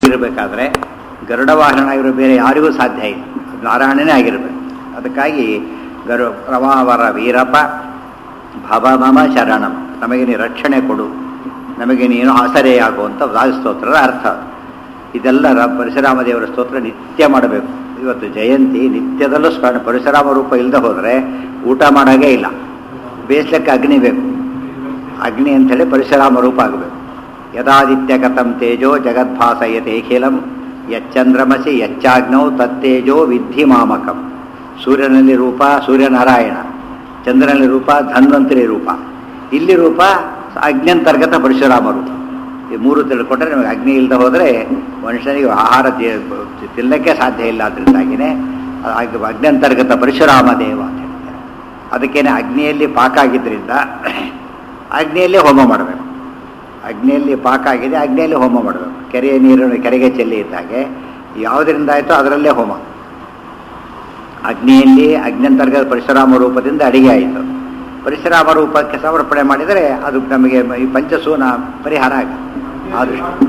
ಇರಬೇಕಾದ್ರೆ ಗರುಡ ವಾಹನನಾಗಿರೋ ಬೇರೆ ಯಾರಿಗೂ ಸಾಧ್ಯ ಇಲ್ಲ ನಾರಾಯಣನೇ ಆಗಿರಬೇಕು ಅದಕ್ಕಾಗಿ ಗರು ಪ್ರವಾವರ ವೀರಪ್ಪ ಭವ ಮಮ ಶರಣಂ ನಮಗೆ ನೀ ರಕ್ಷಣೆ ಕೊಡು ನಮಗೆ ನೀನು ಆಸರೆಯಾಗು ಅಂತ ಸ್ತೋತ್ರದ ಅರ್ಥ ಇದೆಲ್ಲ ರ- ಪರಶುರಾಮ ದೇವರ ಸ್ತೋತ್ರ ನಿತ್ಯ ಮಾಡಬೇಕು ಇವತ್ತು ಜಯಂತಿ ನಿತ್ಯದಲ್ಲೂ ಸ್ಮರಣೆ ಪರಶುರಾಮ ರೂಪ ಇಲ್ಲದೆ ಹೋದರೆ ಊಟ ಮಾಡೋಂಗೇ ಇಲ್ಲ ಬೇಯಿಸ್ಲಿಕ್ಕೆ ಅಗ್ನಿ ಬೇಕು ಅಗ್ನಿ ಅಂಥೇಳಿ ಪರಶುರಾಮ ರೂಪ ಆಗಬೇಕು ಯದಾದಿತ್ಯ ಕಥಂ ತೇಜೋ ಜಗದ್ಭಾಸಯತೇಖಿಲಂ ಯಚ್ಚಂದ್ರಮಸಿ ಯಚ್ಚಾಗ್ನೌ ತತ್ತೇಜೋ ವಿದ್ಧಿ ಮಾಮಕಂ ಸೂರ್ಯನಲ್ಲಿ ರೂಪ ಸೂರ್ಯನಾರಾಯಣ ಚಂದ್ರನಲ್ಲಿ ರೂಪ ಧನ್ವಂತರಿ ರೂಪ ಇಲ್ಲಿ ರೂಪ ಅಗ್ನ್ಯಂತರ್ಗತ ಪರಶುರಾಮ ರೂಪ ಈ ಮೂರು ತಿಳ್ಕೊಂಡ್ರೆ ನಿಮಗೆ ಅಗ್ನಿ ಇಲ್ಲದೆ ಹೋದರೆ ಮನುಷ್ಯನಿಗೆ ಆಹಾರ ತಿ- ತಿನ್ನಕ್ಕೆ ಸಾಧ್ಯ ಇಲ್ಲ ಅದರಿಂದಾಗಿನೇ ಅಗ್- ಅಗ್ನ್ಯಂತರ್ಗತ ಪರಶುರಾಮ ದೇವ ಅಂತ ಹೇಳ್ತಾರೆ ಅದಕ್ಕೇನೆ ಅಗ್ನಿಯಲ್ಲಿ ಪಾಕ ಆಗಿದ್ದರಿಂದ ಅಗ್ನಿಯಲ್ಲೇ ಹೋಮ ಮಾಡಬೇಕು ಅಗ್ನಿಯಲ್ಲಿ ಪಾಕ ಆಗಿದೆ ಅಗ್ನಿಯಲ್ಲಿ ಹೋಮ ಮಾಡಬೇಕು ಕೆರೆಯ ನೀರನ್ನು ಕೆರೆಗೆ ಚೆಲ್ಲಿ ಇದ್ದ ಹಾಗೆ ಯಾವುದರಿಂದ ಆಯಿತೋ ಅದರಲ್ಲೇ ಹೋಮ ಅಗ್ನಿಯಲ್ಲಿ ಅಗ್ನ್ಯಂತರ್ಗತ ಪರಶುರಾಮ ರೂಪದಿಂದ ಅಡಿಗೆ ಆಯಿತು ಪರಶುರಾಮ ರೂಪಕ್ಕೆ ಸಮರ್ಪಣೆ ಮಾಡಿದರೆ ಅದು ನಮಗೆ ಈ ಪಂಚಸೂನ ಪರಿಹಾರ ಆಗ ಆದಷ್ಟು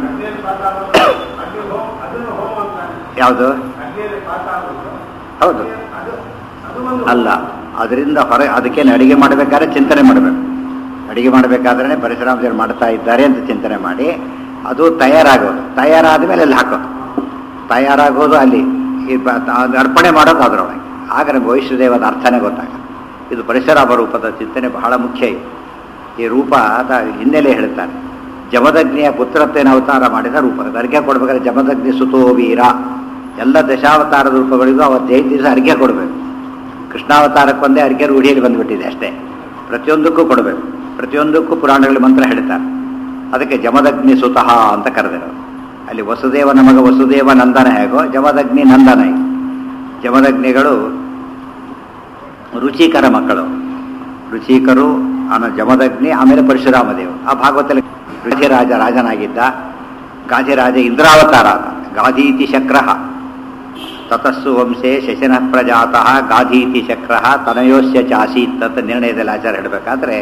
ಯಾವುದು ಹೌದು ಅಲ್ಲ ಅದರಿಂದ ಹೊರ ಅದಕ್ಕೇನು ಅಡಿಗೆ ಮಾಡಬೇಕಾದ್ರೆ ಚಿಂತನೆ ಮಾಡಬೇಕು ಅಡಿಗೆ ಮಾಡಬೇಕಾದ್ರೆ ಪರಶುರಾಮ ದೇವರು ಮಾಡ್ತಾ ಇದ್ದಾರೆ ಅಂತ ಚಿಂತನೆ ಮಾಡಿ ಅದು ತಯಾರಾಗೋದು ತಯಾರಾದ ಮೇಲೆ ಅಲ್ಲಿ ಹಾಕೋದು ತಯಾರಾಗೋದು ಅಲ್ಲಿ ಈ ಬ- ಅದು ಅರ್ಪಣೆ ಮಾಡೋದು ಅದರೊಳಗೆ ಆಗ ನಮ್ಗೆ ವೈಷ್ಣುದೇವದ ಅರ್ಥನೇ ಗೊತ್ತಾಗ ಇದು ಪರಶುರಾಮ ರೂಪದ ಚಿಂತನೆ ಬಹಳ ಮುಖ್ಯ ಇದೆ ಈ ರೂಪ ಅದ ಹಿನ್ನೆಲೆ ಹೇಳ್ತಾನೆ ಜಮದಗ್ನಿಯ ಪುತ್ರತ್ವೇನ ಅವತಾರ ಮಾಡಿದ ರೂಪ ಅರ್ಘ್ಯ ಕೊಡ್ಬೇಕಾದ್ರೆ ಜಮದಗ್ನಿ ಸುತೋ ವೀರ ಎಲ್ಲ ದಶಾವತಾರದ ರೂಪಗಳಿಗೂ ಅವತ್ತು ಜೈನ್ ದಿವಸ ಅರ್ಘ್ಯ ಕೊಡಬೇಕು ಕೃಷ್ಣಾವತಾರಕ್ಕೊಂದೇ ಅರ್ಘ್ಯ ರೂಢಿಯಲ್ಲಿ ಬಂದ್ಬಿಟ್ಟಿದೆ ಅಷ್ಟೇ ಪ್ರತಿಯೊಂದಕ್ಕೂ ಕೊಡಬೇಕು ಪ್ರತಿಯೊಂದಕ್ಕೂ ಪುರಾಣಗಳ ಮಂತ್ರ ಹೇಳ್ತಾರೆ ಅದಕ್ಕೆ ಜಮದಗ್ನಿ ಸುತಃ ಅಂತ ಕರೆದಿರೋದು ಅಲ್ಲಿ ವಸುದೇವನ ಮಗ ವಸುದೇವ ನಂದನ ಹೇಗೋ ಜಮದಗ್ನಿ ನಂದನ ಹೀಗೆ. ಜಮದಗ್ನಿಗಳು ರುಚಿಕರ ಮಕ್ಕಳು ರುಚಿಕರು ಆಮೇಲೆ ಜಮದಗ್ನಿ ಆಮೇಲೆ ಪರಶುರಾಮ ದೇವರು ಆ ಭಾಗವತಲ್ಲಿ ಗಾಧಿರಾಜ ರಾಜನಾಗಿದ್ದ ಗಾಧಿರಾಜ ಇಂದ್ರಾವತಾರ ಆತ. ಗಾಧೀತಿ ಶಕ್ರಃ ತತಸ್ಸು ವಂಶೇ ಶಶನ ಪ್ರಜಾತಃ ಗಾಧೀತಿ ಶಕ್ರ ತನಯೋಸ್ಯ ಚಾಸೀತ್ ಅಂತ ನಿರ್ಣಯದಲ್ಲಿ ಆಚಾರ ಹೇಳಬೇಕಾದ್ರೆ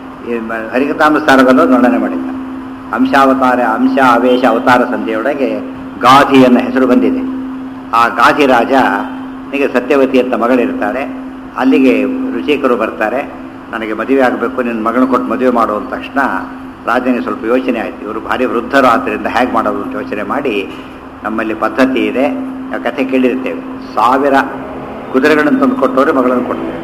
ಹರಿಕತಾಮಸಾರದಲ್ಲೂ ವರ್ಣನೆ ಮಾಡಿದ್ದ ಅಂಶಾವತಾರ ಅಂಶ ಆವೇಶ ಅವತಾರ ಸಂಧಿಯೊಳಗೆ ಗಾಧಿ ಅನ್ನೋ ಹೆಸರು ಬಂದಿದೆ ಆ ಗಾಧಿ ರಾಜ ನಿಮಗೆ ಸತ್ಯವತಿ ಅಂತ ಮಗಳಿರ್ತಾಳೆ ಅಲ್ಲಿಗೆ ರುಚಿಕರು ಬರ್ತಾರೆ ನನಗೆ ಮದುವೆ ಆಗಬೇಕು ನಿನ್ನ ಮಗನ ಕೊಟ್ಟು ಮದುವೆ ಮಾಡುವ ತಕ್ಷಣ ರಾಜನಿಗೆ ಸ್ವಲ್ಪ ಯೋಚನೆ ಆಯಿತು ಇವರು ಭಾರಿ ವೃದ್ಧರು ಆದ್ದರಿಂದ ಹೇಗೆ ಮಾಡೋದು ಅಂತ ಯೋಚನೆ ಮಾಡಿ ನಮ್ಮಲ್ಲಿ ಪದ್ಧತಿ ಇದೆ ನಾವು ಕಥೆ ಕೇಳಿರ್ತೇವೆ ಸಾವಿರ ಕುದುರೆಗಳನ್ನು ತಂದು ಕೊಟ್ಟವರು ಮಗಳನ್ನು ಕೊಡ್ತೇವೆ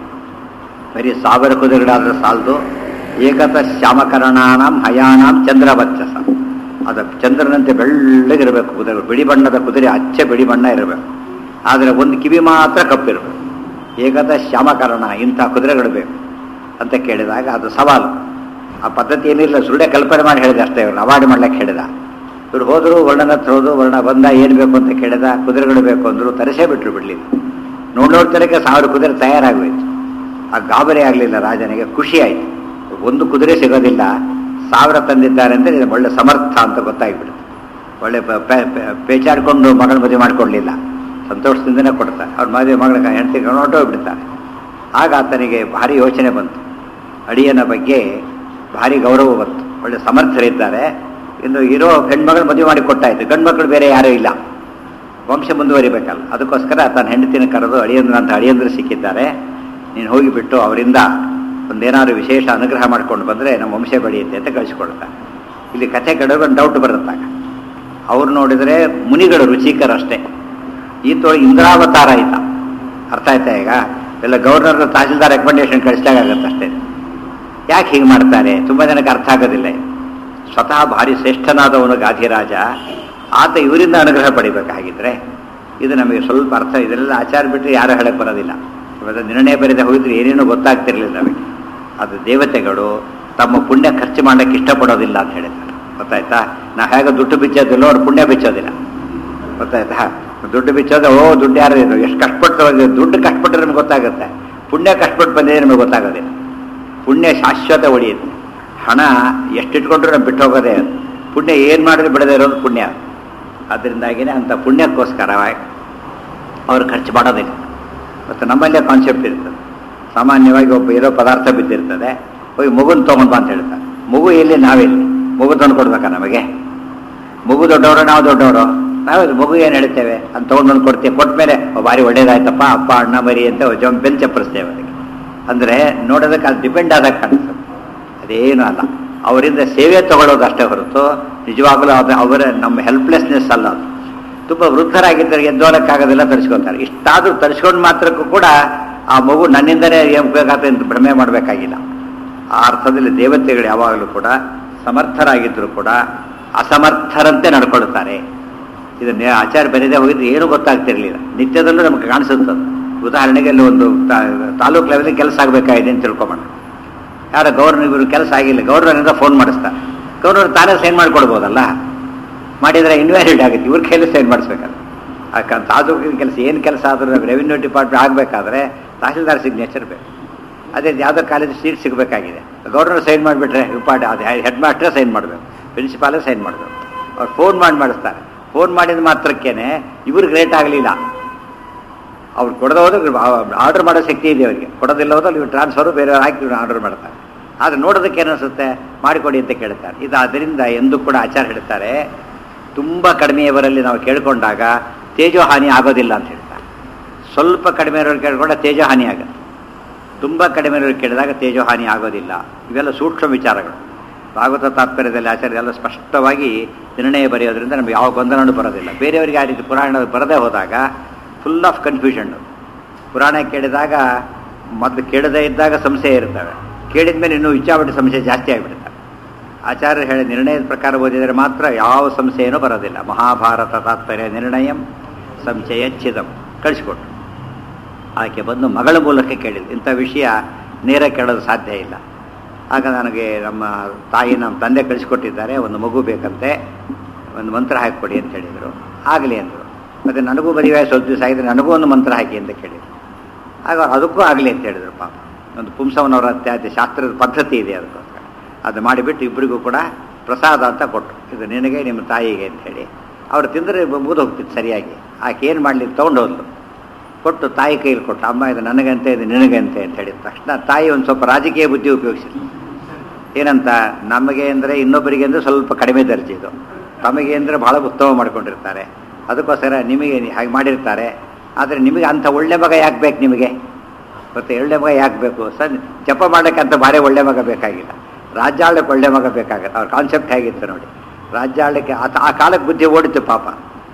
ಬರೀ ಸಾವಿರ ಕುದುರೆಗಳಾದ್ರೆ ಸಾಲದು ಏಕತ ಶ್ಯಾಮಕರಣಾನಾಂ ಹಯಾನಾಂ ಚಂದ್ರವಚ್ಚಸ ಅದು ಚಂದ್ರನಂತೆ ಬೆಳ್ಳಗಿರಬೇಕು ಕುದುರೆಗಳು ಬಿಳಿ ಬಣ್ಣದ ಕುದುರೆ ಅಚ್ಚ ಬಿಳಿ ಬಣ್ಣ ಇರಬೇಕು ಆದರೆ ಒಂದು ಕಿವಿ ಮಾತ್ರ ಕಪ್ಪಿರಬೇಕು ಏಕತ ಶ್ಯಾಮಕರಣ ಇಂಥ ಕುದುರೆಗಳು ಬೇಕು ಅಂತ ಕೇಳಿದಾಗ ಅದು ಸವಾಲು ಆ ಪದ್ಧತಿ ಏನಿಲ್ಲ ಸುಳ್ಳೆ ಕಲ್ಪನೆ ಮಾಡಿ ಹೇಳಿದೆ ಅಷ್ಟೇ ಇವ್ರು ಅವಾರ್ಡ್ ಮಾಡ್ಲಿಕ್ಕೆ ಹೇಳಿದ ಇವ್ರು ಹೋದ್ರು ವರ್ಣನ ಹತ್ರ ಹೋದ್ರು ವರ್ಣ ಬಂದ ಏನು ಬೇಕು ಅಂತ ಕೇಳಿದ ಕುದುರೆಗಳು ಬೇಕು ಅಂದರು ತರಿಸೇ ಬಿಟ್ರು ಬಿಡ್ಲಿಲ್ಲ ನೋಡ್ ನೋಡ್ತಾರಕ್ಕೆ ಸಾವಿರ ಕುದುರೆ ತಯಾರಾಗೋಯ್ತು ಆ ಗಾಬರಿ ಆಗಲಿಲ್ಲ ರಾಜನಿಗೆ ಖುಷಿ ಆಯಿತು ಒಂದು ಕುದುರೆ ಸಿಗೋದಿಲ್ಲ ಸಾವಿರ ತಂದಿದ್ದಾರೆ ಅಂದರೆ ಇದು ಒಳ್ಳೆ ಸಮರ್ಥ ಅಂತ ಗೊತ್ತಾಗ್ಬಿಡುತ್ತೆ ಒಳ್ಳೆ ಪ- ಪೆ- ಪೆ- ಪೇಚಾಡ್ಕೊಂಡು ಮಗಳ ಮದುವೆ ಮಾಡ್ಕೊಳ್ಳಿಲ್ಲ ಸಂತೋಷದಿಂದನೇ ಕೊಡ್ತಾರೆ ಅವ್ರ ಮದುವೆ ಮಗಳ ಹೆಂಡತಿ ಹೊರಟೋಗ್ಬಿಡ್ತಾರೆ ಆಗ ಆತನಿಗೆ ಭಾರಿ ಯೋಚನೆ ಬಂತು ಅಡಿಯನ ಬಗ್ಗೆ ಭಾರಿ ಗೌರವ ಬಂತು ಒಳ್ಳೆ ಸಮರ್ಥರಿದ್ದಾರೆ ಇನ್ನು ಇರೋ ಹೆಣ್ಮಗಳು ಮದುವೆ ಮಾಡಿ ಕೊಟ್ಟಾಯ್ತು ಗಂಡು ಮಕ್ಕಳು ಬೇರೆ ಯಾರೂ ಇಲ್ಲ ವಂಶ ಮುಂದುವರಿಬೇಕಲ್ಲ ಅದಕ್ಕೋಸ್ಕರ ತನ್ನ ಹೆಂಡತಿನ ಕರೆದು ಅಳಿಯಂದ್ರ ಅಂತ ಅಳಿಯಂದ್ರು ಸಿಕ್ಕಿದ್ದಾರೆ ನೀನು ಹೋಗಿಬಿಟ್ಟು ಅವರಿಂದ ಒಂದೇನಾದ್ರು ವಿಶೇಷ ಅನುಗ್ರಹ ಮಾಡ್ಕೊಂಡು ಬಂದರೆ ನಮ್ಮ ವಂಶ ಬೆಳೆಯುತ್ತೆ ಅಂತ ಕಳಿಸ್ಕೊಡ್ತಾರೆ ಇಲ್ಲಿ ಕಥೆ ಕಡೆಗೆ ಒಂದು ಡೌಟ್ ಬರುತ್ತಾಗ ಅವ್ರು ನೋಡಿದರೆ ಮುನಿಗಳು ರುಚಿಕರಷ್ಟೇ ಈತ ಇಂದ್ರಾವತಾರ ಆಯ್ತ ಅರ್ಥ ಆಯ್ತಾ ಈಗ ಎಲ್ಲ ಗವರ್ನರ್ ತಹಸೀಲ್ದಾರ್ ರೆಕಮೆಂಡೇಶನ್ ಕಳಿಸಿದಾಗತ್ತೆ ಅಷ್ಟೇ ಯಾಕೆ ಹೀಗೆ ಮಾಡ್ತಾರೆ ತುಂಬ ಜನಕ್ಕೆ ಅರ್ಥ ಆಗೋದಿಲ್ಲ ಸ್ವತಃ ಭಾರಿ ಶ್ರೇಷ್ಠನಾದವನು ಗಾಧಿರಾಜ ಆತ ಇವರಿಂದ ಅನುಗ್ರಹ ಪಡಿಬೇಕಾಗಿದ್ರೆ ಇದು ನಮಗೆ ಸ್ವಲ್ಪ ಅರ್ಥ ಇದರೆಲ್ಲ ಆಚಾರ ಬಿಟ್ಟರೆ ಯಾರು ಹೇಳಕ್ಕೆ ಬರೋದಿಲ್ಲ ಇವತ್ತು ನಿರ್ಣಯ ಬರೆದ ಹೋಗಿದ್ರೆ ಏನೇನೋ ಗೊತ್ತಾಗ್ತಿರ್ಲಿಲ್ಲ ನಮಗೆ ಅದು ದೇವತೆಗಳು ತಮ್ಮ ಪುಣ್ಯ ಖರ್ಚು ಮಾಡಕ್ಕೆ ಇಷ್ಟಪಡೋದಿಲ್ಲ ಅಂತ ಹೇಳಿದ್ದಾರೆ ಗೊತ್ತಾಯ್ತಾ ನಾವು ಹೇಗೆ ದುಡ್ಡು ಬಿಚ್ಚೋದಿಲ್ಲ ಅವ್ರು ಪುಣ್ಯ ಬಿಚ್ಚೋದಿಲ್ಲ ಗೊತ್ತಾಯ್ತಾ ದುಡ್ಡು ಬಿಚ್ಚೋದು ಓ ದುಡ್ಡು ಯಾರು ಇದು ಎಷ್ಟು ಕಷ್ಟಪಟ್ಟು ಬಂದಿದೆ ದುಡ್ಡು ಕಷ್ಟಪಟ್ಟರೆ ನಮ್ಗೆ ಗೊತ್ತಾಗುತ್ತೆ ಪುಣ್ಯ ಕಷ್ಟಪಟ್ಟು ಬಂದಿದೆ ನಮಗೆ ಗೊತ್ತಾಗೋದಿಲ್ಲ ಪುಣ್ಯ ಶಾಶ್ವತ ಉಳಿಯುತ್ತೆ ಹಣ ಎಷ್ಟಿಟ್ಕೊಂಡ್ರು ನಾವು ಬಿಟ್ಟು ಹೋಗೋದೇ ಅದು. ಪುಣ್ಯ ಏನು ಮಾಡಿದ್ರೆ ಬಿಡದೇ ಇರೋದು ಪುಣ್ಯ ಅದರಿಂದಾಗಿನೇ ಅಂಥ ಪುಣ್ಯಕ್ಕೋಸ್ಕರ ಅವ್ರು ಖರ್ಚು ಮಾಡೋದಿಲ್ಲ ಮತ್ತು ನಮ್ಮಲ್ಲೇ ಕಾನ್ಸೆಪ್ಟ್ ಇರ್ತದೆ ಸಾಮಾನ್ಯವಾಗಿ ಒಬ್ಬ ಇರೋ ಪದಾರ್ಥ ಬಿದ್ದಿರ್ತದೆ ಹೋಗಿ ಮಗುನ ತೊಗೊಂಡು ಬಾ ಅಂತ ಹೇಳ್ತಾರೆ ಮಗು ಎಲ್ಲಿ ನಾವೆಲ್ಲಿ ಮಗು ತಂದು ಕೊಡ್ಬೇಕಾ ನಮಗೆ ಮಗು ದೊಡ್ಡವರು ನಾವು ದೊಡ್ಡವರು ನಾವು ಮಗು ಏನು ಹೇಳ್ತೇವೆ ಅಂತ ತೊಗೊಂಡು ಕೊಡ್ತೇವೆ ಕೊಟ್ಟ ಮೇಲೆ ಭಾರಿ ಒಳ್ಳೇದಾಯ್ತಪ್ಪ ಅಪ್ಪ ಅಣ್ಣ ಮರಿ ಅಂತ ಜೊಂ ಬೆನ್ ಚಪ್ಪರಿಸ್ತೇವೆ ಅದಕ್ಕೆ ಅಂದರೆ ನೋಡೋದಕ್ಕೆ ಅದು ಡಿಪೆಂಡ್ ಆದಾಗ ಕಾಣಿಸ್ತದೆ ಅದೇನು ಅಲ್ಲ ಅವರಿಂದ ಸೇವೆ ತಗೊಳ್ಳೋದು ಅಷ್ಟೇ ಹೊರತು ನಿಜವಾಗಲೂ ಅದು ಅವರ ನಮ್ಮ ಹೆಲ್ಪ್ಲೆಸ್ನೆಸ್ ಅಲ್ಲ ಅದು ತುಂಬ ವೃದ್ಧರಾಗಿದ್ದರೆ ಎದ್ದೋಲಕ್ಕಾಗೋದಿಲ್ಲ ತರಿಸ್ಕೊತಾರೆ ಇಷ್ಟಾದರೂ ತರಿಸ್ಕೊಂಡು ಮಾತ್ರಕ್ಕೂ ಕೂಡ ಆ ಮಗು ನನ್ನಿಂದಲೇ ಏನು ಉಪಯೋಗ ಆಗ್ತದೆ ಅಂತ ಭ್ರಮೆ ಮಾಡಬೇಕಾಗಿಲ್ಲ ಆ ಅರ್ಥದಲ್ಲಿ ದೇವತೆಗಳು ಯಾವಾಗಲೂ ಕೂಡ ಸಮರ್ಥರಾಗಿದ್ದರೂ ಕೂಡ ಅಸಮರ್ಥರಂತೆ ನಡ್ಕೊಳ್ತಾರೆ ಇದನ್ನೇ ಆಚಾರ ಬರೆದೇ ಹೋಗಿದ್ರೆ ಏನೂ ಗೊತ್ತಾಗ್ತಿರ್ಲಿಲ್ಲ ನಿತ್ಯದಲ್ಲೂ ನಮಗೆ ಕಾಣಿಸುತ್ತದೆ ಉದಾಹರಣೆಗೆ ಅಲ್ಲಿ ಒಂದು ತಾಲೂಕು ಲೆವೆಲಿಗೆ ಕೆಲಸ ಆಗಬೇಕಾಗಿದೆ ಅಂತ ತಿಳ್ಕೊಂಬೋಣ ಯಾರ ಗೌರ್ನರ್ ಇವರು ಕೆಲಸ ಆಗಿಲ್ಲ ಗೌರ್ನರಿಂದ ಫೋನ್ ಮಾಡಿಸ್ತಾರೆ ಗೌರ್ನರ್ ತಾನೇ ಸೈನ್ ಮಾಡ್ಕೊಡ್ಬೋದಲ್ಲ ಮಾಡಿದರೆ ಇನ್ವ್ಯಾಲಿಡ್ ಆಗುತ್ತೆ ಇವ್ರ ಕೈಲಿ ಸೈನ್ ಮಾಡಿಸ್ಬೇಕಲ್ಲ ಯಾಕಂತ ತಾಲೂಕಿನ ಕೆಲಸ ಏನು ಕೆಲಸ ಆದರೂ ರೆವಿನ್ಯೂ ಡಿಪಾರ್ಟ್ಮೆಂಟ್ ಆಗಬೇಕಾದ್ರೆ ತಹಸೀಲ್ದಾರ್ ಸಿಗ್ನೇಚರ್ ಬೇಕು ಅದೇ ಯಾವುದೋ ಕಾಲೇಜ್ ಸೀಟ್ ಸಿಗಬೇಕಾಗಿದೆ ಗೌರ್ನರ್ ಸೈನ್ ಮಾಡಿಬಿಟ್ರೆ ಇಂಪಾರ್ಟ್ ಅದು ಹೆಡ್ ಮಾಸ್ಟ್ರೇ ಸೈನ್ ಮಾಡಬೇಕು ಪ್ರಿನ್ಸಿಪಾಲೇ ಸೈನ್ ಮಾಡಬೇಕು ಅವ್ರು ಫೋನ್ ಮಾಡಿ ಮಾಡಿಸ್ತಾರೆ ಫೋನ್ ಮಾಡಿದ ಮಾತ್ರಕ್ಕೇನೆ ಇವ್ರು ಗ್ರೇಟ್ ಆಗಲಿಲ್ಲ ಅವ್ರು ಕೊಡದ ಹೋದ್ರೆ ಆರ್ಡರ್ ಮಾಡೋ ಶಕ್ತಿ ಇದೆ ಅವರಿಗೆ ಕೊಡೋದಿಲ್ಲ ಹೋದ್ರೆ ಇವ್ರು ಟ್ರಾನ್ಸ್ಫರು ಬೇರೆಯವ್ರು ಹಾಕಿ ಇವ್ರು ಆರ್ಡರ್ ಮಾಡ್ತಾರೆ ಆದರೆ ನೋಡೋದಕ್ಕೆ ಏನಿಸುತ್ತೆ ಮಾಡಿಕೊಡಿ ಅಂತ ಕೇಳ್ತಾರೆ ಇದು ಅದರಿಂದ ಎಂದು ಕೂಡ ಆಚಾರ ಹೇಳ್ತಾರೆ ತುಂಬ ಕಡಿಮೆಯವರಲ್ಲಿ ನಾವು ಕೇಳಿಕೊಂಡಾಗ ತೇಜೋಹಾನಿ ಆಗೋದಿಲ್ಲ ಅಂತ ಹೇಳ್ತಾರೆ ಸ್ವಲ್ಪ ಕಡಿಮೆ ಇರೋರು ಕೇಳ್ಕೊಂಡ ತೇಜೋಹಾನಿ ಆಗುತ್ತೆ ತುಂಬ ಕಡಿಮೆ ಇರೋರು ಕೇಳಿದಾಗ ತೇಜೋಹಾನಿ ಆಗೋದಿಲ್ಲ ಇವೆಲ್ಲ ಸೂಕ್ಷ್ಮ ವಿಚಾರಗಳು ಭಾಗವತ ತಾತ್ಪರ್ಯದಲ್ಲಿ ಆಚಾರ್ಯ ಎಲ್ಲ ಸ್ಪಷ್ಟವಾಗಿ ನಿರ್ಣಯ ಬರೆಯೋದ್ರಿಂದ ನಮ್ಗೆ ಯಾವ ಗೊಂದಲನೂ ಬರೋದಿಲ್ಲ ಬೇರೆಯವರಿಗೆ ಆ ರೀತಿ ಪುರಾಣ ಬರದೇ ಹೋದಾಗ ಫುಲ್ ಆಫ್ ಕನ್ಫ್ಯೂಷನ್ ಪುರಾಣ ಕೇಳಿದಾಗ ಮೊದಲು ಕೇಳದೇ ಇದ್ದಾಗ ಸಂಶಯ ಇರ್ತವೆ ಕೇಳಿದ ಮೇಲೆ ಇನ್ನೂ ಇಚ್ಛಾಪಟ್ಟು ಸಂಶಯ ಜಾಸ್ತಿ ಆಗಿಬಿಡುತ್ತೆ ಆಚಾರ್ಯ ಹೇಳಿ ನಿರ್ಣಯದ ಪ್ರಕಾರ ಓದಿದರೆ ಮಾತ್ರ ಯಾವ ಸಂಶಯನೂ ಬರೋದಿಲ್ಲ ಮಹಾಭಾರತ ತಾತ್ಪರ್ಯ ನಿರ್ಣಯಂ ಸಂಶಯ ಛಿದಂ ಕಳಿಸ್ಕೊಟ್ರು ಆಕೆ ಬಂದು ಮಗಳ ಮೂಲಕ ಕೇಳಿದ್ರು ಇಂಥ ವಿಷಯ ನೇರ ಕೇಳೋದು ಸಾಧ್ಯ ಇಲ್ಲ ಆಗ ನನಗೆ ನಮ್ಮ ತಾಯಿ ನಮ್ಮ ತಂದೆ ಕಳಿಸ್ಕೊಟ್ಟಿದ್ದಾರೆ ಒಂದು ಮಗು ಬೇಕಂತೆ ಒಂದು ಮಂತ್ರ ಹಾಕಿಕೊಡಿ ಅಂತ ಹೇಳಿದರು ಆಗಲಿ ಅಂದರು ಮತ್ತು ನನಗೂ ಮದುವೆ ಸ್ವಲ್ಪ ದಿವಸ ಆಗಿದ್ರೆ ನನಗೂ ಒಂದು ಮಂತ್ರ ಹಾಕಿ ಅಂತ ಕೇಳಿದರು ಆಗ ಅದಕ್ಕೂ ಆಗಲಿ ಅಂತ ಹೇಳಿದರು ಪಾಪ ಒಂದು ಪುಂಸವನವರ ಅತ್ಯಾದಿ ಶಾಸ್ತ್ರದ ಪದ್ಧತಿ ಇದೆ ಅದಕ್ಕೋಸ್ಕರ ಅದು ಮಾಡಿಬಿಟ್ಟು ಇಬ್ಬರಿಗೂ ಕೂಡ ಪ್ರಸಾದ ಅಂತ ಕೊಟ್ಟರು ಇದು ನಿನಗೆ ನಿಮ್ಮ ತಾಯಿಗೆ ಅಂತ ಹೇಳಿ ಅವ್ರು ತಿಂದರೆ ಮುಗಿದು ಹೋಗ್ತಿತ್ತು ಸರಿಯಾಗಿ ಆಕೆ ಏನು ಮಾಡಲಿಕ್ಕೆ ತೊಗೊಂಡು ಹೋದ್ಲು ಕೊಟ್ಟು ತಾಯಿ ಕೈಯಲ್ಲಿ ಕೊಟ್ಟು ಅಮ್ಮ ಇದು ನನಗಂತೆ ಇದು ನಿನಗಂತೆ ಅಂತ ಹೇಳಿದ ತಕ್ಷಣ ತಾಯಿ ಒಂದು ಸ್ವಲ್ಪ ರಾಜಕೀಯ ಬುದ್ಧಿ ಉಪಯೋಗಿಸಿದ್ರು ಏನಂತ ನಮಗೆ ಅಂದರೆ ಇನ್ನೊಬ್ಬರಿಗೆ ಅಂದರೆ ಸ್ವಲ್ಪ ಕಡಿಮೆ ದರ್ಜೆ ಇದು ತಮಗೆ ಅಂದರೆ ಬಹಳ ಉತ್ತಮ ಮಾಡ್ಕೊಂಡಿರ್ತಾರೆ ಅದಕ್ಕೋಸ್ಕರ ನಿಮಗೆ ಹಾಗೆ ಮಾಡಿರ್ತಾರೆ ಆದರೆ ನಿಮಗೆ ಅಂಥ ಒಳ್ಳೆ ಮಗ ಯಾಕೆ ಬೇಕು ನಿಮಗೆ ಮತ್ತು ಒಳ್ಳೆ ಮಗ ಯಾಕೆ ಬೇಕು ಸರ್ ಜಪ ಮಾಡೋಕ್ಕಂತ ಭಾರಿ ಒಳ್ಳೆ ಮಗ ಬೇಕಾಗಿಲ್ಲ ರಾಜ್ಯ ಆಳಕ್ಕೆ ಒಳ್ಳೆ ಮಗ ಬೇಕಾಗುತ್ತೆ ಅವ್ರ ಕಾನ್ಸೆಪ್ಟ್ ಹೇಗಿತ್ತು ನೋಡಿ ರಾಜ್ಯ ಆಳಕ್ಕೆ ಆ ಕಾಲಕ್ಕೆ ಬುದ್ಧಿ ಓಡಿತು ಪಾಪ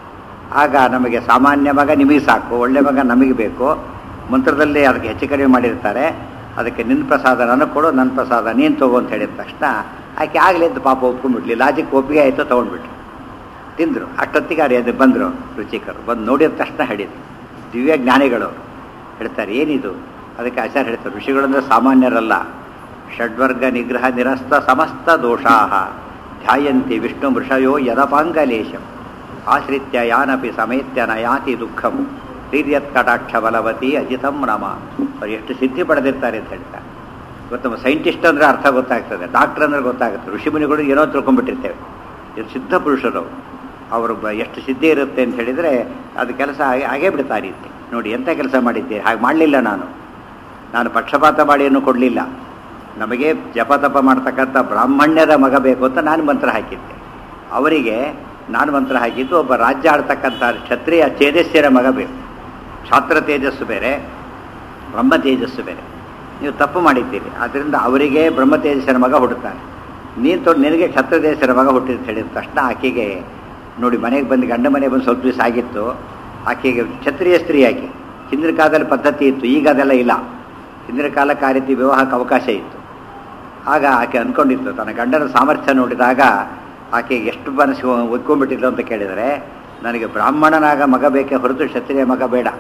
ಆಗ ನಮಗೆ ಸಾಮಾನ್ಯ ಮಗ ನಿಮಗೆ ಸಾಕು ಒಳ್ಳೆ ಮಗ ನಮಗೆ ಬೇಕು ಮಂತ್ರದಲ್ಲಿ ಅದಕ್ಕೆ ಹೆಚ್ಚು ಕಡಿಮೆ ಮಾಡಿರ್ತಾರೆ ಅದಕ್ಕೆ ನಿನ್ನ ಪ್ರಸಾದ ನನಗೆ ಕೊಡು ನನ್ನ ಪ್ರಸಾದ ನೀನು ತಗೋ ಅಂತ ಹೇಳಿದ ತಕ್ಷಣ ಆಕೆ ಆಗಲಿ ಅಂತ ಪಾಪ ಒಪ್ಕೊಂಡ್ಬಿಡ್ಲಿ ಲಾಜಿಕ್ ಒಪ್ಪಿಗೆ ಆಯಿತು ತೊಗೊಂಡ್ಬಿಟ್ರು ತಿಂದರು ಅಷ್ಟೊತ್ತಿಗೆ ಅವ್ರು ಎದ್ದು ಬಂದರು ರುಚಿಕರು ಬಂದು ನೋಡಿದ ತಕ್ಷಣ ಹೇಳಿದ್ರು ದಿವ್ಯ ಜ್ಞಾನಿಗಳು ಹೇಳ್ತಾರೆ ಏನಿದು ಅದಕ್ಕೆ ಆಚಾರ್ಯ ಹೇಳ್ತಾರೆ ಋಷಿಗಳಂದ್ರೆ ಸಾಮಾನ್ಯರಲ್ಲ ಷಡ್ವರ್ಗ ನಿಗ್ರಹ ನಿರಸ್ತ ಸಮಸ್ತ ದೋಷಾಹ ಧ್ಯಾಯಂತಿ ವಿಷ್ಣು ವೃಷಯೋ ಯದಪಾಂಗಲೇಶಂ ಆಶ್ರಿತ್ಯ ಯಾನಪಿ ಸಮೇತ್ಯ ನಯಾತಿ ದುಃಖಂ ಹಿರಿಯತ್ ಕಟಾಕ್ಷ ಬಲವತಿ ಅಜಿತಂ ನಮ ಅವ್ರು ಎಷ್ಟು ಸಿದ್ಧಿ ಪಡೆದಿರ್ತಾರೆ ಅಂತ ಹೇಳ್ತಾರೆ ಇವತ್ತು ನಮ್ಮ ಸೈಂಟಿಸ್ಟ್ ಅಂದರೆ ಅರ್ಥ ಗೊತ್ತಾಗ್ತದೆ ಡಾಕ್ಟರ್ ಅಂದರೆ ಗೊತ್ತಾಗುತ್ತೆ ಋಷಿಮುನಿಗಳು ಏನೋ ತಿಳ್ಕೊಂಡ್ಬಿಟ್ಟಿರ್ತೇವೆ ಇದು ಸಿದ್ಧ ಪುರುಷರು ಅವರು ಬ ಎಷ್ಟು ಸಿದ್ಧಿ ಇರುತ್ತೆ ಅಂತ ಹೇಳಿದರೆ ಅದು ಕೆಲಸ ಹಾಗೆ ಹಾಗೇ ಬಿಡ್ತಾ ರೀತಿ ನೋಡಿ ಎಂಥ ಕೆಲಸ ಮಾಡಿದ್ದೀರಿ ಹಾಗೆ ಮಾಡಲಿಲ್ಲ ನಾನು ನಾನು ಪಕ್ಷಪಾತ ಮಾಡಿ ಏನು ಕೊಡಲಿಲ್ಲ ನಮಗೆ ಜಪ ತಪ ಮಾಡ್ತಕ್ಕಂಥ ಬ್ರಾಹ್ಮಣ್ಯರ ಮಗ ಬೇಕು ಅಂತ ನಾನು ಮಂತ್ರ ಹಾಕಿದ್ದೆ ಅವರಿಗೆ ನಾನು ಮಂತ್ರ ಹಾಕಿದ್ದು ಒಬ್ಬ ರಾಜ್ಯ ಆಡ್ತಕ್ಕಂಥ ಕ್ಷತ್ರಿಯ ತೇಜಸ್ಸಿಯರ ಮಗ ಬೇಕು ಕ್ಷಾತ್ರ ತೇಜಸ್ಸು ಬೇರೆ ಬ್ರಹ್ಮ ತೇಜಸ್ಸು ಬೇರೆ ನೀವು ತಪ್ಪು ಮಾಡಿದ್ದೀರಿ ಆದ್ದರಿಂದ ಅವರಿಗೆ ಬ್ರಹ್ಮ ತೇಜಸ್ಸರ ಮಗ ಹುಟ್ಟುತ್ತಾರೆ ನೀನು ತೊಗೊಂಡು ನಿನಗೆ ಕ್ಷತ್ರ ತೇಜಸ್ಸರ ಮಗ ಹುಟ್ಟಿದ ಹೇಳಿದ ತಕ್ಷಣ ಆಕೆಗೆ ನೋಡಿ ಮನೆಗೆ ಬಂದು ಗಂಡ ಮನೆಗೆ ಬಂದು ಸ್ವಲ್ಪ ದಿವಸ ಆಗಿತ್ತು ಆಕೆಗೆ ಕ್ಷತ್ರಿಯ ಸ್ತ್ರೀ ಆಕೆ ಹಿಂದಿನ ಕಾಲದಲ್ಲಿ ಪದ್ಧತಿ ಇತ್ತು ಈಗ ಅದೆಲ್ಲ ಇಲ್ಲ ಹಿಂದಿನ ಕಾಲಕ್ಕೆ ಆ ರೀತಿ ವಿವಾಹಕ್ಕೆ ಅವಕಾಶ ಇತ್ತು ಆಗ ಆಕೆ ಅಂದ್ಕೊಂಡಿತ್ತು ತನ್ನ ಗಂಡನ ಸಾಮರ್ಥ್ಯ ನೋಡಿದಾಗ ಆಕೆಗೆ ಎಷ್ಟು ಮನಸ್ಸು ಒದ್ಕೊಂಡ್ಬಿಟ್ಟಿದ್ದು ಅಂತ ಕೇಳಿದರೆ ನನಗೆ ಬ್ರಾಹ್ಮಣನಾಗ ಮಗ ಬೇಕೇ ಹೊರತು ಕ್ಷತ್ರಿಯ ಮಗ ಬೇಡ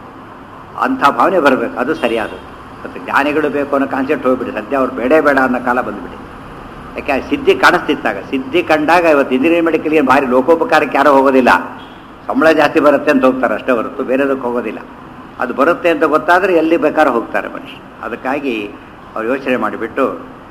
ಅಂಥ ಭಾವನೆ ಬರಬೇಕು ಅದು ಸರಿಯಾದದ್ದು ಮತ್ತು ಜ್ಞಾನಿಗಳು ಬೇಕು ಅನ್ನೋ ಕಾನ್ಸೆಪ್ಟ್ ಹೋಗ್ಬಿಡಿ ಸದ್ಯ ಅವ್ರು ಬೇಡೇ ಬೇಡ ಅನ್ನೋ ಕಾಲ ಬಂದುಬಿಡಿ ಯಾಕೆ ಆ ಸಿದ್ಧಿ ಕಾಣಿಸ್ತಿತ್ತಾಗ ಸಿದ್ಧಿ ಕಂಡಾಗ ಇವತ್ತು ಇಂಜಿನಿಯರಿಂಗ್ ಮೆಡಿಕಲ್ಗೆ ಭಾರಿ ಲೋಕೋಪಕಾರಕ್ಕೆ ಯಾರೂ ಹೋಗೋದಿಲ್ಲ ಸಂಬಳ ಜಾಸ್ತಿ ಬರುತ್ತೆ ಅಂತ ಹೋಗ್ತಾರೆ ಅಷ್ಟೇ ಹೊರತು ಬೇರೆದಕ್ಕೆ ಹೋಗೋದಿಲ್ಲ ಅದು ಬರುತ್ತೆ ಅಂತ ಗೊತ್ತಾದರೆ ಎಲ್ಲಿ ಬೇಕಾದ್ರೂ ಹೋಗ್ತಾರೆ ಮನುಷ್ಯ ಅದಕ್ಕಾಗಿ ಅವ್ರು ಯೋಚನೆ ಮಾಡಿಬಿಟ್ಟು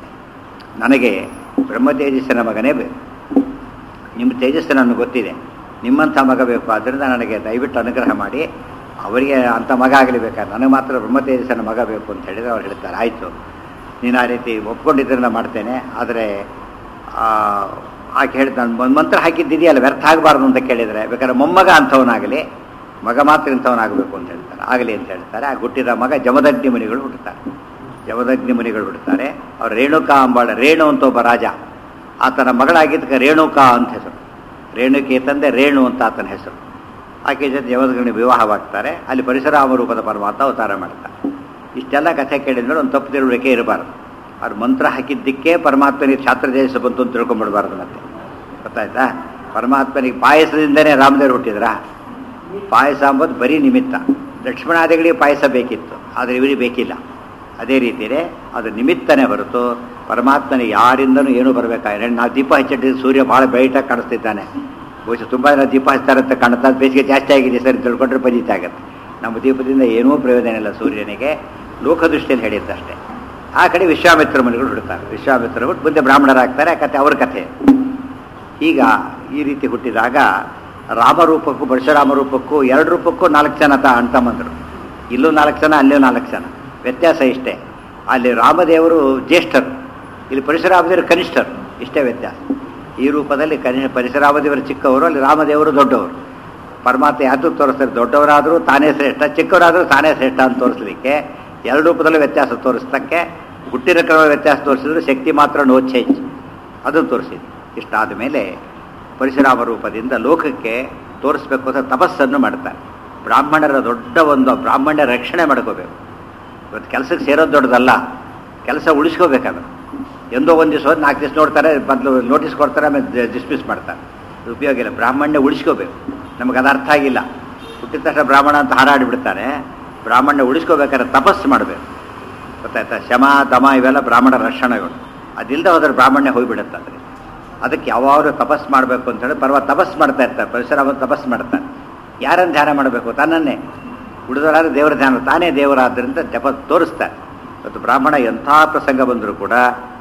ನನಗೆ ಬ್ರಹ್ಮ ತೇಜಸ್ಸಿನ ಮಗನೇ ಬೇಕು ನಿಮ್ಮ ತೇಜಸ್ಸು ನನಗೆ ಗೊತ್ತಿದೆ ನಿಮ್ಮಂಥ ಮಗ ಬೇಕು ಆದ್ದರಿಂದ ನನಗೆ ದಯವಿಟ್ಟು ಅನುಗ್ರಹ ಮಾಡಿ ಅವರಿಗೆ ಅಂಥ ಮಗ ಆಗಲಿ ಬೇಕಾದ್ರೆ ನನಗೆ ಮಾತ್ರ ಬ್ರಹ್ಮ ತೇಜಸ್ಸಿನ ಮಗ ಬೇಕು ಅಂತ ಹೇಳಿದರೆ ಅವ್ರು ಹೇಳ್ತಾರೆ ಆಯಿತು ನೀನು ಆ ರೀತಿ ಒಪ್ಕೊಂಡಿದ್ದರಿಂದ ಮಾಡ್ತೇನೆ ಆದರೆ ಆಕೆ ಹೇಳಿದ ನಾನು ಒಂದು ಮಂತ್ರ ಹಾಕಿದ್ದಿದೆಯಲ್ಲ ವ್ಯರ್ಥ ಆಗಬಾರ್ದು ಅಂತ ಕೇಳಿದರೆ ಬೇಕಾದ್ರೆ ಮೊಮ್ಮಗ ಅಂಥವನಾಗಲಿ ಮಗ ಮಾತ್ರ ಇಂಥವನಾಗಬೇಕು ಅಂತ ಹೇಳ್ತಾರೆ ಆಗಲಿ ಅಂತ ಹೇಳ್ತಾರೆ ಆ ಹುಟ್ಟಿದ ಮಗ ಜಮದಗ್ನಿ ಮುನಿಗಳು ಹುಟ್ಟುತ್ತಾರೆ ಜಮದಗ್ನಿ ಮುನಿಗಳು ಹುಟ್ಟುತ್ತಾರೆ ಅವ್ರು ರೇಣುಕಾ ಅಂಬಾಳ ರೇಣು ಅಂತ ಒಬ್ಬ ರಾಜ ಆತನ ಮಗಳಾಗಿದ್ದಕ್ಕೆ ರೇಣುಕಾ ಅಂತ ಹೆಸರು ರೇಣುಕೆ ತಂದೆ ರೇಣು ಅಂತ ಆತನ ಹೆಸರು ಆಕೆ ಜೊತೆ ಜಮದಗ್ನಿ ವಿವಾಹವಾಗ್ತಾರೆ ಅಲ್ಲಿ ಪರಿಸರಾಮ ರೂಪದ ಪರಮಾತ್ಮ ಅವತಾರ ಮಾಡ್ತಾರೆ ಇಷ್ಟೆಲ್ಲ ಕಥೆ ಕೇಳಿದ್ಮೇಲೆ ಒಂದು ತಪ್ಪು ತಿಳುವಳಿಕೆ ಇರಬಾರ್ದು ಅವ್ರು ಮಂತ್ರ ಹಾಕಿದ್ದಕ್ಕೆ ಪರಮಾತ್ಮನಿಗೆ ಛಾತ್ರ ದೇಶ ಬಂತು ಅಂತ ತಿಳ್ಕೊಂಡ್ಬಿಡ್ಬಾರ್ದು ಮತ್ತೆ ಗೊತ್ತಾಯ್ತಾ ಪರಮಾತ್ಮನಿಗೆ ಪಾಯಸದಿಂದನೇ ರಾಮದೇವರು ಹುಟ್ಟಿದ್ರಾ ಪಾಯಸ ಅಂಬೋದು ಬರೀ ನಿಮಿತ್ತ ಲಕ್ಷ್ಮಣಾದಿಗಳಿಗೆ ಪಾಯಸ ಬೇಕಿತ್ತು ಆದರೆ ಇವರಿಗೆ ಬೇಕಿಲ್ಲ ಅದೇ ರೀತಿಯೇ ಅದು ನಿಮಿತ್ತನೇ ಹೊರತು ಪರಮಾತ್ಮನಿಗೆ ಯಾರಿಂದನೂ ಏನೂ ಬರಬೇಕಾದ್ರೆ ನಾವು ದೀಪ ಹಚ್ಚಿಟ್ಟಿದ್ದು ಸೂರ್ಯ ಭಾಳ ಬ್ರೈಟಾಗಿ ಕಾಣಿಸ್ತಿದ್ದಾನೆ ಬಹುಶಃ ತುಂಬ ಜನ ದೀಪ ಹಚ್ತಾರೆ ಅಂತ ಕಾಣುತ್ತೆ ಅದು ಬೇಸಿಗೆ ಜಾಸ್ತಿ ಆಗಿದೆ ಸರಿ ತಿಳ್ಕೊಂಡ್ರೆ ಪಂಜಿತ ಆಗುತ್ತೆ ನಮ್ಮ ದೀಪದಿಂದ ಏನೂ ಪ್ರಯೋಜನ ಇಲ್ಲ ಸೂರ್ಯನಿಗೆ ಲೋಕದೃಷ್ಟಿಯಲ್ಲಿ ಹೇಳಿದ್ದಷ್ಟೇ ಆ ಕಡೆ ವಿಶ್ವಾಮಿತ್ರ ಮುನಿಗಳು ಹುಡ್ತಾರೆ ವಿಶ್ವಾಮಿತ್ರ ಹುಟ್ಟು ಮುಂದೆ ಬ್ರಾಹ್ಮಣರಾಗ್ತಾರೆ ಆ ಕಥೆ ಅವ್ರ ಕಥೆ ಈಗ ಈ ರೀತಿ ಹುಟ್ಟಿದಾಗ ರಾಮರೂಪಕ್ಕೂ ಪರಶುರಾಮ ರೂಪಕ್ಕೂ ಎರಡು ರೂಪಕ್ಕೂ ನಾಲ್ಕು ಜನ ತ ಅಣ್ತಮ್ಮಂದರು ಇಲ್ಲೂ ನಾಲ್ಕು ಜನ ಅಲ್ಲೂ ನಾಲ್ಕು ಜನ ವ್ಯತ್ಯಾಸ ಇಷ್ಟೇ ಅಲ್ಲಿ ರಾಮದೇವರು ಜ್ಯೇಷ್ಠರು ಇಲ್ಲಿ ಪರಶುರಾಮದೇವರು ಕನಿಷ್ಠರು ಇಷ್ಟೇ ವ್ಯತ್ಯಾಸ ಈ ರೂಪದಲ್ಲಿ ಕನಿ ಪರಶುರಾಮದೇವರು ಚಿಕ್ಕವರು ಅಲ್ಲಿ ರಾಮದೇವರು ದೊಡ್ಡವರು ಪರಮಾತ್ಮ ಯಾವುದು ತೋರಿಸ್ತಾರೆ ದೊಡ್ಡವರಾದರೂ ತಾನೇ ಶ್ರೇಷ್ಠ ಚಿಕ್ಕವರಾದರೂ ತಾನೇ ಶ್ರೇಷ್ಠ ಅಂತ ತೋರಿಸ್ಲಿಕ್ಕೆ ಎರಡು ರೂಪದಲ್ಲೂ ವ್ಯತ್ಯಾಸ ತೋರಿಸ್ತಕ್ಕೆ ಹುಟ್ಟಿನ ಕ್ರಮ ವ್ಯತ್ಯಾಸ ತೋರಿಸಿದ್ರು ಶಕ್ತಿ ಮಾತ್ರ ನೋ ಚೇಂಜ್ ಅದನ್ನು ತೋರಿಸಿದ್ರು ಇಷ್ಟಾದ ಮೇಲೆ ಪರಶುರಾಮ ರೂಪದಿಂದ ಲೋಕಕ್ಕೆ ತೋರಿಸ್ಬೇಕು ಅಂತ ತಪಸ್ಸನ್ನು ಮಾಡ್ತಾರೆ ಬ್ರಾಹ್ಮಣರ ದೊಡ್ಡ ಒಂದು ಬ್ರಾಹ್ಮಣ್ಯ ರಕ್ಷಣೆ ಮಾಡ್ಕೋಬೇಕು ಇವತ್ತು ಕೆಲಸಕ್ಕೆ ಸೇರೋದು ದೊಡ್ಡದಲ್ಲ ಕೆಲಸ ಉಳಿಸ್ಕೋಬೇಕಾದ್ರೆ ಎಂದೋ ಒಂದು ದಿವಸ ನಾಲ್ಕು ದಿವಸ ನೋಡ್ತಾರೆ ಬದಲು ನೋಟಿಸ್ ಕೊಡ್ತಾರೆ ಆಮೇಲೆ ಡಿಸ್ಮಿಸ್ ಮಾಡ್ತಾರೆ ಅದು ಉಪಯೋಗ ಇಲ್ಲ ಬ್ರಾಹ್ಮಣ್ಯ ಉಳಿಸ್ಕೋಬೇಕು ನಮಗೆ ಅದು ಅರ್ಥ ಆಗಿಲ್ಲ ಹುಟ್ಟಿದ ತಕ್ಷಣ ಬ್ರಾಹ್ಮಣ ಅಂತ ಹಾರಾಡಿಬಿಡ್ತಾರೆ ಬ್ರಾಹ್ಮಣ್ಯ ಉಳಿಸ್ಕೋಬೇಕಾದ್ರೆ ತಪಸ್ಸು ಮಾಡಬೇಕು ಗೊತ್ತಾಯ್ತಾ ಶಮ ದಮ ಇವೆಲ್ಲ ಬ್ರಾಹ್ಮಣ ರಕ್ಷಣೆಗಳು ಅದಿಲ್ಲದೆ ಹೋದ್ರೆ ಬ್ರಾಹ್ಮಣ್ಯ ಹೋಗಿಬಿಡುತ್ತೆ ಅಂದರೆ ಅದಕ್ಕೆ ಯಾವಾಗಲೂ ತಪಸ್ ಮಾಡಬೇಕು ಅಂತ ಹೇಳಿ ಪರ್ವ ತಪಸ್ ಮಾಡ್ತಾ ಇರ್ತಾರೆ ಪರಶುರಾಮ ತಪಸ್ ಮಾಡ್ತಾರೆ ಯಾರನ್ನು ಧ್ಯಾನ ಮಾಡಬೇಕು ತನ್ನನ್ನೇ ಉಳಿದವರಾದ್ರೆ ದೇವರ ಧ್ಯಾನ ತಾನೇ ದೇವರಾದ್ದರಿಂದ ಜಪ ತೋರಿಸ್ತಾರೆ ಮತ್ತು ಬ್ರಾಹ್ಮಣ ಎಂಥ ಪ್ರಸಂಗ ಬಂದರೂ ಕೂಡ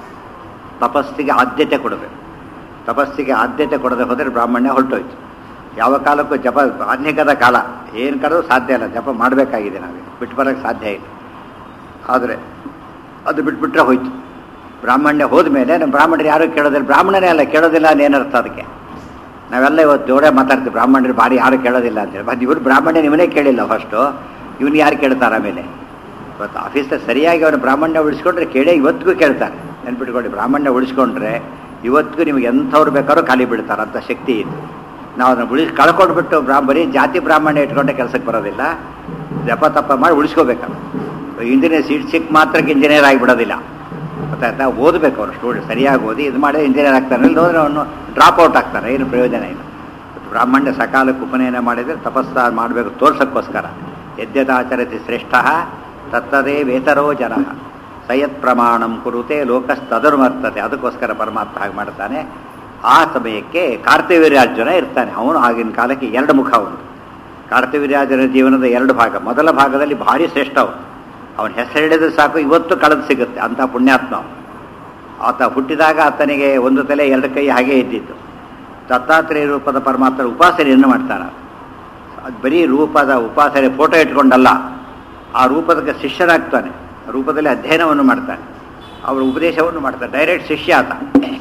ತಪಸ್ಸಿಗೆ ಆದ್ಯತೆ ಕೊಡಬೇಕು ತಪಸ್ಸಿಗೆ ಆದ್ಯತೆ ಕೊಡದೆ ಹೋದರೆ ಬ್ರಾಹ್ಮಣ್ಯ ಹೊರಟೋಯ್ತು ಯಾವ ಕಾಲಕ್ಕೂ ಜಪ ಅನೇಕದ ಕಾಲ ಏನು ಕರೆದು ಸಾಧ್ಯ ಇಲ್ಲ ಜಪ ಮಾಡಬೇಕಾಗಿದೆ ನಾವೀಗ ಬಿಟ್ಟು ಬರೋಕ್ಕೆ ಸಾಧ್ಯ ಇಲ್ಲ ಆದರೆ ಅದು ಬಿಟ್ಬಿಟ್ರೆ ಹೋಯ್ತು ಬ್ರಾಹ್ಮಣ್ಯ ಹೋದ ಮೇಲೆ ನಮ್ಮ ಬ್ರಾಹ್ಮಣರು ಯಾರು ಕೇಳೋದಿಲ್ಲ ಬ್ರಾಹ್ಮಣನೇ ಅಲ್ಲ ಕೇಳೋದಿಲ್ಲ ಏನರ್ಥ ಅದಕ್ಕೆ ನಾವೆಲ್ಲ ಇವತ್ತು ಜೋಡೆ ಮಾತಾಡ್ತೀವಿ ಬ್ರಾಹ್ಮಣರು ಭಾರಿ ಯಾರು ಕೇಳೋದಿಲ್ಲ ಅಂತೇಳಿ ಮತ್ತು ಇವರು ಬ್ರಾಹ್ಮಣ್ಯ ನಿಮ್ಮನೇ ಕೇಳಿಲ್ಲ ಫಸ್ಟು ಇವನು ಯಾರು ಕೇಳ್ತಾರೆ ಆಮೇಲೆ ಇವತ್ತು ಆಫೀಸಲ್ಲಿ ಸರಿಯಾಗಿ ಅವನು ಬ್ರಾಹ್ಮಣ್ಯ ಉಳಿಸ್ಕೊಂಡ್ರೆ ಕೇಳೇ ಇವತ್ತಿಗೂ ಕೇಳ್ತಾರೆ ನೆನ್ಪಿಟ್ಕೊಳ್ಳಿ ಬ್ರಾಹ್ಮಣ್ಯ ಉಳಿಸ್ಕೊಂಡ್ರೆ ಇವತ್ತಿಗೂ ನಿಮ್ಗೆ ಎಂಥವ್ರು ಬೇಕಾದ್ರೂ ಖಾಲಿ ಬಿಡ್ತಾರೆ ಅಂತ ಶಕ್ತಿ ಇದೆ ನಾವು ಅದನ್ನು ಉಳಿಸಿ ಕಳ್ಕೊಂಡ್ಬಿಟ್ಟು ಬ್ರಾ ಬರೀ ಜಾತಿ ಬ್ರಾಹ್ಮಣ್ಯ ಇಟ್ಕೊಂಡೆ ಕೆಲಸಕ್ಕೆ ಬರೋದಿಲ್ಲ ಜಪ ತಪ ಮಾಡಿ ಉಳಿಸ್ಕೋಬೇಕಲ್ಲ ಇಂಜಿನಿಯರ್ ಸೀಟ್ ಸಿಕ್ ಮಾತ್ರಕ್ಕೆ ಇಂಜಿನಿಯರ್ ಆಗಿಬಿಡೋದಿಲ್ಲ ಗೊತ್ತಾಯ್ತಾ ಓದಬೇಕು ಅವರು ಸ್ಟೂಡೆಂಟ್ ಸರಿಯಾಗಿ ಓದಿ ಇದು ಮಾಡಿದ್ರೆ ಇಂಜಿನಿಯರ್ ಆಗ್ತಾನೆ ಇಲ್ಲ ಹೋದ್ರೆ ಅವನು ಡ್ರಾಪ್ ಔಟ್ ಆಗ್ತಾನೆ ಏನು ಪ್ರಯೋಜನ ಇಲ್ಲ ಬ್ರಾಹ್ಮಣ್ಯ ಸಕಾಲಕ್ಕೆ ಉಪನಯನ ಮಾಡಿದರೆ ತಪಸ್ಸ ಮಾಡಬೇಕು ತೋರ್ಸೋಕ್ಕೋಸ್ಕರ ಯದ್ಯದಾಚರತಿ ಶ್ರೇಷ್ಠ ತತ್ತದೇ ವೇತರೋ ಜನ ಸಯತ್ ಪ್ರಮಾಣಂ ಕುರುತೆ ಲೋಕಸ್ತದನುವರ್ತತೆ ಅದಕ್ಕೋಸ್ಕರ ಪರಮಾತ್ಮ ಹಾಗೆ ಮಾಡ್ತಾನೆ ಆ ಸಮಯಕ್ಕೆ ಕಾರ್ತಿವೀರ್ಯಾರ್ಜುನ ಇರ್ತಾನೆ ಅವನು ಆಗಿನ ಕಾಲಕ್ಕೆ ಎರಡು ಮುಖ ಅವನು ಕಾರ್ತಿವೀರ್ಯಾರ್ಜುನ ಜೀವನದ ಎರಡು ಭಾಗ ಮೊದಲ ಭಾಗದಲ್ಲಿ ಭಾರಿ ಶ್ರೇಷ್ಠ ಅವನು ಅವನ ಹೆಸರು ಹಿಡಿದ್ರೆ ಸಾಕು ಇವತ್ತು ಕಳೆದು ಸಿಗುತ್ತೆ ಅಂಥ ಪುಣ್ಯಾತ್ಮ ಅವನು. ಆತ ಹುಟ್ಟಿದಾಗ ಆತನಿಗೆ ಒಂದು ತಲೆ ಎರಡು ಕೈ ಹಾಗೆ ಇದ್ದಿತ್ತು ದತ್ತಾತ್ರೇಯ ರೂಪದ ಪರಮಾತ್ಮರ ಉಪಾಸನೆಯನ್ನು ಮಾಡ್ತಾನೆ ಅದು ಬರೀ ರೂಪದ ಉಪಾಸನೆ ಫೋಟೋ ಇಟ್ಕೊಂಡಲ್ಲ ಆ ರೂಪದ ಶಿಷ್ಯನಾಗ್ತಾನೆ ಆ ರೂಪದಲ್ಲಿ ಅಧ್ಯಯನವನ್ನು ಮಾಡ್ತಾನೆ ಅವರ ಉಪದೇಶವನ್ನು ಮಾಡ್ತಾನೆ ಡೈರೆಕ್ಟ್ ಶಿಷ್ಯ ಆತ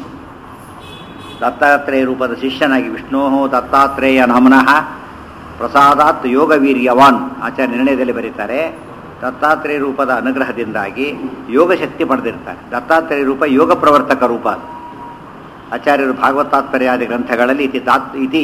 ದತ್ತಾತ್ರೇಯ ರೂಪದ ಶಿಷ್ಯನಾಗಿ ವಿಷ್ಣೋ ದತ್ತಾತ್ರೇಯ ನಮನಃ ಪ್ರಸಾದಾತ್ ಯೋಗವೀರ್ಯವಾನ್ ಆಚಾರ್ಯ ನಿರ್ಣಯದಲ್ಲಿ ಬರೀತಾರೆ ದತ್ತಾತ್ರೇಯ ರೂಪದ ಅನುಗ್ರಹದಿಂದಾಗಿ ಯೋಗ ಶಕ್ತಿ ಪಡೆದಿರ್ತಾರೆ ದತ್ತಾತ್ರೇಯ ರೂಪ ಯೋಗ ಪ್ರವರ್ತಕ ರೂಪ ಅದು ಆಚಾರ್ಯರು ಭಾಗವತಾತ್ಪರ್ಯಾದಿ ಗ್ರಂಥಗಳಲ್ಲಿ ಇತಿ ದಾತ್ ಇತಿ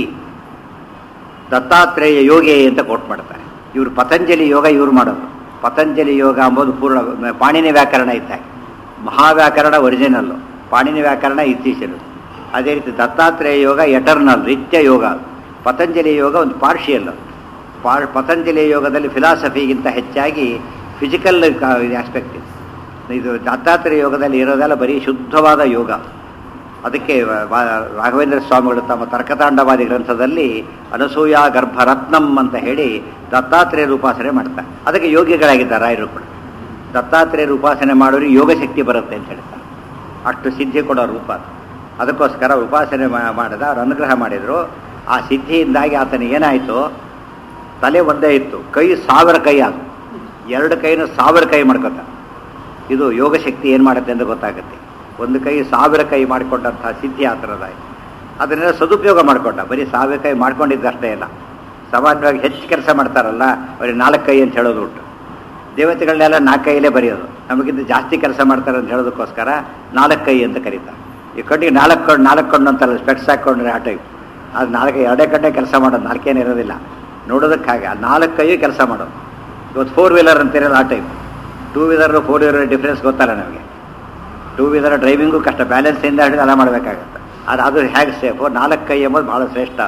ದತ್ತಾತ್ರೇಯ ಯೋಗಿ ಅಂತ ಕೋಟ್ ಮಾಡ್ತಾರೆ ಇವರು ಪತಂಜಲಿ ಯೋಗ ಇವರು ಮಾಡೋದು ಪತಂಜಲಿ ಯೋಗ ಅಂಬೋದು ಪೂರ್ಣ ಪಾಣಿನಿ ವ್ಯಾಕರಣ ಇದ್ದಾಗ ಮಹಾವ್ಯಾಕರಣ ಒರಿಜಿನಲ್ಲು ಪಾಣಿನಿ ವ್ಯಾಕರಣ ಇತ್ತೀಚಿನ ಅದೇ ರೀತಿ ದತ್ತಾತ್ರೇಯ ಯೋಗ ಎಟರ್ನಲ್ ನಿತ್ಯ ಯೋಗ ಪತಂಜಲಿ ಯೋಗ ಒಂದು ಪಾರ್ಷಿಯಲ್ ಪಾರ್ ಪತಂಜಲಿ ಯೋಗದಲ್ಲಿ ಫಿಲಾಸಫಿಗಿಂತ ಹೆಚ್ಚಾಗಿ ಫಿಸಿಕಲ್ ಆಸ್ಪೆಕ್ಟ್ ಇದೆ ಇದು ದತ್ತಾತ್ರೇಯ ಯೋಗದಲ್ಲಿ ಇರೋದೆಲ್ಲ ಬರೀ ಶುದ್ಧವಾದ ಯೋಗ ಅದಕ್ಕೆ ವ- ರಾಘವೇಂದ್ರ ಸ್ವಾಮಿಗಳು ತಮ್ಮ ತರ್ಕತಾಂಡವಾದಿ ಗ್ರಂಥದಲ್ಲಿ ಅನಸೂಯ ಗರ್ಭರತ್ನಂ ಅಂತ ಹೇಳಿ ದತ್ತಾತ್ರೇಯರ ಉಪಾಸನೆ ಮಾಡ್ತಾರೆ ಅದಕ್ಕೆ ಯೋಗಿಗಳಾಗಿದ್ದಾರೆ ರಾಯರು ಕೂಡ ದತ್ತಾತ್ರೇಯರ ಉಪಾಸನೆ ಮಾಡೋರಿಗೆ ಯೋಗ ಶಕ್ತಿ ಬರುತ್ತೆ ಅಂತ ಹೇಳ್ತಾರೆ ಅಷ್ಟು ಸಿದ್ಧಿ ಕೊಡೋ ರೂಪ ಅದು ಅದಕ್ಕೋಸ್ಕರ ಉಪಾಸನೆ ಮಾ- ಮಾಡಿದ ಅವ್ರು ಅನುಗ್ರಹ ಮಾಡಿದರು ಆ ಸಿದ್ಧಿಯಿಂದಾಗಿ ಆತನಿಗೆ ಏನಾಯಿತು ತಲೆ ಒಂದೇ ಇತ್ತು ಕೈ ಸಾವಿರ ಕೈ ಅದು ಎರಡು ಕೈನ ಸಾವಿರ ಕೈ ಮಾಡ್ಕೊತಾರೆ ಇದು ಯೋಗ ಶಕ್ತಿ ಏನು ಮಾಡುತ್ತೆ ಅಂತ ಗೊತ್ತಾಗುತ್ತೆ ಒಂದು ಕೈ ಸಾವಿರ ಕೈ ಮಾಡಿಕೊಂಡಂತಹ ಸಿದ್ಧಿ ಆ ಥರದಾಯಿತು ಅದನ್ನೆಲ್ಲ ಸದುಪಯೋಗ ಮಾಡಿಕೊಂಡ ಬರೀ ಸಾವಿರ ಕೈ ಮಾಡ್ಕೊಂಡಿದ್ದಷ್ಟೇ ಇಲ್ಲ ಸಾಮಾನ್ಯವಾಗಿ ಹೆಚ್ಚು ಕೆಲಸ ಮಾಡ್ತಾರಲ್ಲ ಅವ್ರಿಗೆ ನಾಲ್ಕು ಕೈ ಅಂತ ಹೇಳೋದು ಉಂಟು ದೇವತೆಗಳನ್ನೆಲ್ಲ ನಾಲ್ಕು ಕೈಯಲ್ಲೇ ಬರೆಯೋದು ನಮಗಿಂತ ಜಾಸ್ತಿ ಕೆಲಸ ಮಾಡ್ತಾರೆ ಅಂತ ಹೇಳೋದಕ್ಕೋಸ್ಕರ ನಾಲ್ಕು ಕೈ ಅಂತ ಕರೀತಾರೆ ಈ ಕಣ್ಣಿಗೆ ನಾಲ್ಕು ಕಣ್ಣು ನಾಲ್ಕು ಕಣ್ಣು ಅಂತಾರಲ್ಲ ಸ್ಪೆಕ್ಸ್ ಹಾಕ್ಕೊಂಡ್ರೆ ಆ ಟೈಪ್ ಅದು ನಾಲ್ಕು ಎರಡೇ ಕಣ್ಣೇ ಕೆಲಸ ಮಾಡೋದು ನಾಲ್ಕೇನು ಇರೋದಿಲ್ಲ ನೋಡೋದಕ್ಕೆ ಹಾಗೆ ಆ ನಾಲ್ಕು ಕೈಯೂ ಕೆಲಸ ಮಾಡೋದು ಇವತ್ತು ಫೋರ್ ವೀಲರ್ ಅಂತಿರಲ್ಲ ಆ type two wheeler four wheeler difference ಗೊತ್ತಲ್ಲ ನಮಗೆ ಟೂ ವೀಲರ್ ಡ್ರೈವಿಂಗು ಕಷ್ಟ ಬ್ಯಾಲೆನ್ಸಿಂದ ಹಿಡಿದು ಎಲ್ಲ ಮಾಡಬೇಕಾಗತ್ತೆ ಅದು ಅದು ಹೇಗೆ ಸೇಫು ನಾಲ್ಕು ಕೈ ಎಂಬುದು ಭಾಳ ಶ್ರೇಷ್ಠ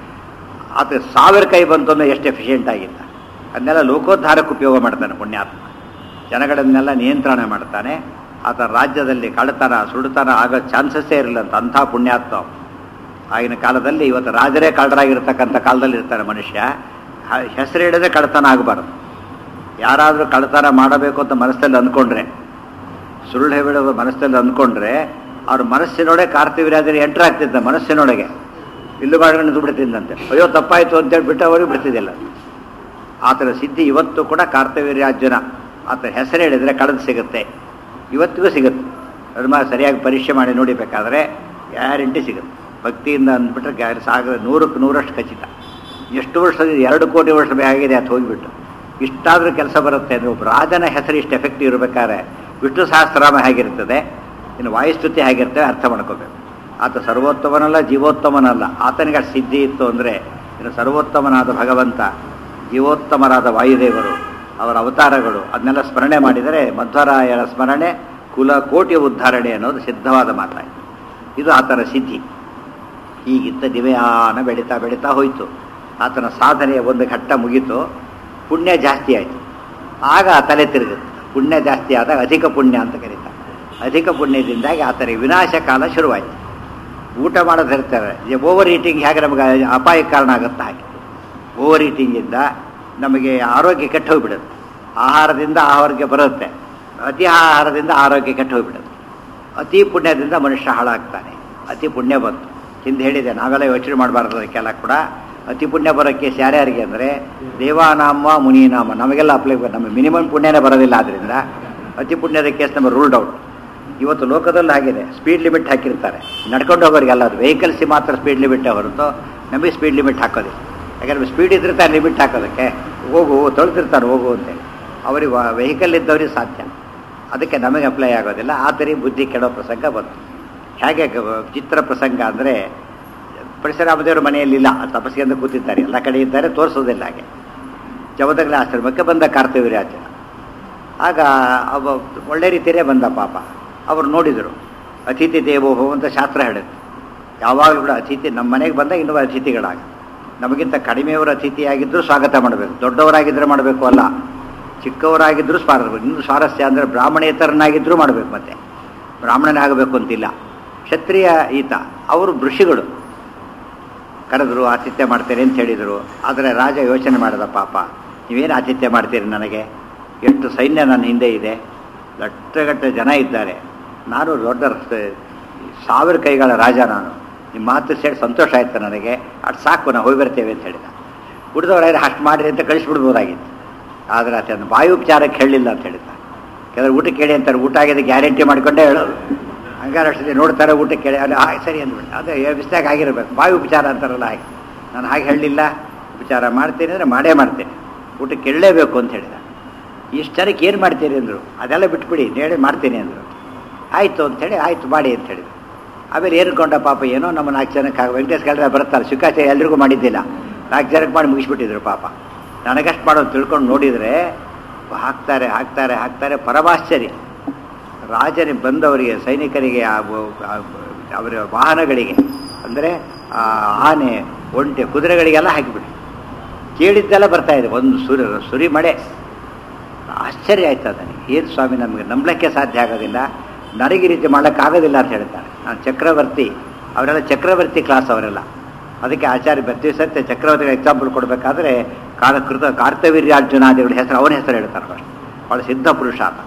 ಅದು ಸಾವಿರ ಕೈ ಬಂತು ಅಂದರೆ ಎಷ್ಟು ಎಫಿಷಿಯೆಂಟ್ ಆಗಿಲ್ಲ ಅದನ್ನೆಲ್ಲ ಲೋಕೋದ್ಧಾರಕ್ಕೆ ಉಪಯೋಗ ಮಾಡ್ತಾನೆ ಪುಣ್ಯಾತ್ಮ ಜನಗಳನ್ನೆಲ್ಲ ನಿಯಂತ್ರಣ ಮಾಡ್ತಾನೆ ಆತ ರಾಜ್ಯದಲ್ಲಿ ಕಳ್ಳತನ ಸುಡುತನ ಆಗೋ ಚಾನ್ಸಸ್ಸೇ ಇರಲಿಲ್ಲ ಅಂತ ಅಂಥ ಪುಣ್ಯಾತ್ಮ ಅವ್ನು. ಆಗಿನ ಕಾಲದಲ್ಲಿ ಇವತ್ತು ರಾಜರೇ ಕಳ್ಳರಾಗಿರ್ತಕ್ಕಂಥ ಕಾಲದಲ್ಲಿ ಇರ್ತಾರೆ ಮನುಷ್ಯ ಹ- ಹೆಸರು ಹಿಡಿದ್ರೆ ಕಳ್ಳತನ ಆಗಬಾರ್ದು ಯಾರಾದರೂ ಕಳ್ಳತನ ಮಾಡಬೇಕು ಅಂತ ಮನಸ್ಸಲ್ಲಿ ಅಂದ್ಕೊಂಡ್ರೆ ಸುಳ್ಳು ಹೇಳೋದು ಮನಸ್ಸಲ್ಲಿ ಅಂದ್ಕೊಂಡ್ರೆ ಅವ್ರ ಮನಸ್ಸಿನೊಳಗೆ ಕಾರ್ತಿವೀರ್ಯಾದ್ರೆ ಎಂಟ್ರ್ ಆಗ್ತಿದ್ದ ಮನಸ್ಸಿನೊಳಗೆ ಇಲ್ಲು ಮಾಡ್ಕೊಂಡು ಬಿಡ್ತಿದ್ದಂತೆ ಅಯ್ಯೋ ತಪ್ಪಾಯಿತು ಅಂತೇಳಿ ಬಿಟ್ಟು ಅವರಿಗೆ ಬಿಡ್ತಿದ್ದಿಲ್ಲ ಆತನ ಸಿದ್ಧಿ ಇವತ್ತು ಕೂಡ ಕಾರ್ತಿವೀರ್ಯಾರ್ಜುನ ಆತ ಹೆಸರು ಹೇಳಿದರೆ ಕಳೆದು ಸಿಗುತ್ತೆ ಇವತ್ತಿಗೂ ಸಿಗುತ್ತೆ ಧರ್ಮ ಸರಿಯಾಗಿ ಪರೀಕ್ಷೆ ಮಾಡಿ ನೋಡಿಬೇಕಾದ್ರೆ ಗ್ಯಾರಂಟಿ ಸಿಗುತ್ತೆ ಭಕ್ತಿಯಿಂದ ಅಂದ್ಬಿಟ್ರೆ ಗ್ಯಾರ ಸಾಗರ ನೂರಕ್ಕೆ ನೂರಷ್ಟು ಖಚಿತ ಎಷ್ಟು ವರ್ಷದ ಎರಡು ಕೋಟಿ ವರ್ಷ ಆಗಿದೆ ಅದು ಹೋಗಿಬಿಟ್ಟು ಇಷ್ಟಾದರೂ ಕೆಲಸ ಬರುತ್ತೆ ಅಂದರೆ ಒಬ್ಬ ರಾಜನ ಹೆಸರು ಇಷ್ಟು ಎಫೆಕ್ಟಿವ್ ಇರಬೇಕಾದ್ರೆ ವಿಷ್ಣು ಸಹಸ್ರನಾಮ ಹೇಗಿರ್ತದೆ ಇನ್ನು ವಾಯುಸ್ತುತಿ ಹೇಗಿರ್ತದೆ ಅರ್ಥ ಮಾಡ್ಕೋಬೇಕು ಆತ ಸರ್ವೋತ್ತಮನಲ್ಲ ಜೀವೋತ್ತಮನಲ್ಲ ಆತನಿಗೆ ಅಷ್ಟು ಸಿದ್ಧಿ ಇತ್ತು ಅಂದರೆ ಇನ್ನು ಸರ್ವೋತ್ತಮನಾದ ಭಗವಂತ ಜೀವೋತ್ತಮರಾದ ವಾಯುದೇವರು ಅವರ ಅವತಾರಗಳು ಅದನ್ನೆಲ್ಲ ಸ್ಮರಣೆ ಮಾಡಿದರೆ ಮಧ್ವರಾಯರ ಸ್ಮರಣೆ ಕುಲ ಕೋಟಿ ಉದ್ಧಾರಣೆ ಅನ್ನೋದು ಸಿದ್ಧವಾದ ಮಾತಾಯಿತು ಇದು ಆತನ ಸಿದ್ಧಿ ಹೀಗಿದ್ದ ದಿವ್ಯಾನ ಬೆಳೀತಾ ಬೆಳೀತಾ ಹೋಯಿತು ಆತನ ಸಾಧನೆಯ ಒಂದು ಘಟ್ಟ ಮುಗೀತು ಪುಣ್ಯ ಜಾಸ್ತಿ ಆಯಿತು ಆಗ ತಲೆ ತಿರುಗುತ್ತೆ ಪುಣ್ಯ ಜಾಸ್ತಿ ಆದಾಗ ಅಧಿಕ ಪುಣ್ಯ ಅಂತ ಕರೀತಾರೆ ಅಧಿಕ ಪುಣ್ಯದಿಂದಾಗಿ ಆತನಿಗೆ ವಿನಾಶ ಕಾಲ ಶುರುವಾಯಿತು ಊಟ ಮಾಡೋದು ಇರ್ತಾರೆ ಓವರ್ ಈಟಿಂಗ್ ಹೇಗೆ ನಮಗೆ ಅಪಾಯಕ್ಕೆ ಕಾರಣ ಆಗುತ್ತೆ ಹಾಗೆ ಓವರ್ ಈಟಿಂಗಿಂದ ನಮಗೆ ಆರೋಗ್ಯ ಕೆಟ್ಟು ಹೋಗ್ಬಿಡುತ್ತೆ ಆಹಾರದಿಂದ ಆರೋಗ್ಯ ಬರುತ್ತೆ ಅತಿ ಆಹಾರದಿಂದ ಆರೋಗ್ಯ ಕೆಟ್ಟು ಹೋಗ್ಬಿಡುತ್ತೆ ಅತಿ ಪುಣ್ಯದಿಂದ ಮನುಷ್ಯ ಹಾಳಾಗ್ತಾನೆ ಅತಿ ಪುಣ್ಯ ಬಂತು ಹಿಂದೆ ಹೇಳಿದೆ ನಾವೆಲ್ಲ ಯೋಚನೆ ಮಾಡಬಾರ್ದು ಅದಕ್ಕೆಲ್ಲ ಕೂಡ ಅತಿ ಪುಣ್ಯ ಬರೋ ಕೇಸ್ ಯಾರ್ಯಾರಿಗೆ ಅಂದರೆ ದೇವಾನಾಮ ಮುನಿನಾಮ ನಮಗೆಲ್ಲ ಅಪ್ಲೈ ನಮಗೆ ಮಿನಿಮಮ್ ಪುಣ್ಯನೇ ಬರೋದಿಲ್ಲ ಆದ್ದರಿಂದ ಅತಿ ಪುಣ್ಯದ ಕೇಸ್ ನಮ್ಮ ರೂಲ್ಡ್ ಔಟ್ ಇವತ್ತು ಲೋಕದಲ್ಲಿ ಆಗಿದೆ ಸ್ಪೀಡ್ ಲಿಮಿಟ್ ಹಾಕಿರ್ತಾರೆ ನಡ್ಕೊಂಡು ಹೋಗೋರಿಗೆಲ್ಲ ಅದು ವೆಹಿಕಲ್ಸಿಗೆ ಮಾತ್ರ ಸ್ಪೀಡ್ ಲಿಮಿಟೇ ಹೊರತು ನಮಗೆ ಸ್ಪೀಡ್ ಲಿಮಿಟ್ ಹಾಕೋದಿಲ್ಲ ಯಾಕಂದ್ರೆ ಸ್ಪೀಡ್ ಇದ್ದಿರ್ತಾರೆ ಲಿಮಿಟ್ ಹಾಕೋದಕ್ಕೆ ಹೋಗು ತೊಳೆದಿರ್ತಾರೆ ಹೋಗು ಅಂತೇಳಿ ಅವ್ರಿಗೆ ವೆಹಿಕಲ್ ಇದ್ದವ್ರಿಗೆ ಸಾಧ್ಯ ಅದಕ್ಕೆ ನಮಗೆ ಅಪ್ಲೈ ಆಗೋದಿಲ್ಲ ಆ ಥರ ಬುದ್ಧಿ ಕೆಡೋ ಪ್ರಸಂಗ ಬಂತು ಹೇಗೆ ಗ- ಚಿತ್ರ ಪ್ರಸಂಗ ಅಂದರೆ ಪರಶುರಾಮದೇವರು ಮನೆಯಲ್ಲಿಲ್ಲ ತಪಸ್ಸಿಗೆ ಅಂತ ಕೂತಿದ್ದಾರೆ ಎಲ್ಲ ಕಡೆ ಇದ್ದಾರೆ ತೋರಿಸೋದಿಲ್ಲ ಹಾಗೆ ಜಮದಗ್ಲ ಆಶ್ರಮಕ್ಕೆ ಬಂದ ಕಾರ್ತಿವೀರ್ಯಾರ್ಜುನ ಆಗ ಅವ ಒಳ್ಳೆ ರೀತಿಯೇ ಬಂದ ಪಾಪ ಅವರು ನೋಡಿದರು ಅತಿಥಿ ದೇವೋಭವ ಅಂತ ಶಾಸ್ತ್ರ ಹೇಳುತ್ತೆ ಯಾವಾಗಲೂ ಕೂಡ ಅತಿಥಿ ನಮ್ಮ ಮನೆಗೆ ಬಂದಾಗ ಇನ್ನೂ ಅತಿಥಿಗಳಾಗ ನಮಗಿಂತ ಕಡಿಮೆಯವರ ಅತಿಥಿಯಾಗಿದ್ದರೂ ಸ್ವಾಗತ ಮಾಡಬೇಕು ದೊಡ್ಡವರಾಗಿದ್ದರೆ ಮಾಡಬೇಕು ಅಲ್ಲ ಚಿಕ್ಕವರಾಗಿದ್ದರೂ ಸ್ವಾಗತ ಇನ್ನು ಸ್ವಾರಸ್ಯ ಅಂದರೆ ಬ್ರಾಹ್ಮಣೇತರನಾಗಿದ್ದರೂ ಮಾಡಬೇಕು ಮತ್ತೆ ಬ್ರಾಹ್ಮಣನೇ ಆಗಬೇಕು ಅಂತಿಲ್ಲ ಕ್ಷತ್ರಿಯ ಈತ ಅವರು ಋಷಿಗಳು ಕರೆದ್ರು ಆತಿಥ್ಯ ಮಾಡ್ತೇನೆ ಅಂತ ಹೇಳಿದರು ಆದರೆ ರಾಜ ಯೋಚನೆ ಮಾಡಿದ ಪಾಪ ನೀವೇನು ಆತಿಥ್ಯ ಮಾಡ್ತೀರಿ ನನಗೆ ಎಷ್ಟು ಸೈನ್ಯ ನನ್ನ ಹಿಂದೆ ಇದೆ ಲಟ್ಟಗಟ್ಟೆ ಜನ ಇದ್ದಾರೆ ನಾನು ದೊಡ್ಡ ಸ- ಸಾವಿರ ಕೈಗಳ ರಾಜ ನಾನು ನಿಮ್ಮ ಮಾತು ಸೇರಿ ಸಂತೋಷ ಆಯ್ತು ನನಗೆ ಅಷ್ಟು ಸಾಕು ನಾವು ಹೋಗಿ ಬರ್ತೇವೆ ಅಂತ ಹೇಳಿದ ಉಳಿದವ್ರು ಅಷ್ಟು ಮಾಡಿರಿ ಅಂತ ಕಳಿಸ್ಬಿಡ್ಬೋದಾಗಿತ್ತು ಆದರೆ ಆತನ ಬಾಯುಪಚಾರಕ್ಕೆ ಹೇಳಿಲ್ಲ ಅಂತ ಹೇಳಿದ ಕೆಲವರು ಊಟಕ್ಕೆ ಹೇಳಿ ಅಂತಾರೆ ಊಟ ಆಗಿದೆ ಗ್ಯಾರಂಟಿ ಮಾಡಿಕೊಂಡೇ ಹೇಳೋದು ಹಂಗಾರೆ ಅಷ್ಟೇ ನೋಡ್ತಾರೆ ಊಟಕ್ಕೆ ಕೇಳಿ ಅಲ್ಲಿ ಹಾಗೆ ಸರಿ ಅಂದ್ಬಿಟ್ಟು ಅದೇ ಮಿಸ್ಟೇಕ್ ಆಗಿರಬೇಕು ಬಾಯಿ ಉಪಚಾರ ಅಂತಾರಲ್ಲ ಹಾಗೆ ನಾನು ಹಾಗೆ ಹೇಳಲಿಲ್ಲ ಉಪಚಾರ ಮಾಡ್ತೀನಿ ಅಂದರೆ ಮಾಡೇ ಮಾಡ್ತೇನೆ ಊಟಕ್ಕೆ ಕೇಳಲೇಬೇಕು ಅಂತ ಹೇಳಿದ ಇಷ್ಟು ಜನಕ್ಕೆ ಏನು ಮಾಡ್ತೀರಿ ಅಂದರು ಅದೆಲ್ಲ ಬಿಟ್ಬಿಡಿ ಹೇಳಿ ಮಾಡ್ತೀನಿ ಅಂದರು ಆಯಿತು ಅಂಥೇಳಿ ಆಯಿತು ಮಾಡಿ ಅಂತ ಹೇಳಿದ್ರು ಆಮೇಲೆ ಏನ್ಕೊಂಡ ಪಾಪ ಏನೋ ನಮ್ಮ ನಾಲ್ಕು ಜನಕ್ಕೆ ಆಗ ವೆಂಕಟೇಶ್ ಕಳೆದ ಬರ್ತಾರೆ ಸುಖಾಚಾರ್ಯ ಎಲ್ರಿಗೂ ಮಾಡಿದ್ದಿಲ್ಲ ನಾಲ್ಕು ಜನಕ್ಕೆ ಮಾಡಿ ಮುಗಿಸ್ಬಿಟ್ಟಿದ್ರು ಪಾಪ ನನಗಷ್ಟು ಮಾಡೋದು ತಿಳ್ಕೊಂಡು ನೋಡಿದರೆ ಹಾಕ್ತಾರೆ ಹಾಕ್ತಾರೆ ಹಾಕ್ತಾರೆ ಪರಮಾಶ್ಚರ್ಯ ರಾಜನೇ ಬಂದವರಿಗೆ ಸೈನಿಕರಿಗೆ ಆ ವ- ಆ ಅವರ ವಾಹನಗಳಿಗೆ ಅಂದರೆ ಆನೆ ಒಂಟೆ ಕುದುರೆಗಳಿಗೆಲ್ಲ ಹಾಕಿಬಿಡಿ ಕೇಳಿದ್ದೆಲ್ಲ ಬರ್ತಾ ಇದೆ ಒಂದು ಸುರಿ ಸುರಿ ಮಳೆ ಆಶ್ಚರ್ಯ ಆಯ್ತು ಅದನಿಗೆ ಏನು ಸ್ವಾಮಿ ನಮಗೆ ನಂಬಲಿಕ್ಕೆ ಸಾಧ್ಯ ಆಗೋದಿಲ್ಲ ನನಗೆ ಈ ರೀತಿ ಮಾಡೋಕ್ಕಾಗೋದಿಲ್ಲ ಅಂತ ಹೇಳ್ತಾರೆ ನಾನು ಚಕ್ರವರ್ತಿ ಅವರೆಲ್ಲ ಚಕ್ರವರ್ತಿ ಕ್ಲಾಸ್ ಅವರೆಲ್ಲ ಅದಕ್ಕೆ ಆಚಾರ್ಯ ಪ್ರತಿ ಸತ್ಯ ಚಕ್ರವರ್ತಿಗೆ ಎಕ್ಸಾಂಪಲ್ ಕೊಡಬೇಕಾದ್ರೆ ಕಾಲಕೃತ ಕಾರ್ತವೀರ್ಯಾರ್ಜುನಾದಿಗಳ ಹೆಸರು ಅವನ ಹೆಸರು ಹೇಳ್ತಾರೆ ಫಸ್ಟ್ ಭಾಳ ಸಿದ್ಧ ಪುರುಷ ಆತ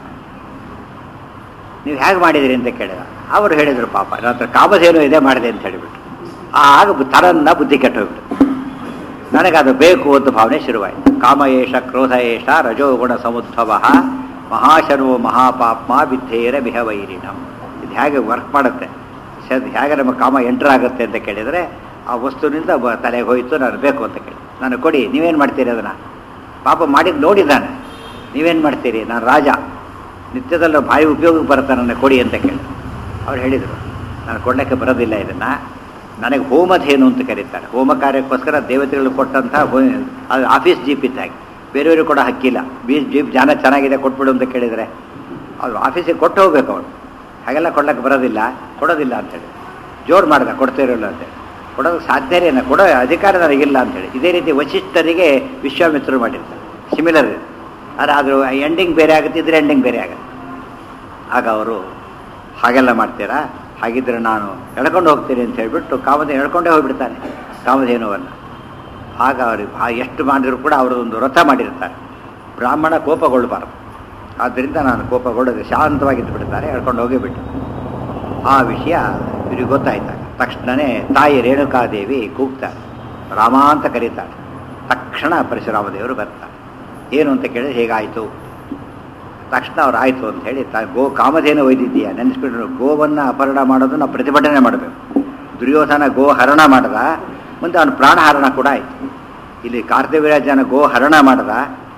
ನೀವು ಹೇಗೆ ಮಾಡಿದಿರಿ ಅಂತ ಕೇಳಿದ ಅವರು ಹೇಳಿದರು ಪಾಪ ನನ್ನ ಹತ್ರ ಕಾಮಧೇನು ಇದೆ ಮಾಡಿದೆ ಅಂತ ಹೇಳಿಬಿಟ್ಟು ಆಗ ಬು- ತರನ್ನ ಬುದ್ಧಿ ಕೆಟ್ಟೋಗ್ಬಿಟ್ಟು ನನಗದು ಬೇಕು ಅಂತ ಭಾವನೆ ಶುರುವಾಯಿತು ಕಾಮ ಏಷ ಕ್ರೋಧ ಏಷ ರಜೋಗುಣ ಸಮುದ್ಭವ ಮಹಾಶನೋ ಮಹಾಪಾಪ್ಮ ವಿದ್ಯೇರ ಬಿಹವೈರಿಣಂ ಇದು ಹೇಗೆ ವರ್ಕ್ ಮಾಡುತ್ತೆ ಶ- ಹೇಗೆ ನಮ್ಮ ಕಾಮ ಎಂಟರ್ ಆಗುತ್ತೆ ಅಂತ ಕೇಳಿದರೆ ಆ ವಸ್ತುವಿನಿಂದ ಬ ತಲೆಗೆ ಹೋಯಿತು ನಾನು ಬೇಕು ಅಂತ ಕೇಳಿ ನಾನು ಕೊಡಿ ನೀವೇನು ಮಾಡ್ತೀರಿ ಅದನ್ನು ಪಾಪ ಮಾಡಿದ್ದು ನೋಡಿದ್ದಾನೆ ನೀವೇನು ಮಾಡ್ತೀರಿ ನಾನು ರಾಜ ನಿತ್ಯದಲ್ಲೂ ಬಾಯಿ ಉಪಯೋಗಕ್ಕೆ ಬರುತ್ತೆ ನನ್ನ ಕೊಡಿ ಅಂತ ಕೇಳಿ ಅವ್ರು ಹೇಳಿದರು ನಾನು ಕೊಡಲಿಕ್ಕೆ ಬರೋದಿಲ್ಲ ಇದನ್ನು ನನಗೆ ಹೋಮಧೇನು ಅಂತ ಕರೀತಾರೆ ಹೋಮ ಕಾರ್ಯಕ್ಕೋಸ್ಕರ ದೇವತೆಗಳು ಕೊಟ್ಟಂಥ ಹೋ- ಅದು ಆಫೀಸ್ ಜೀಪ್ ಇದ್ದಾಗೆ ಬೇರೆಯವರು ಕೂಡ ಹಕ್ಕಿಲ್ಲ ಬೀಸ್ ಜೀಪ್ ಜಾನ ಚೆನ್ನಾಗಿದೆ ಕೊಟ್ಬಿಡು ಅಂತ ಕೇಳಿದರೆ ಅವ್ರು ಆಫೀಸಿಗೆ ಕೊಟ್ಟು ಹೋಗ್ಬೇಕು ಅವನು ಹಾಗೆಲ್ಲ ಕೊಡ್ಲಿಕ್ಕೆ ಬರೋದಿಲ್ಲ ಕೊಡೋದಿಲ್ಲ ಅಂತೇಳಿ ಜೋರು ಮಾಡ್ದ ಕೊಡ್ತಿರಲ್ಲ ಅಂತೇಳಿ ಕೊಡೋದಕ್ಕೆ ಸಾಧ್ಯನೇ ಇಲ್ಲ ಕೊಡೋ ಅಧಿಕಾರ ನನಗಿಲ್ಲ ಅಂತೇಳಿ ಇದೇ ರೀತಿ ವಶಿಷ್ಠರಿಗೆ ವಿಶ್ವಾಮಿತ್ರರು ಮಾಡಿರ್ತಾರೆ ಸಿಮಿಲರ್ ಆದರೆ ಅದು ಎಂಡಿಂಗ್ ಬೇರೆ ಆಗುತ್ತೆ ಇದ್ರೆ ಎಂಡಿಂಗ್ ಬೇರೆ ಆಗುತ್ತೆ ಆಗ ಅವರು ಹಾಗೆಲ್ಲ ಮಾಡ್ತೀರಾ ಹಾಗಿದ್ರೆ ನಾನು ಎಳ್ಕೊಂಡು ಹೋಗ್ತೀನಿ ಅಂತ ಹೇಳ್ಬಿಟ್ಟು ಕಾಮಧೇ ಎಳ್ಕೊಂಡೇ ಹೋಗ್ಬಿಡ್ತಾನೆ ಕಾಮಧೇನುವನ್ನು ಆಗ ಅವ್ರಿಗೆ ಆ ಎಷ್ಟು ಮಾಡಿದ್ರು ಕೂಡ ಅವರದೊಂದು ವ್ರತ ಮಾಡಿರ್ತಾರೆ ಬ್ರಾಹ್ಮಣ ಕೋಪಗೊಳ್ಳಬಾರದು ಆದ್ದರಿಂದ ನಾನು ಕೋಪಗೊಳ್ಳದೆ ಶಾಂತವಾಗಿದ್ದು ಬಿಡ್ತಾರೆ ಎಳ್ಕೊಂಡು ಹೋಗಿ ಬಿಟ್ಟು ಆ ವಿಷಯ ಇವ್ರಿಗೆ ಗೊತ್ತಾಯ್ತಾಗ ತಕ್ಷಣವೇ ತಾಯಿ ರೇಣುಕಾದೇವಿ ಕೂಗ್ತಾಳೆ ರಾಮ ಅಂತ ಕರೀತಾಳೆ ತಕ್ಷಣ ಪರಶುರಾಮದೇವರು ಬರ್ತಾರೆ ಏನು ಅಂತ ಕೇಳಿದ್ರೆ ಹೇಗಾಯಿತು ತಕ್ಷಣ ಅವ್ರು ಆಯಿತು ಅಂತ ಹೇಳಿ ತ ಗೋ ಕಾಮಧೇನು ಒಯ್ದಿದ್ದೀಯ ನೆನೆಸ್ಬಿಟ್ರು ಗೋವನ್ನು ಅಪಹರಣ ಮಾಡೋದು ನಾವು ಪ್ರತಿಭಟನೆ ಮಾಡಬೇಕು ದುರ್ಯೋಧನ ಗೋ ಹರಣ ಮಾಡ್ದ ಮುಂದೆ ಅವನ ಪ್ರಾಣ ಹರಣ ಕೂಡ ಆಯಿತು ಇಲ್ಲಿ ಕಾರ್ತಿವೀರ್ಯಜನ ಗೋ ಹರಣ ಮಾಡ್ದ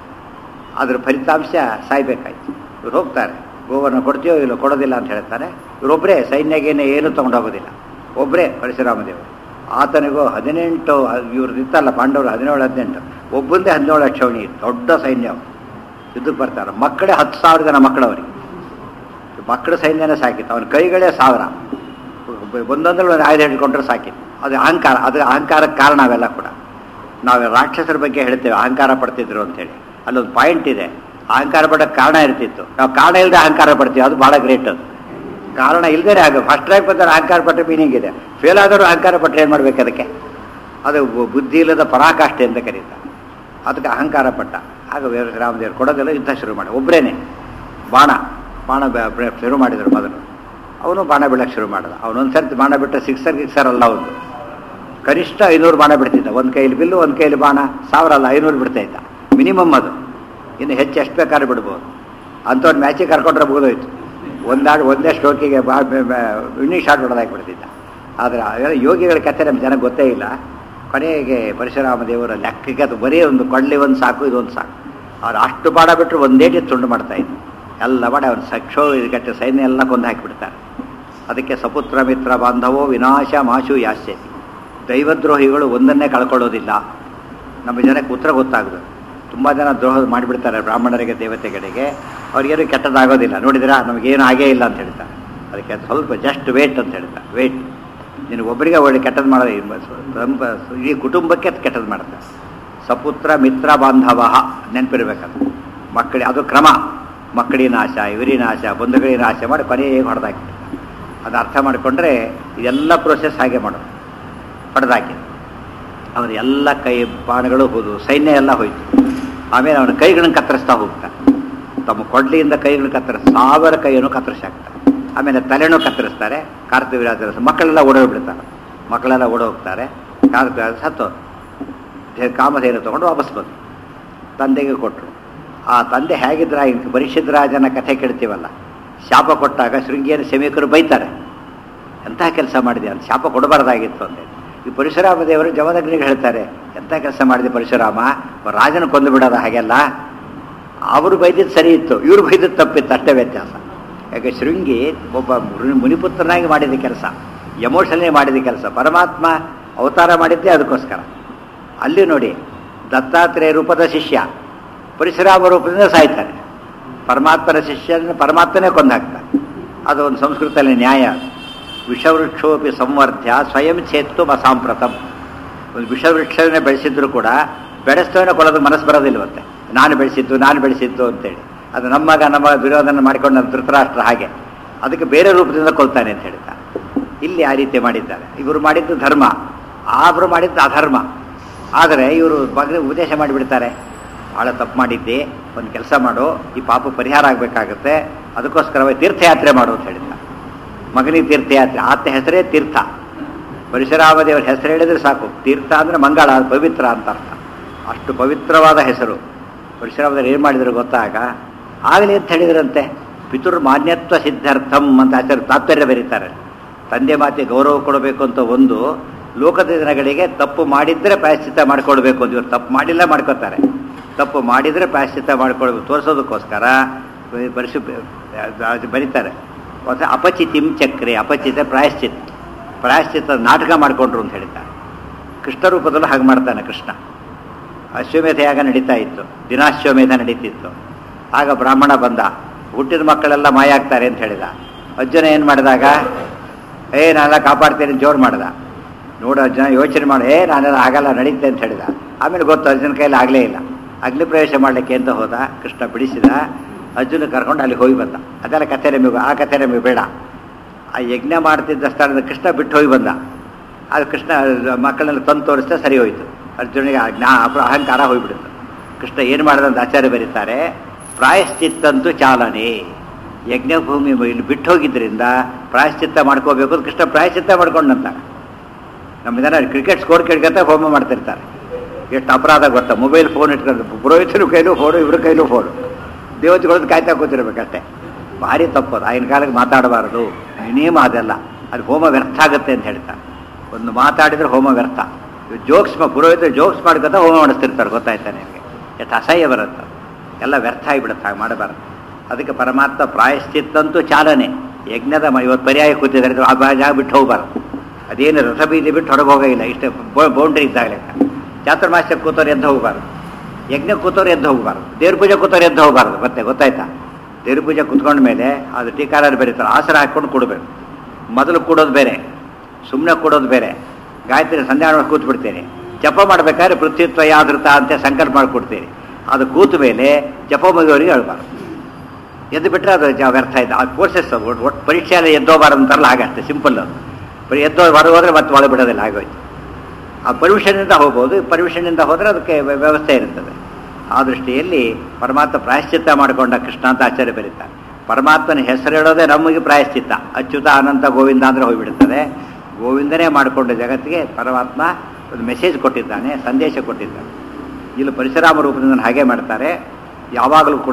ಅದ್ರ ಫಲಿತಾಂಶ ಸಾಯ್ಬೇಕಾಯ್ತು ಇವ್ರು ಹೋಗ್ತಾರೆ ಗೋವನ್ನು ಕೊಡ್ತೀಯೋ ಇಲ್ಲೋ ಕೊಡೋದಿಲ್ಲ ಅಂತ ಹೇಳ್ತಾರೆ ಇವರೊಬ್ಬರೇ ಸೈನ್ಯಗೇನೆ ಏನು ತೊಗೊಂಡು ಹೋಗೋದಿಲ್ಲ ಒಬ್ಬರೇ ಪರಶುರಾಮದೇವರು ಆತನಿಗೂ ಹದಿನೆಂಟು ಇವ್ರದ್ದು ಇತ್ತಲ್ಲ ಪಾಂಡವರು ಹದಿನೇಳು ಹದಿನೆಂಟು ಒಬ್ಬಂದೇ ಹದಿನೇಳು ಲಕ್ಷವಣಿ ದೊಡ್ಡ ಸೈನ್ಯ ಅವ್ರು. ಯುದ್ಧಕ್ಕೆ ಬರ್ತಾರೆ ಮಕ್ಕಳೇ ಹತ್ತು ಸಾವಿರ ಜನ ಮಕ್ಕಳು ಅವರಿಗೆ ಮಕ್ಕಳ ಸೈನ್ಯನೇ ಸಾಕಿತ್ತು ಅವನ ಕೈಗಳೇ ಸಾವಿರ ಒಂದೊಂದ್ರಲ್ಲಿ ಒಂದು ಆಯುಧ ಹಿಡ್ಕೊಂಡ್ರೆ ಸಾಕಿತ್ತು ಅದು ಅಹಂಕಾರ ಅದು ಅಹಂಕಾರಕ್ಕೆ ಕಾರಣ ಅವೆಲ್ಲ ಕೂಡ ನಾವು ರಾಕ್ಷಸರ ಬಗ್ಗೆ ಹೇಳ್ತೇವೆ ಅಹಂಕಾರ ಪಡ್ತಿದ್ರು ಅಂತೇಳಿ ಅಲ್ಲೊಂದು ಪಾಯಿಂಟ್ ಇದೆ ಅಹಂಕಾರ ಪಡೋಕ್ಕೆ ಕಾರಣ ಇರ್ತಿತ್ತು ನಾವು ಕಾರಣ ಇಲ್ಲದೆ ಅಹಂಕಾರ ಪಡ್ತೀವಿ ಅದು ಭಾಳ ಗ್ರೇಟ್ ಅದು ಕಾರಣ ಇಲ್ಲದೇ ಆಗ ಫಸ್ಟ್ ರ್ಯಾಂಕ್ ಬಂದರೆ ಅಹಂಕಾರ ಪಟ್ಟ ಮೀನಿಂಗ್ ಇದೆ ಫೇಲ್ ಆದರೂ ಅಹಂಕಾರ ಪಟ್ಟರೆ ಏನು ಮಾಡ್ಬೇಕು ಅದಕ್ಕೆ ಅದು ಬು- ಬುದ್ಧಿ ಇಲ್ಲದ ಪರಾಕಾಷ್ಠೆ ಅಂತ ಕರೀತಾರೆ ಅದಕ್ಕೆ ಅಹಂಕಾರ ಪಟ್ಟ ಆಗ ವೇರ ರಾಮದೇವರು ಕೊಡೋದೆಲ್ಲ ಯುದ್ಧ ಶುರು ಮಾಡಿ ಒಬ್ಬರೇನೆ ಬಾಣ ಬಾಣ ಬೆ- ಬೆ- ಶುರು ಮಾಡಿದರು ಮೊದಲು ಅವನು ಬಾಣ ಬೀಳಕ್ಕೆ ಶುರು ಮಾಡಿದ ಅವನೊಂದು ಸರ್ತಿ ಬಾಣ ಬಿಟ್ಟ ಸಿಕ್ಸರ್ ಗಿಕ್ಸರ್ ಅಲ್ಲ ಅವನು ಕನಿಷ್ಠ ಐನೂರು ಬಾಣ ಬಿಡ್ತಿದ್ದ ಒಂದು ಕೈಲಿ ಬಿಲ್ಲು ಒಂದು ಕೈಲಿ ಬಾಣ ಸಾವಿರ ಅಲ್ಲ ಐನೂರು ಬಿಡ್ತಾ ಇದ್ದ ಮಿನಿಮಮ್ ಅದು ಇನ್ನು ಹೆಚ್ಚು ಎಷ್ಟು ಬೇಕಾದ್ರೂ ಬಿಡ್ಬೋದು ಅಂಥವ್ರು ಮ್ಯಾಚಿಗೆ ಕರ್ಕೊಂಡ್ರೆ ಮುಗಿದೋಯ್ತು ಒಂದಾಡು ಒಂದೇ ಸ್ಟ್ರೋಕಿಗೆ ಬಾ ವಿನ್ನಿಂಗ್ ಶಾಟ್ ಹೊಡೆದಾಕಿ ಬಿಡ್ತಿದ್ದ ಆದರೆ ಅವೆಲ್ಲ ಯೋಗಿಗಳ ಕಥೆ ನಮ್ಮ ಜನಕ್ಕೆ ಗೊತ್ತೇ ಇಲ್ಲ ಕೊನೆಗೆ ಪರಶುರಾಮ ದೇವರ ಲೆಕ್ಕಕ್ಕೆ ಅದು ಬರೀ ಒಂದು ಕೊಳ್ಳಿ ಒಂದು ಸಾಕು ಇದೊಂದು ಸಾಕು ಅವ್ರು ಅಷ್ಟು ಬಾಣ ಬಿಟ್ಟರು ಒಂದೇಟಿ ತುಂಡು ಮಾಡ್ತಾ ಇದ್ರು ಎಲ್ಲ ಬಾಡ ಅವ್ರು ಸಕ್ಷೋ ಇದಕ್ಕೆ ಸೈನ್ಯ ಎಲ್ಲ ಕೊಂದು ಹಾಕಿಬಿಡ್ತಾರೆ ಅದಕ್ಕೆ ಸಪುತ್ರ ಮಿತ್ರ ಬಾಂಧವೋ ವಿನಾಶ ಮಾಶು ಯಾಸ್ಯತಿ ದೈವದ್ರೋಹಿಗಳು ಒಂದನ್ನೇ ಕಳ್ಕೊಳ್ಳೋದಿಲ್ಲ ನಮ್ಮ ಜನಕ್ಕೆ ಉತ್ತರ ಗೊತ್ತಾಗೋದು ತುಂಬ ಜನ ದ್ರೋಹ ಮಾಡಿಬಿಡ್ತಾರೆ ಬ್ರಾಹ್ಮಣರಿಗೆ ದೇವತೆಗಳಿಗೆ ಅವ್ರಿಗೇನು ಕೆಟ್ಟದಾಗೋದಿಲ್ಲ ನೋಡಿದಿರಾ ನಮಗೇನು ಆಗೇ ಇಲ್ಲ ಅಂತ ಹೇಳ್ತಾರೆ ಅದಕ್ಕೆ ಅದು ಸ್ವಲ್ಪ ಜಸ್ಟ್ ವೇಟ್ ಅಂತ ಹೇಳ್ತಾರೆ ವೇಟ್ ನಿನಗೆ ಒಬ್ಬರಿಗೆ ಒಳ್ಳೆ ಕೆಟ್ಟದ್ದು ಮಾಡೋದು ಈ ಮ- ಸ್ವಲ್ಪ ಇಡೀ ಕುಟುಂಬಕ್ಕೆ ಅದು ಕೆಟ್ಟದ್ದು ಮಾಡ್ತಾರೆ ಸಪುತ್ರ ಮಿತ್ರ ಬಾಂಧವ ನೆನಪಿರ್ಬೇಕದು ಮಕ್ಕಳಿ ಅದು ಕ್ರಮ ಮಕ್ಕಳಿನ ನಾಶ ಇವರಿನ ನಾಶ ಬಂಧುಗಳಿನ ನಾಶ ಮಾಡಿ ಕೊನೆಗೆ ಹೊಡೆದಾಕಿಬಿಡ್ತಾರೆ ಅದು ಅರ್ಥ ಮಾಡಿಕೊಂಡ್ರೆ ಇದೆಲ್ಲ ಪ್ರೋಸೆಸ್ ಹಾಗೆ ಮಾಡೋದು ಹೊಡೆದಾಕಿ ಅವನ ಎಲ್ಲ ಕೈ ಬಾಣಗಳು ಹೋದು ಸೈನ್ಯ ಎಲ್ಲ ಹೋಯ್ತು ಆಮೇಲೆ ಅವನ ಕೈಗಳನ್ನು ಕತ್ತರಿಸ್ತಾ ಹೋಗ್ತಾನೆ ತಮ್ಮ ಕೊಡ್ಲಿಯಿಂದ ಕೈಗಳನ್ನು ಕತ್ತರಿಸ್ ಸಾವಿರ ಕೈಯನ್ನು ಕತ್ತರಿಸಾಕ್ತಾರೆ ಆಮೇಲೆ ತಲೆನೂ ಕತ್ತರಿಸ್ತಾರೆ ಕಾರ್ತಿವೀರಾಜರ ಮಕ್ಕಳೆಲ್ಲ ಓಡೋಗ್ಬಿಡ್ತಾರೆ ಮಕ್ಕಳೆಲ್ಲ ಓಡೋಗ್ತಾರೆ ಕಾರ್ತಿವೀರಾಜ ಸತ್ತು ಕಾಮಧೇನು ತೊಗೊಂಡು ವಾಪಸ್ ಬಂದು ತಂದೆಗೆ ಕೊಟ್ಟರು ಆ ತಂದೆ ಹೇಗಿದ್ರ ಪರಿಷದ್ರಾಜನ ಕಥೆ ಕೇಳ್ತೀವಲ್ಲ ಶಾಪ ಕೊಟ್ಟಾಗ ಶೃಂಗೇರಿ ಸೈನಿಕರು ಬೈತಾರೆ ಎಂಥ ಕೆಲಸ ಮಾಡಿದೆ ಅಂತ ಶಾಪ ಕೊಡಬಾರ್ದಾಗಿತ್ತು ಅಂತ ಈ ಪರಶುರಾಮ ದೇವರು ಜಮದಗ್ನಿಗೆ ಹೇಳ್ತಾರೆ ಎಂಥ ಕೆಲಸ ಮಾಡಿದೆ ಪರಶುರಾಮ ರಾಜನ ಕೊಂದು ಬಿಡೋದ ಹಾಗೆಲ್ಲ ಅವರು ಬೈದಿದ್ದು ಸರಿ ಇತ್ತು ಇವ್ರು ಬೈದಿದ್ದು ತಪ್ಪಿತ್ತು ಅಷ್ಟೇ ವ್ಯತ್ಯಾಸ ಯಾಕೆ ಶೃಂಗಿ ಒಬ್ಬ ಮುನಿ- ಮುನಿಪುತ್ರನಾಗಿ ಮಾಡಿದ ಕೆಲಸ ಎಮೋಷನಲಿ ಮಾಡಿದ ಕೆಲಸ ಪರಮಾತ್ಮ ಅವತಾರ ಮಾಡಿದ್ದೇ ಅದಕ್ಕೋಸ್ಕರ ಅಲ್ಲಿ ನೋಡಿ ದತ್ತಾತ್ರೇಯ ರೂಪದ ಶಿಷ್ಯ ಪರಶುರಾಮ ರೂಪದಿಂದ ಸಾಯ್ತಾನೆ ಪರಮಾತ್ಮನ ಶಿಷ್ಯನ ಪರಮಾತ್ಮನೇ ಕೊಂದಾಕ್ತಾನೆ ಅದು ಒಂದು ಸಂಸ್ಕೃತದಲ್ಲಿ ನ್ಯಾಯ ವಿಷವೃಕ್ಷೋಪಿ ಸಂವರ್ಧ್ಯ ಸ್ವಯಂ ಚೇತ್ತು ಅಸಾಂಪ್ರತಂ ಒಂದು ವಿಷವೃಕ್ಷನೇ ಬೆಳೆಸಿದ್ರು ಕೂಡ ಬೆಳೆಸ್ತವನೇ ಕೊಡೋದು ಮನಸ್ಸು ಬರೋದಿಲ್ವಂತೆ ನಾನು ಬೆಳೆಸಿದ್ದು ನಾನು ಬೆಳೆಸಿದ್ದು ಅಂತೇಳಿ ಅದು ನಮ್ಮ ಮಗ ನಮ್ಮ ದುರ್ಯೋಧನ ಮಾಡಿಕೊಂಡ ಧೃತರಾಷ್ಟ್ರ ಹಾಗೆ ಅದಕ್ಕೆ ಬೇರೆ ರೂಪದಿಂದ ಕೊಲ್ತಾನೆ ಅಂತ ಹೇಳ್ತಾರೆ ಇಲ್ಲಿ ಆ ರೀತಿ ಮಾಡಿದ್ದಾರೆ ಇವರು ಮಾಡಿದ್ದು ಧರ್ಮ ಅವರು ಮಾಡಿದ್ದು ಅಧರ್ಮ ಆದರೆ ಇವರು ಬಗ್ಗೆ ಉಪದೇಶ ಮಾಡಿಬಿಡ್ತಾರೆ ಭಾಳ ತಪ್ಪು ಮಾಡಿದ್ದೆ ಒಂದು ಕೆಲಸ ಮಾಡು ಈ ಪಾಪ ಪರಿಹಾರ ಆಗಬೇಕಾಗುತ್ತೆ ಅದಕ್ಕೋಸ್ಕರವೇ ತೀರ್ಥಯಾತ್ರೆ ಮಾಡು ಅಂತ ಹೇಳಿದ್ದ ಮಗನಿಗೆ ತೀರ್ಥಯಾತ್ರೆ ಆತ ಹೆಸರೇ ತೀರ್ಥ ಪರಶುರಾಮ ದೇವರ ಹೆಸರು ಹೇಳಿದ್ರೆ ಸಾಕು ತೀರ್ಥ ಅಂದರೆ ಮಂಗಳ ಪವಿತ್ರ ಅಂತ ಅರ್ಥ ಅಷ್ಟು ಪವಿತ್ರವಾದ ಹೆಸರು ಪರಶುರಾಮ ದೇವರು ಏನು ಮಾಡಿದ್ರು ಗೊತ್ತಾಗ ಆಗಲಿ ಅಂತ ಹೇಳಿದ್ರಂತೆ ಪಿತುರ್ ಮಾನ್ಯತ್ವ ಸಿದ್ಧಾರ್ಥಂ ಅಂತ ಆಚಾರ್ಯ ತಾತ್ಪರ್ಯ ಬರೀತಾರೆ ತಂದೆ ಮಾತಿಗೆ ಗೌರವ ಕೊಡಬೇಕು ಅಂತ ಒಂದು ಲೋಕದ ಜನಗಳಿಗೆ ತಪ್ಪು ಮಾಡಿದ್ರೆ ಪ್ರಾಯಶ್ಚಿತ್ತ ಮಾಡ್ಕೊಳ್ಬೇಕು ಅಂತ ಇವ್ರು ತಪ್ಪು ಮಾಡಿಲ್ಲ ಮಾಡ್ಕೋತಾರೆ ತಪ್ಪು ಮಾಡಿದರೆ ಪ್ರಾಯಶ್ಚಿತ್ತ ಮಾಡ್ಕೊಳ್ಬೇಕು ತೋರಿಸೋದಕ್ಕೋಸ್ಕರ ಪರಿಶು ಅದು ಬರೀತಾರೆ ಮತ್ತೆ ಅಪಚಿತಿಂ ಚಕ್ರೆ ಅಪಚಿತ ಪ್ರಾಯಶ್ಚಿತ್ ಪ್ರಾಯಶ್ಚಿತ್ತ ನಾಟಕ ಮಾಡಿಕೊಂಡ್ರು ಅಂತ ಹೇಳ್ತಾರೆ ಕೃಷ್ಣ ರೂಪದಲ್ಲೂ ಹಾಗೆ ಮಾಡ್ತಾನೆ ಕೃಷ್ಣ ಅಶ್ವಮೇಧ ಯಾಗ ನಡೀತಾ ಇತ್ತು ದಿನಾಶ್ವಮೇಧ ನಡೀತಿತ್ತು ಆಗ ಬ್ರಾಹ್ಮಣ ಬಂದ ಹುಟ್ಟಿದ ಮಕ್ಕಳೆಲ್ಲ ಮಾಯ ಆಗ್ತಾರೆ ಅಂತ ಹೇಳಿದ ಅರ್ಜುನ ಏನು ಮಾಡಿದಾಗ ಏ ನಾನೆಲ್ಲ ಕಾಪಾಡ್ತೀನಿ ಜೋರು ಮಾಡ್ದ ನೋಡು ಅರ್ಜುನ ಯೋಚನೆ ಮಾಡಿ ಏ ನಾನೆಲ್ಲ ಆಗಲ್ಲ ನಡೀತೆ ಅಂತ ಹೇಳಿದ ಆಮೇಲೆ ಗೊತ್ತು ಅರ್ಜುನ ಕೈಯಲ್ಲಿ ಆಗಲೇ ಇಲ್ಲ ಅಗ್ನಿ ಪ್ರವೇಶ ಮಾಡಲಿಕ್ಕೆ ಅಂತ ಹೋದ ಕೃಷ್ಣ ಬಿಡಿಸಿದ ಅರ್ಜುನ ಕರ್ಕೊಂಡು ಅಲ್ಲಿ ಹೋಗಿ ಬಂದ ಅದೆಲ್ಲ ಕಥೆ ನಮಗೆ ಆ ಕಥೆ ನಮಗೆ ಬೇಡ ಆ ಯಜ್ಞ ಮಾಡ್ತಿದ್ದ ಸ್ಥಳದ ಕೃಷ್ಣ ಬಿಟ್ಟು ಹೋಗಿ ಬಂದ ಅದು ಕೃಷ್ಣ ಮಕ್ಕಳನ್ನೆಲ್ಲ ತಂದು ತೋರಿಸ್ತಾ ಸರಿ ಹೋಯಿತು ಅರ್ಜುನಿಗೆ ಆ ಜ್ಞಾ ಅಪ- ಅಹಂಕಾರ ಹೋಗ್ಬಿಡುತ್ತೆ ಕೃಷ್ಣ ಏನು ಮಾಡಿದಂತ ಆಚಾರ್ಯ ಬರೀತಾರೆ ಪ್ರಾಯಶ್ಚಿತ್ತಂತೂ ಚಾಲನೆ ಯಜ್ಞಭೂಮಿ ಇಲ್ಲಿ ಬಿಟ್ಟು ಹೋಗಿದ್ರಿಂದ ಪ್ರಾಯಶ್ಚಿತ್ತ ಮಾಡ್ಕೋಬೇಕು ಅಂತ ಕೃಷ್ಣ ಪ್ರಾಯಶ್ಚಿತ್ತ ಮಾಡ್ಕೊಂಡಂತ ನಮ್ಮ ಜನ ಕ್ರಿಕೆಟ್ ಸ್ಕೋರ್ ಕೇಳ್ಕೊಂತ ಹೋಮ ಮಾಡ್ತಿರ್ತಾರೆ ಎಷ್ಟು ಅಪರಾಧ ಗೊತ್ತಾ ಮೊಬೈಲ್ ಫೋನ್ ಇಟ್ಕೊಂಡು ಪುರೋಹಿತರು ಕೈಲೂ ಫೋನು ಇವ್ರ ಕೈಲೂ ಫೋನು ದೇವತೆಗಳದ್ದು ಕಾಯ್ತಾ ಕೂತಿರ್ಬೇಕಷ್ಟೇ ಭಾರಿ ತಪ್ಪದು ಆಗಿನ ಕಾಲಕ್ಕೆ ಮಾತಾಡಬಾರದು ನಿಯಮ ಅದೆಲ್ಲ ಅದು ಹೋಮ ವ್ಯರ್ಥ ಆಗುತ್ತೆ ಅಂತ ಹೇಳ್ತಾರೆ ಒಂದು ಮಾತಾಡಿದ್ರೆ ಹೋಮ ವ್ಯರ್ಥ ಜೋಕ್ಸ್ ಪುರೋಹಿತರು ಜೋಕ್ಸ್ ಮಾಡ್ಕೊತ ಹೋಮ ಮಾಡಿಸ್ತಿರ್ತಾರೆ ಗೊತ್ತಾಯ್ತಾ ನಿಮಗೆ ಎಷ್ಟು ಅಸಹ್ಯ ಬರುತ್ತೆ ಎಲ್ಲ ವ್ಯರ್ಥ ಆಗಿಬಿಡುತ್ತೆ ಹಾಗೆ ಮಾಡಬಾರ್ದು ಅದಕ್ಕೆ ಪರಮಾತ್ಮ ಪ್ರಾಯಶ್ಚಿತ್ತಂತೂ ಚಾಲನೆ ಯಜ್ಞದ ಮ- ಇವತ್ತು ಪರ್ಯಾಯ ಕೂತಿದ್ದಾರೆ ಆ ಬಾ- ಜಾಗ ಬಿಟ್ಟು ಹೋಗ್ಬಾರ್ದು ಅದೇನು ರಸಬೀದಿ ಬಿಟ್ಟು ಹೊರಗೆ ಹೋಗೋಗಿಲ್ಲ ಇಷ್ಟೇ ಬೌಂಡ್ರಿ ಇದ್ದಾಗ ಲೆಕ್ಕ ಚಾತುರ್ಮಾಸ್ಯ ಕೂತವ್ರು ಎದ್ದು ಹೋಗಬಾರ್ದು ಯಜ್ಞ ಕೂತವ್ರು ಎದ್ದು ಹೋಗಬಾರ್ದು ದೇವ್ರ ಪೂಜೆ ಕೂತವ್ರು ಎದ್ದು ಹೋಗಬಾರ್ದು ಮತ್ತೆ ಗೊತ್ತಾಯ್ತಾ ದೇವ್ರ ಪೂಜೆ ಕುತ್ಕೊಂಡ ಮೇಲೆ ಅದು ಟೀಕಾರರು ಬರೀತಾರೆ ಆಸರ ಹಾಕ್ಕೊಂಡು ಕೊಡಬೇಕು ಮೊದಲು ಕೂಡೋದು ಬೇರೆ ಸುಮ್ಮನೆ ಕೂಡೋದು ಬೇರೆ ಗಾಯತ್ರಿ ಸಂಧ್ಯಾ ಮಾಡಿ ಕೂತ್ಬಿಡ್ತೇನೆ ಜಪ ಮಾಡ್ಬೇಕಾದ್ರೆ ಪೃಥ್ವಿತ್ವ ಯಾದೃತ ಅಂತ ಸಂಕಲ್ಪ ಮಾಡಿಕೊಡ್ತೀನಿ ಅದು ಕೂತ ಮೇಲೆ ಜಪ ಮುಗಿಯೋರಿಗೆ ಹೇಳ್ಬಾರ್ದು ಎದ್ದು ಬಿಟ್ಟರೆ ಅದು ಜ- ವ್ಯರ್ಥ ಆಯ್ತು ಆ ಕೋರ್ಸಸ್ ಒಟ್ಟು ಪರೀಕ್ಷೆ ಎಲ್ಲ ಎದ್ದೋಬಾರ್ದು ಅಂತಾರಲ್ಲ ಹಾಗಷ್ಟೇ ಸಿಂಪಲ್ ಅದು ಬರೀ ಎದ್ದೋ ಹೊರಗೆ ಹೋದ್ರೆ ಮತ್ತೆ ಒಳಗೆ ಬಿಡೋದಿಲ್ಲ ಆಗೋಯ್ತು ಆ ಪರ್ಮಿಷನ್ನಿಂದ ಹೋಗ್ಬೋದು ಪರ್ಮಿಷನ್ನಿಂದ ಹೋದರೆ ಅದಕ್ಕೆ ವ್ಯ- ವ್ಯವಸ್ಥೆ ಇರ್ತದೆ ಆ ದೃಷ್ಟಿಯಲ್ಲಿ ಪರಮಾತ್ಮ ಪ್ರಾಯಶ್ಚಿತ್ತ ಮಾಡಿಕೊಂಡ ಕೃಷ್ಣ ಅಂತ ಆಚಾರ್ಯ ಬರೀತಾರೆ ಪರಮಾತ್ಮನ ಹೆಸರು ಹೇಳೋದೇ ನಮಗೆ ಪ್ರಾಯಶ್ಚಿತ್ತ ಅಚ್ಯುತ ಅನಂತ ಗೋವಿಂದ ಅಂದರೆ ಹೋಗಿಬಿಡ್ತದೆ ಗೋವಿಂದನೇ ಮಾಡಿಕೊಂಡ ಜಗತ್ತಿಗೆ ಪರಮಾತ್ಮ ಒಂದು ಮೆಸೇಜ್ ಕೊಟ್ಟಿದ್ದಾನೆ ಸಂದೇಶ ಕೊಟ್ಟಿದ್ದಾನೆ ಇಲ್ಲಿ ಪರಶುರಾಮ ರೂಪದಿಂದ ಹಾಗೆ ಮಾಡ್ತಾರೆ ಯಾವಾಗಲೂ ಕೂಡ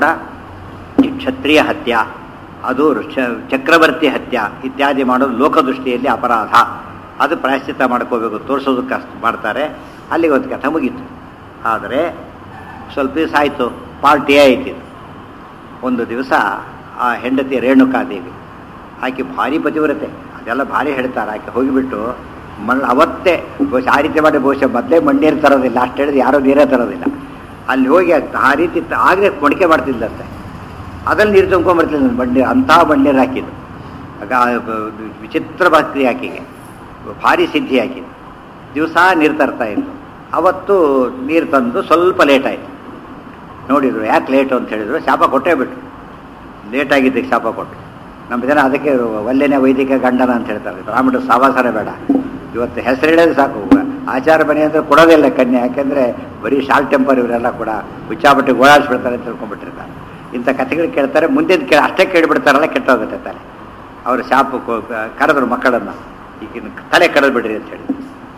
ಈ ಕ್ಷತ್ರಿಯ ಹತ್ಯ ಅದು ಋಷ- ಚಕ್ರವರ್ತಿ ಹತ್ಯ ಇತ್ಯಾದಿ ಮಾಡೋದು ಲೋಕದೃಷ್ಟಿಯಲ್ಲಿ ಅಪರಾಧ ಅದು ಪ್ರಾಯಶ್ಚಿತ್ತ ಮಾಡ್ಕೋಬೇಕು ತೋರಿಸೋದಕ್ಕೆ ಅಷ್ಟು ಮಾಡ್ತಾರೆ ಅಲ್ಲಿಗೆ ಒಂದು ಕಥೆ ಮುಗೀತು ಆದರೆ ಸ್ವಲ್ಪ ದಿವಸ ಆಯಿತು ಪಾರ್ಟಿ ಆಯ್ತು ಇದು. ಒಂದು ದಿವಸ ಆ ಹೆಂಡತಿ ರೇಣುಕಾದೇವಿ ಆಕೆ ಭಾರಿ ಪತಿವ್ರತೆ ಅದೆಲ್ಲ ಭಾರಿ ಹೇಳ್ತಾರೆ ಆಕೆ ಹೋಗಿಬಿಟ್ಟು ಮಣ್ಣು ಅವತ್ತೇ ಬಹುಶಃ ಆ ರೀತಿ ಮಾಡಿ ಬಹುಶಃ ಮೊದಲೇ ಮಣ್ಣೀರು ತರೋದಿಲ್ಲ ಅಷ್ಟು ಹೇಳಿದ್ರೆ ಯಾರೂ ನೀರೇ ತರೋದಿಲ್ಲ ಅಲ್ಲಿ ಹೋಗಿ ಆ ರೀತಿ ತ- ಆಗಲೇ ಮೊಳಕೆ ಮಾಡ್ತಿದ್ದಂತೆ ಅದ್ರಲ್ಲಿ ನೀರು ತುಂಬ್ಕೊಂಬರ್ತಿಲ್ಲ ಬಂಡಿ ಅಂಥ ಬಂಡೀರು ಹಾಕಿದ್ದು ಆಗ ಆ ಬ- ವಿಚಿತ್ರ ಭಕ್ತಿ ಆಕೆಗೆ ಭಾರಿ ಸಿದ್ಧಿ ಆಕಿದ್ದು ದಿವಸ ನೀರು ತರ್ತಾ ಇತ್ತು ಅವತ್ತು ನೀರು ತಂದು ಸ್ವಲ್ಪ ಲೇಟ್ ಆಯಿತು ನೋಡಿದ್ರು ಯಾಕೆ ಲೇಟು ಅಂತ ಹೇಳಿದ್ರು ಶಾಪ ಕೊಟ್ಟೇ ಬಿಟ್ರು ಲೇಟ್ ಆಗಿದ್ದಕ್ಕೆ ಶಾಪ ಕೊಟ್ಟು ನಮ್ಮ ಜನ ಅದಕ್ಕೆ ಒಲ್ಲೆನೇ ವೈದಿಕ ಗಂಡನ ಅಂತ ಹೇಳ್ತಾರೆ ಬ್ರಾಹ್ಮಣರು ಸಾವಾಸನೆ ಬೇಡ ಇವತ್ತು ಹೆಸರು ಹೇಳೋದು ಸಾಕು ಆಚಾರ ಮನೆ ಅಂದ್ರೆ ಕೊಡೋದಿಲ್ಲ ಕನ್ಯೆ ಯಾಕೆಂದ್ರೆ ಬರೀ ಶಾರ್ಟ್ ಟೆಂಪರ್ ಇವರೆಲ್ಲ ಕೂಡ ಹುಚ್ಚಾಬಟ್ಟಿ ಗೋಳಾಡಿಸ್ಬಿಡ್ತಾರೆ ಅಂತ ತಿಳ್ಕೊಂಡ್ಬಿಟ್ಟಿರ್ತಾರೆ ಇಂಥ ಕಥೆಗಳು ಕೇಳ್ತಾರೆ ಮುಂದಿನ ಕೇಳಿ ಅಷ್ಟೇ ಕೇಳಿಬಿಡ್ತಾರಲ್ಲ ಕೆಟ್ಟೋಗುತ್ತೆ ತಲೆ ಅವರು ಶಾಪ ಕೊ- ಕರೆದ್ರು ಮಕ್ಕಳನ್ನು ಈಗಿನ ತಲೆ ಕರೆದು ಬಿಡ್ರಿ ಅಂತ ಹೇಳಿ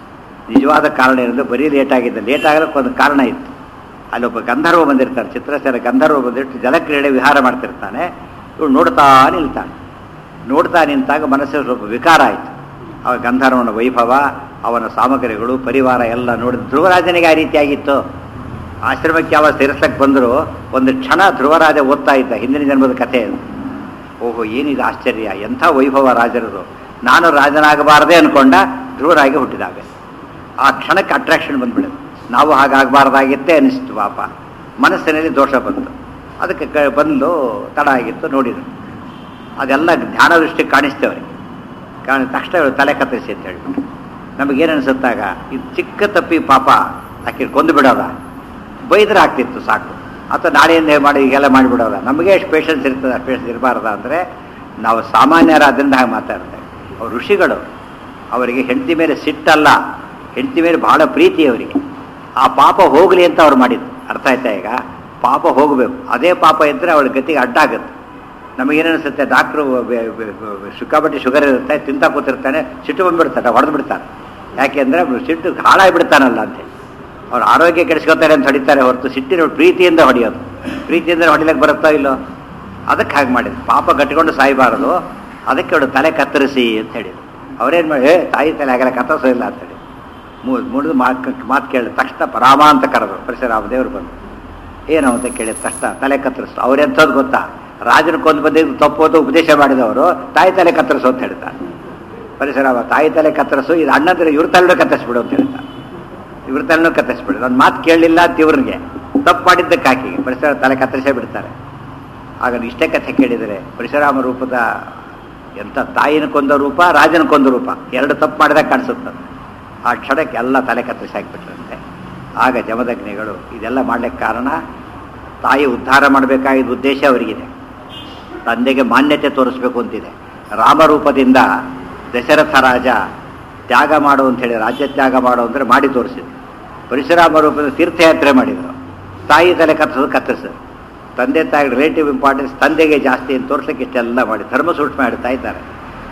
ನಿಜವಾದ ಕಾರಣ ಏನಂದ್ರೆ ಬರೀ ಲೇಟ್ ಆಗಿದೆ ಲೇಟ್ ಆಗಲಿಕ್ಕೆ ಒಂದು ಕಾರಣ ಇತ್ತು ಅಲ್ಲೊಬ್ಬ ಗಂಧರ್ವ ಬಂದಿರ್ತಾನೆ ಚಿತ್ರಸೇನ ಗಂಧರ್ವ ಬಂದಿಟ್ಟು ಜಲಕ್ರೀಡೆ ವಿಹಾರ ಮಾಡ್ತಿರ್ತಾನೆ ಇವಳು ನೋಡ್ತಾ ನಿಲ್ತಾನೆ ನೋಡ್ತಾ ನಿಂತಾಗ ಮನಸ್ಸಿಗೆ ಸ್ವಲ್ಪ ವಿಕಾರ ಆಯಿತು ಅವ ಗಂಧರ್ವನ ವೈಭವ ಅವನ ಸಾಮಗ್ರಿಗಳು ಪರಿವಾರ ಎಲ್ಲ ನೋಡಿದ ಧ್ರುವರಾಜನಿಗೆ ಆ ರೀತಿಯಾಗಿತ್ತು ಆಶ್ರಮಕ್ಕೆ ಯಾವ ಸೇರಿಸಕ್ಕೆ ಬಂದರೂ ಒಂದು ಕ್ಷಣ ಧ್ರುವರಾಜ ಓದ್ತಾ ಇದ್ದ ಹಿಂದಿನ ಜನ್ಮದ ಕಥೆ ಅದು ಓಹೋ ಏನಿದು ಆಶ್ಚರ್ಯ ಎಂಥ ವೈಭವ ರಾಜರದು ನಾನು ರಾಜನಾಗಬಾರದೆ ಅನ್ಕೊಂಡ ಧ್ರುವರಾಗಿ ಹುಟ್ಟಿದಾಗ ಆ ಕ್ಷಣಕ್ಕೆ ಅಟ್ರಾಕ್ಷನ್ ಬಂದ್ಬಿಡುತ್ತೆ ನಾವು ಹಾಗಾಗಬಾರ್ದಾಗಿತ್ತೇ ಅನಿಸ್ತು ಪಾಪ ಮನಸ್ಸಿನಲ್ಲಿ ದೋಷ ಬಂತು ಅದಕ್ಕೆ ಕ ಬಂದು ತಡ ಆಗಿತ್ತು ನೋಡಿದ್ರು ಅದೆಲ್ಲ ಧ್ಯಾನ ದೃಷ್ಟಿಗೆ ಕಾಣಿಸ್ತೇವೆ ಕಾಣ ತಕ್ಷಣ ಇವ್ಳು ತಲೆ ಕತ್ತರಿಸಿ ಅಂತ ಹೇಳ್ಬಿಟ್ಟು ನಮಗೇನು ಅನಿಸುತ್ತಾಗ ಇದು ಚಿಕ್ಕ ತಪ್ಪಿ ಪಾಪ ಆಕೆ ಕೊಂದು ಬಿಡೋದ ಬೈದ್ರೆ ಆಗ್ತಿತ್ತು ಸಾಕು ಅಥವಾ ನಾಳೆಯಿಂದ ಮಾಡಿ ಈಗೆಲ್ಲ ಮಾಡಿಬಿಡೋದ ನಮಗೆ ಎಷ್ಟು ಪೇಷನ್ಸ್ ಇರ್ತದೆ ಅಷ್ಟು ಪೇಷನ್ಸ್ ಇರಬಾರ್ದ ಅಂದರೆ ನಾವು ಸಾಮಾನ್ಯರ ಅದರಿಂದ ಹಾಗೆ ಮಾತಾಡ್ತೇವೆ ಅವ್ರು ಋಷಿಗಳು ಅವರಿಗೆ ಹೆಂಡತಿ ಮೇಲೆ ಸಿಟ್ಟಲ್ಲ ಹೆಂಡತಿ ಮೇಲೆ ಬಹಳ ಪ್ರೀತಿ ಅವರಿಗೆ ಆ ಪಾಪ ಹೋಗಲಿ ಅಂತ ಅವ್ರು ಮಾಡಿದ್ದು ಅರ್ಥ ಆಯ್ತಾ ಈಗ ಪಾಪ ಹೋಗಬೇಕು ಅದೇ ಪಾಪ ಇದ್ದರೆ ಅವಳ ಗತಿಗೆ ಅಡ್ಡ ಆಗುತ್ತೆ ನಮಗೇನಿಸುತ್ತೆ ಡಾಕ್ಟ್ರು ಸಿಕ್ಕಾಪಟ್ಟೆ ಶುಗರ್ ಇರುತ್ತೆ ತಿಂತ ಕೂತಿರ್ತಾನೆ ಸಿಟ್ಟು ಬಂದ್ಬಿಡ್ತಾನೆ ಹೊಡೆದು ಬಿಡ್ತಾನೆ ಯಾಕೆಂದ್ರೆ ಅವ್ನು ಸಿಟ್ಟು ಹಾಳಾಗಿಬಿಡ್ತಾನಲ್ಲ ಅಂತೇಳಿ ಅವ್ರ ಆರೋಗ್ಯ ಕೆಡಿಸ್ಕೊತಾರೆ ಅಂತ ಹೊಡಿತಾರೆ ಹೊರತು ಸಿಟ್ಟಿನ ಪ್ರೀತಿಯಿಂದ ಹೊಡೆಯೋದು ಪ್ರೀತಿಯಿಂದ ಹೊಡಿಲಕ್ಕೆ ಬರುತ್ತೋ ಇಲ್ಲೋ ಅದಕ್ಕೆ ಹಾಗೆ ಮಾಡಿದ್ರು ಪಾಪ ಕಟ್ಟಿಕೊಂಡು ಸಾಯಬಾರದು ಅದಕ್ಕೆ ಅವಳು ತಲೆ ಕತ್ತರಿಸಿ ಅಂತ ಹೇಳಿದ್ರು ಅವ್ರೇನು ಮಾಡಿ "ಏ, ತಾಯಿ ತಲೆ ಆಗಲ್ಲ ಕತ್ತರಿಸೋದಿಲ್ಲ ಅಂತೇಳಿ ಮುಡಿದು ಮಾತು ಮಾತು ಕೇಳಿದ ತಕ್ಷಣ ಪರಾಮ ಅಂತ ಕರೆದ್ರು ಪರಶುರಾಮ ದೇವರು ಬಂದು ಏನು ಅಂತ ಕೇಳಿದ ತಕ್ಷಣ ತಲೆ ಕತ್ತರಿಸ್ತು ಅವ್ರೆಂಥದ್ದು ಗೊತ್ತಾ ರಾಜನ ಕೊಂದು ಬಂದಿದ್ದು ತಪ್ಪು ಅಂತ ಉಪದೇಶ ಮಾಡಿದವರು ತಾಯಿ ತಲೆ ಕತ್ತರಿಸು ಅಂತ ಹೇಳ್ತಾರೆ ಪರಶುರಾಮ ತಾಯಿ ತಲೆ ಕತ್ತರಿಸು ಇದು ಅಣ್ಣಂದ್ರೆ ಇವ್ರ ತಲೆನೂ ಕತ್ತರಿಸ್ಬಿಡು ಅಂತ ಹೇಳ್ತಾರೆ ಇವ್ರ ತಲೆನೂ ಕತ್ತರಿಸ್ಬಿಡು ನನ್ನ ಮಾತು ಕೇಳಲಿಲ್ಲ ಅಂತ ಇವ್ರಿಗೆ ತಪ್ಪು ಮಾಡಿದ್ದಕ್ಕೆ ಹಾಕಿ ಪರಿಸರ ತಲೆ ಕತ್ತರಿಸೇ ಬಿಡ್ತಾರೆ ಆಗ ಇಷ್ಟೇ ಕಥೆ ಕೇಳಿದರೆ ಪರಶುರಾಮ ರೂಪದ ಎಂಥ ತಾಯಿನ ಕೊಂದ ರೂಪ ರಾಜನ ಕೊಂದ ರೂಪ ಎರಡು ತಪ್ಪು ಮಾಡಿದಾಗ ಕಾಣಿಸುತ್ತೆ ಆ ಕ್ಷಣಕ್ಕೆ ಎಲ್ಲ ತಲೆ ಕತ್ತರಿಸಿ ಹಾಕಿಬಿಟ್ರಂತೆ ಆಗ ಜಮದಗ್ನಿಗಳು ಇದೆಲ್ಲ ಮಾಡ್ಲಿಕ್ಕೆ ಕಾರಣ ತಾಯಿ ಉದ್ಧಾರ ಮಾಡಬೇಕಾಗಿದ್ದ ಉದ್ದೇಶ ಅವರಿಗಿದೆ ತಂದೆಗೆ ಮಾನ್ಯತೆ ತೋರಿಸ್ಬೇಕು ಅಂತಿದೆ ರಾಮರೂಪದಿಂದ ದಶರಥ ರಾಜ ತ್ಯಾಗ ಮಾಡು ಅಂತ ಹೇಳಿ ರಾಜ್ಯ ತ್ಯಾಗ ಮಾಡು ಅಂದರೆ ಮಾಡಿ ತೋರಿಸಿದ್ರು ಪರಶುರಾಮ ರೂಪದ ತೀರ್ಥಯಾತ್ರೆ ಮಾಡಿದರು ತಾಯಿ ತಲೆ ಕತ್ತರಿಸೋದು ಕತ್ತರಿಸಿದ್ರು ತಂದೆ ತಾಯಿ ರಿಲೇಟಿವ್ ಇಂಪಾರ್ಟೆನ್ಸ್ ತಂದೆಗೆ ಜಾಸ್ತಿ ಅಂತ ತೋರ್ಸಕ್ಕೆ ಇಷ್ಟೆಲ್ಲ ಮಾಡಿ ಧರ್ಮ ಸೂಕ್ಷ್ಮ ಇಡ್ತಾ ಇದ್ದಾರೆ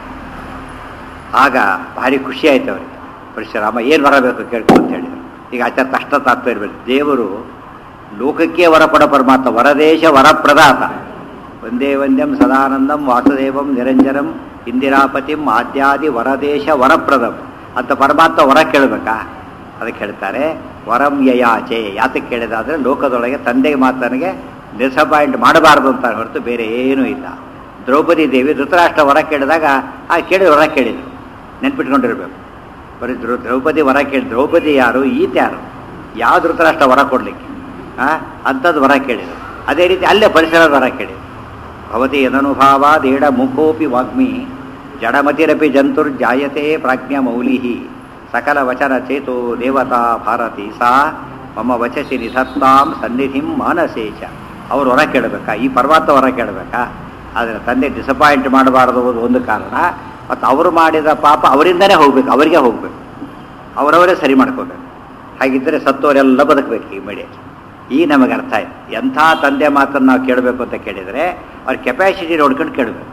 ಆಗ ಭಾರಿ ಖುಷಿ ಆಯ್ತು ಅವರಿಗೆ ಪರಶುರಾಮ ಏನು ಬರಬೇಕು ಕೇಳ್ಕೊ ಅಂತ ಹೇಳಿದರು ಈಗ ಆಚಾರ ತಷ್ಟ ತಾತ್ವ ಇರಬೇಕು ದೇವರು ಲೋಕಕ್ಕೆ ವರ ಕೊಡ ಪರಮಾತ್ಮ ವರದೇಶ ವರಪ್ರದಾತ ಒಂದೇ ವಂದ್ಯಂ ಸದಾನಂದಂ ವಾಸುದೇವಂ ನಿರಂಜನಂ ಇಂದಿರಾಪತಿಂ ಆದ್ಯಾದಿ ವರದೇಶ ವರಪ್ರದಂ ಅಂತ ಪರಮಾತ್ಮ ವರ ಕೇಳಬೇಕಾ ಅದಕ್ಕೆ ಹೇಳ್ತಾರೆ ವರಂ ಯಯಾಚೆ ಯಾತಕ್ಕೆ ಕೇಳಿದಾದ್ರೆ ಲೋಕದೊಳಗೆ ತಂದೆಗೆ ಮಾತನಿಗೆ ಡಿಸಪಾಯಿಂಟ್ ಮಾಡಬಾರದು ಅಂತ ಹೊರತು ಬೇರೆ ಏನೂ ಇಲ್ಲ ದ್ರೌಪದಿ ದೇವಿ ಧೃತರಾಷ್ಟ್ರ ವರ ಕೇಳಿದಾಗ ಆ ಕೇಳಿ ವರ ಕೇಳಿದ್ರು ನೆನ್ಪಿಟ್ಕೊಂಡಿರ್ಬೇಕು ಬರೀ ದ್ರೌ ದ್ರೌಪದಿ ವರ ಕೇಳಿ ದ್ರೌಪದಿ ಯಾರು ಈತ ಯಾರು ಯಾವ ಧೃತರಾಷ್ಟ್ರ ವರ ಕೊಡ್ಲಿಕ್ಕೆ ಆ ಅಂಥದ್ದು ವರ ಕೇಳಿದ್ರು ಅದೇ ರೀತಿ ಅಲ್ಲೇ ಪರಿಸರದ ವರ ಕೇಳಿದ್ರು ಭವತಿ ಯದನುಭಾವ ದೇಡ ಮುಖೋಪಿ ವಾಗ್ಮಿ ಜಡಮತಿರಪಿ ಜಂತುರ್ಜಾಯತೆ ಪ್ರಾಜ್ಞ ಮೌಲಿ ಸಕಲ ವಚನ ಚೇತೋ ದೇವತಾ ಭಾರತಿ ಸಾ ಮಮ ವಚಸಿ ನಿಧತ್ತಾಂ ಸನ್ನಿಧಿಂ ಮಾನಸೇಶ ಅವ್ರು ಹೊರ ಕೇಳಬೇಕಾ ಈ ಪರ್ವತ ಹೊರ ಕೇಳಬೇಕಾ ಆದರೆ ತಂದೆ ಡಿಸಪಾಯಿಂಟ್ ಮಾಡಬಾರದು ಅನ್ನೋದು ಒಂದು ಕಾರಣ ಮತ್ತು ಅವರು ಮಾಡಿದ ಪಾಪ ಅವರಿಂದನೇ ಹೋಗ್ಬೇಕು ಅವರಿಗೆ ಹೋಗ್ಬೇಕು ಅವರವರೇ ಸರಿ ಮಾಡ್ಕೋಬೇಕು ಹಾಗಿದ್ದರೆ ಸತ್ತವರೆಲ್ಲ ಬದುಕಬೇಕು ಈ ಮಡಿ ಈ ನಮಗೆ ಅರ್ಥ ಆಯ್ತು ಎಂಥ ತಂದೆ ಮಾತನ್ನು ನಾವು ಕೇಳಬೇಕು ಅಂತ ಕೇಳಿದರೆ ಅವ್ರ ಕೆಪಾಸಿಟಿ ನೋಡ್ಕೊಂಡು ಕೇಳಬೇಕು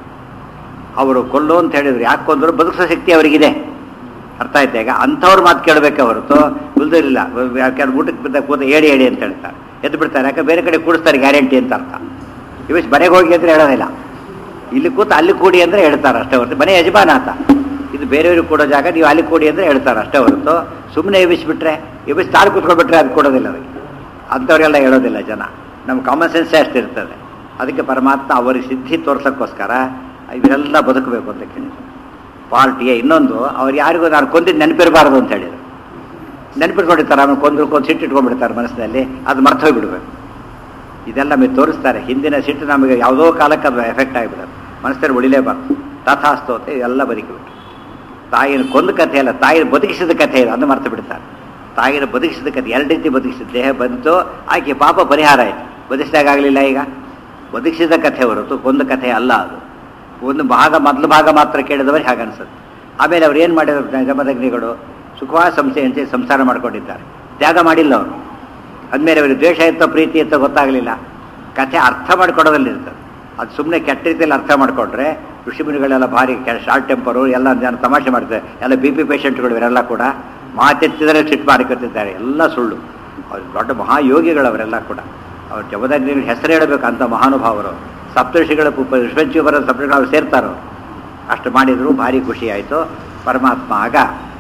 ಅವರು ಕೊಲ್ಲು ಅಂತ ಹೇಳಿದ್ರು ಯಾಕೆ ಕೊಂದ್ರು ಬದುಕಿಸೋ ಶಕ್ತಿ ಅವರಿಗಿದೆ ಅರ್ಥ ಆಯ್ತಾ ಈಗ ಅಂಥವ್ರ ಮಾತು ಕೇಳಬೇಕೆ ಹೊರತು ಉಳಿದಿರಲಿಲ್ಲ ಯಾಕೆ ಊಟಕ್ಕೆ ಬಿದ್ದ ಕೂತ ಹೇಳಿ ಹೇಳಿ ಅಂತ ಹೇಳ್ತಾರೆ ಎದ್ದು ಬಿಡ್ತಾರೆ ಯಾಕೆ ಬೇರೆ ಕಡೆ ಕೂಡಿಸ್ತಾರೆ ಗ್ಯಾರಂಟಿ ಅಂತ ಅರ್ಥ ಇವತ್ತು ಮನೆಗೆ ಹೋಗಿ ಅಂದರೆ ಹೇಳೋದಿಲ್ಲ ಇಲ್ಲಿ ಕೂತು ಅಲ್ಲಿ ಕೂಡಿ ಅಂದರೆ ಹೇಳ್ತಾರೆ ಅಷ್ಟೇ ಹೊರತು ಮನೆ ಯಜಮಾನ ಆತ ಇದು ಬೇರೆಯವ್ರಿಗೆ ಕೊಡೋ ಜಾಗ ನೀವು ಅಲ್ಲಿ ಕೊಡಿ ಅಂದರೆ ಹೇಳ್ತಾರೆ ಅಷ್ಟೇ ಹೊರತು ಸುಮ್ಮನೆ ಎಬ್ಬಿಸ್ಬಿಟ್ರೆ ಎಬ್ಬಿಸಿ ತಾಳು ಕೂತ್ಕೊಳ್ಬಿಟ್ರೆ ಅದು ಕೊಡೋದಿಲ್ಲ ಅದಕ್ಕೆ ಅಂಥವ್ರಿಗೆಲ್ಲ ಹೇಳೋದಿಲ್ಲ ಜನ ನಮ್ಮ ಕಾಮನ್ ಸೆನ್ಸೇ ಅಷ್ಟಿರ್ತದೆ ಅದಕ್ಕೆ ಪರಮಾತ್ಮ ಅವರಿಗೆ ಸಿದ್ಧಿ ತೋರ್ಸೋಕ್ಕೋಸ್ಕರ ಇವರೆಲ್ಲ ಬದುಕಬೇಕು ಅಂತ ಕೇಳಿದ್ರು ಪಾರ್ಟಿಯ ಇನ್ನೊಂದು ಅವ್ರು ಯಾರಿಗೂ ನಾನು ಕೊಂದಿದ್ದು ನೆನಪಿರಬಾರ್ದು ಅಂತ ಹೇಳಿದ್ರು ನೆನಪಿಟ್ಕೊಂಡಿರ್ತಾರೆ ಆಮೇಲೆ ಕೊಂದ್ರು ಕೊಂದು ಸಿಟ್ಟು ಇಟ್ಕೊಂಡ್ಬಿಡ್ತಾರೆ ಮನಸ್ಸಿನಲ್ಲಿ ಅದು ಮರ್ತು ಹೋಗ್ಬಿಡ್ಬೇಕು ಇದೆಲ್ಲ ನಮಗೆ ತೋರಿಸ್ತಾರೆ ಹಿಂದಿನ ಸಿಟ್ಟು ನಮಗೆ ಯಾವುದೋ ಕಾಲಕ್ಕೆ ಅದು ಎಫೆಕ್ಟ್ ಆಗಿಬಿಡುತ್ತೆ ಮನಸ್ಸಲ್ಲಿ ಉಳಿಲೇಬಾರ್ದು ತಥಾಸ್ತು ಅಂತ ಇದೆಲ್ಲ ಬದುಕಿಬಿಟ್ಟು ತಾಯಿನ ಕೊಂದ ಕಥೆ ಅಲ್ಲ ತಾಯಿನ ಬದುಕಿಸಿದ ಕಥೆ ಇದೆ ಅದನ್ನು ಮರ್ತು ಬಿಡ್ತಾರೆ ತಾಯಿನ ಬದುಕಿಸಿದ ಕಥೆ ಎರಡು ರೀತಿ ಬದುಕಿಸಿದ ದೇಹ ಬಂತು ಆಕೆ ಪಾಪ ಪರಿಹಾರ ಆಯಿತು ಬದುಕಿಸಿದಾಗಲಿಲ್ಲ ಈಗ ಬದುಕಿಸಿದ ಕಥೆ ಹೊರತು ಕೊಂದ ಕಥೆ ಅಲ್ಲ ಅದು ಒಂದು ಭಾಗ ಮೊದಲು ಭಾಗ ಮಾತ್ರ ಕೇಳಿದವರಿಗೆ ಹಾಗೆ ಅನಿಸುತ್ತೆ ಆಮೇಲೆ ಅವ್ರು ಏನು ಮಾಡಿದ್ರು ಜಮದಗ್ನಿಗಳು ಸುಖವಾದ ಸಂಸ್ಥೆ ಅಂತ ಸಂಸಾರ ಮಾಡ್ಕೊಂಡಿದ್ದಾರೆ ತ್ಯಾಗ ಮಾಡಿಲ್ಲ ಅವರು ಅಂದಮೇಲೆ ಅವರಿಗೆ ದ್ವೇಷ ಇತ್ತೋ ಪ್ರೀತಿ ಇತ್ತೋ ಗೊತ್ತಾಗಲಿಲ್ಲ ಕಥೆ ಅರ್ಥ ಮಾಡ್ಕೊಡೋದಲ್ಲಿರ್ತದೆ ಅದು ಸುಮ್ಮನೆ ಕೆಟ್ಟ ರೀತಿಯಲ್ಲಿ ಅರ್ಥ ಮಾಡಿಕೊಂಡ್ರೆ ಋಷಿಮುನಿಗಳೆಲ್ಲ ಭಾರಿ ಶಾರ್ಟ್ ಟೆಂಪರು ಎಲ್ಲ ಜನ ತಮಾಷೆ ಮಾಡ್ತಾರೆ ಎಲ್ಲ ಬಿ ಪಿ ಪೇಷಂಟ್ಗಳು ಇವರೆಲ್ಲ ಕೂಡ ಮಾತೆತ್ತಿದರೆ ಸಿಟ್ಟು ಮಾಡಿಕೊತಿದ್ದಾರೆ ಎಲ್ಲ ಸುಳ್ಳು ಅವ್ರು ದೊಡ್ಡ ಮಹಾಯೋಗಿಗಳು ಅವರೆಲ್ಲ ಕೂಡ ಅವ್ರು ಜಮದಗ್ನಿಗಳ ಹೆಸರು ಹೇಳಬೇಕು ಅಂತ ಮಹಾನುಭಾವರು ಸಪ್ತಋಷಿಗಳ ಋಷಭಂಚಿ ಬರೋ ಸಪ್ತಋಷಿಗಳು ಅವ್ರು ಸೇರ್ತಾರೋ ಅಷ್ಟು ಮಾಡಿದ್ರು ಭಾರಿ ಖುಷಿ ಆಯಿತು ಪರಮಾತ್ಮ ಆಗ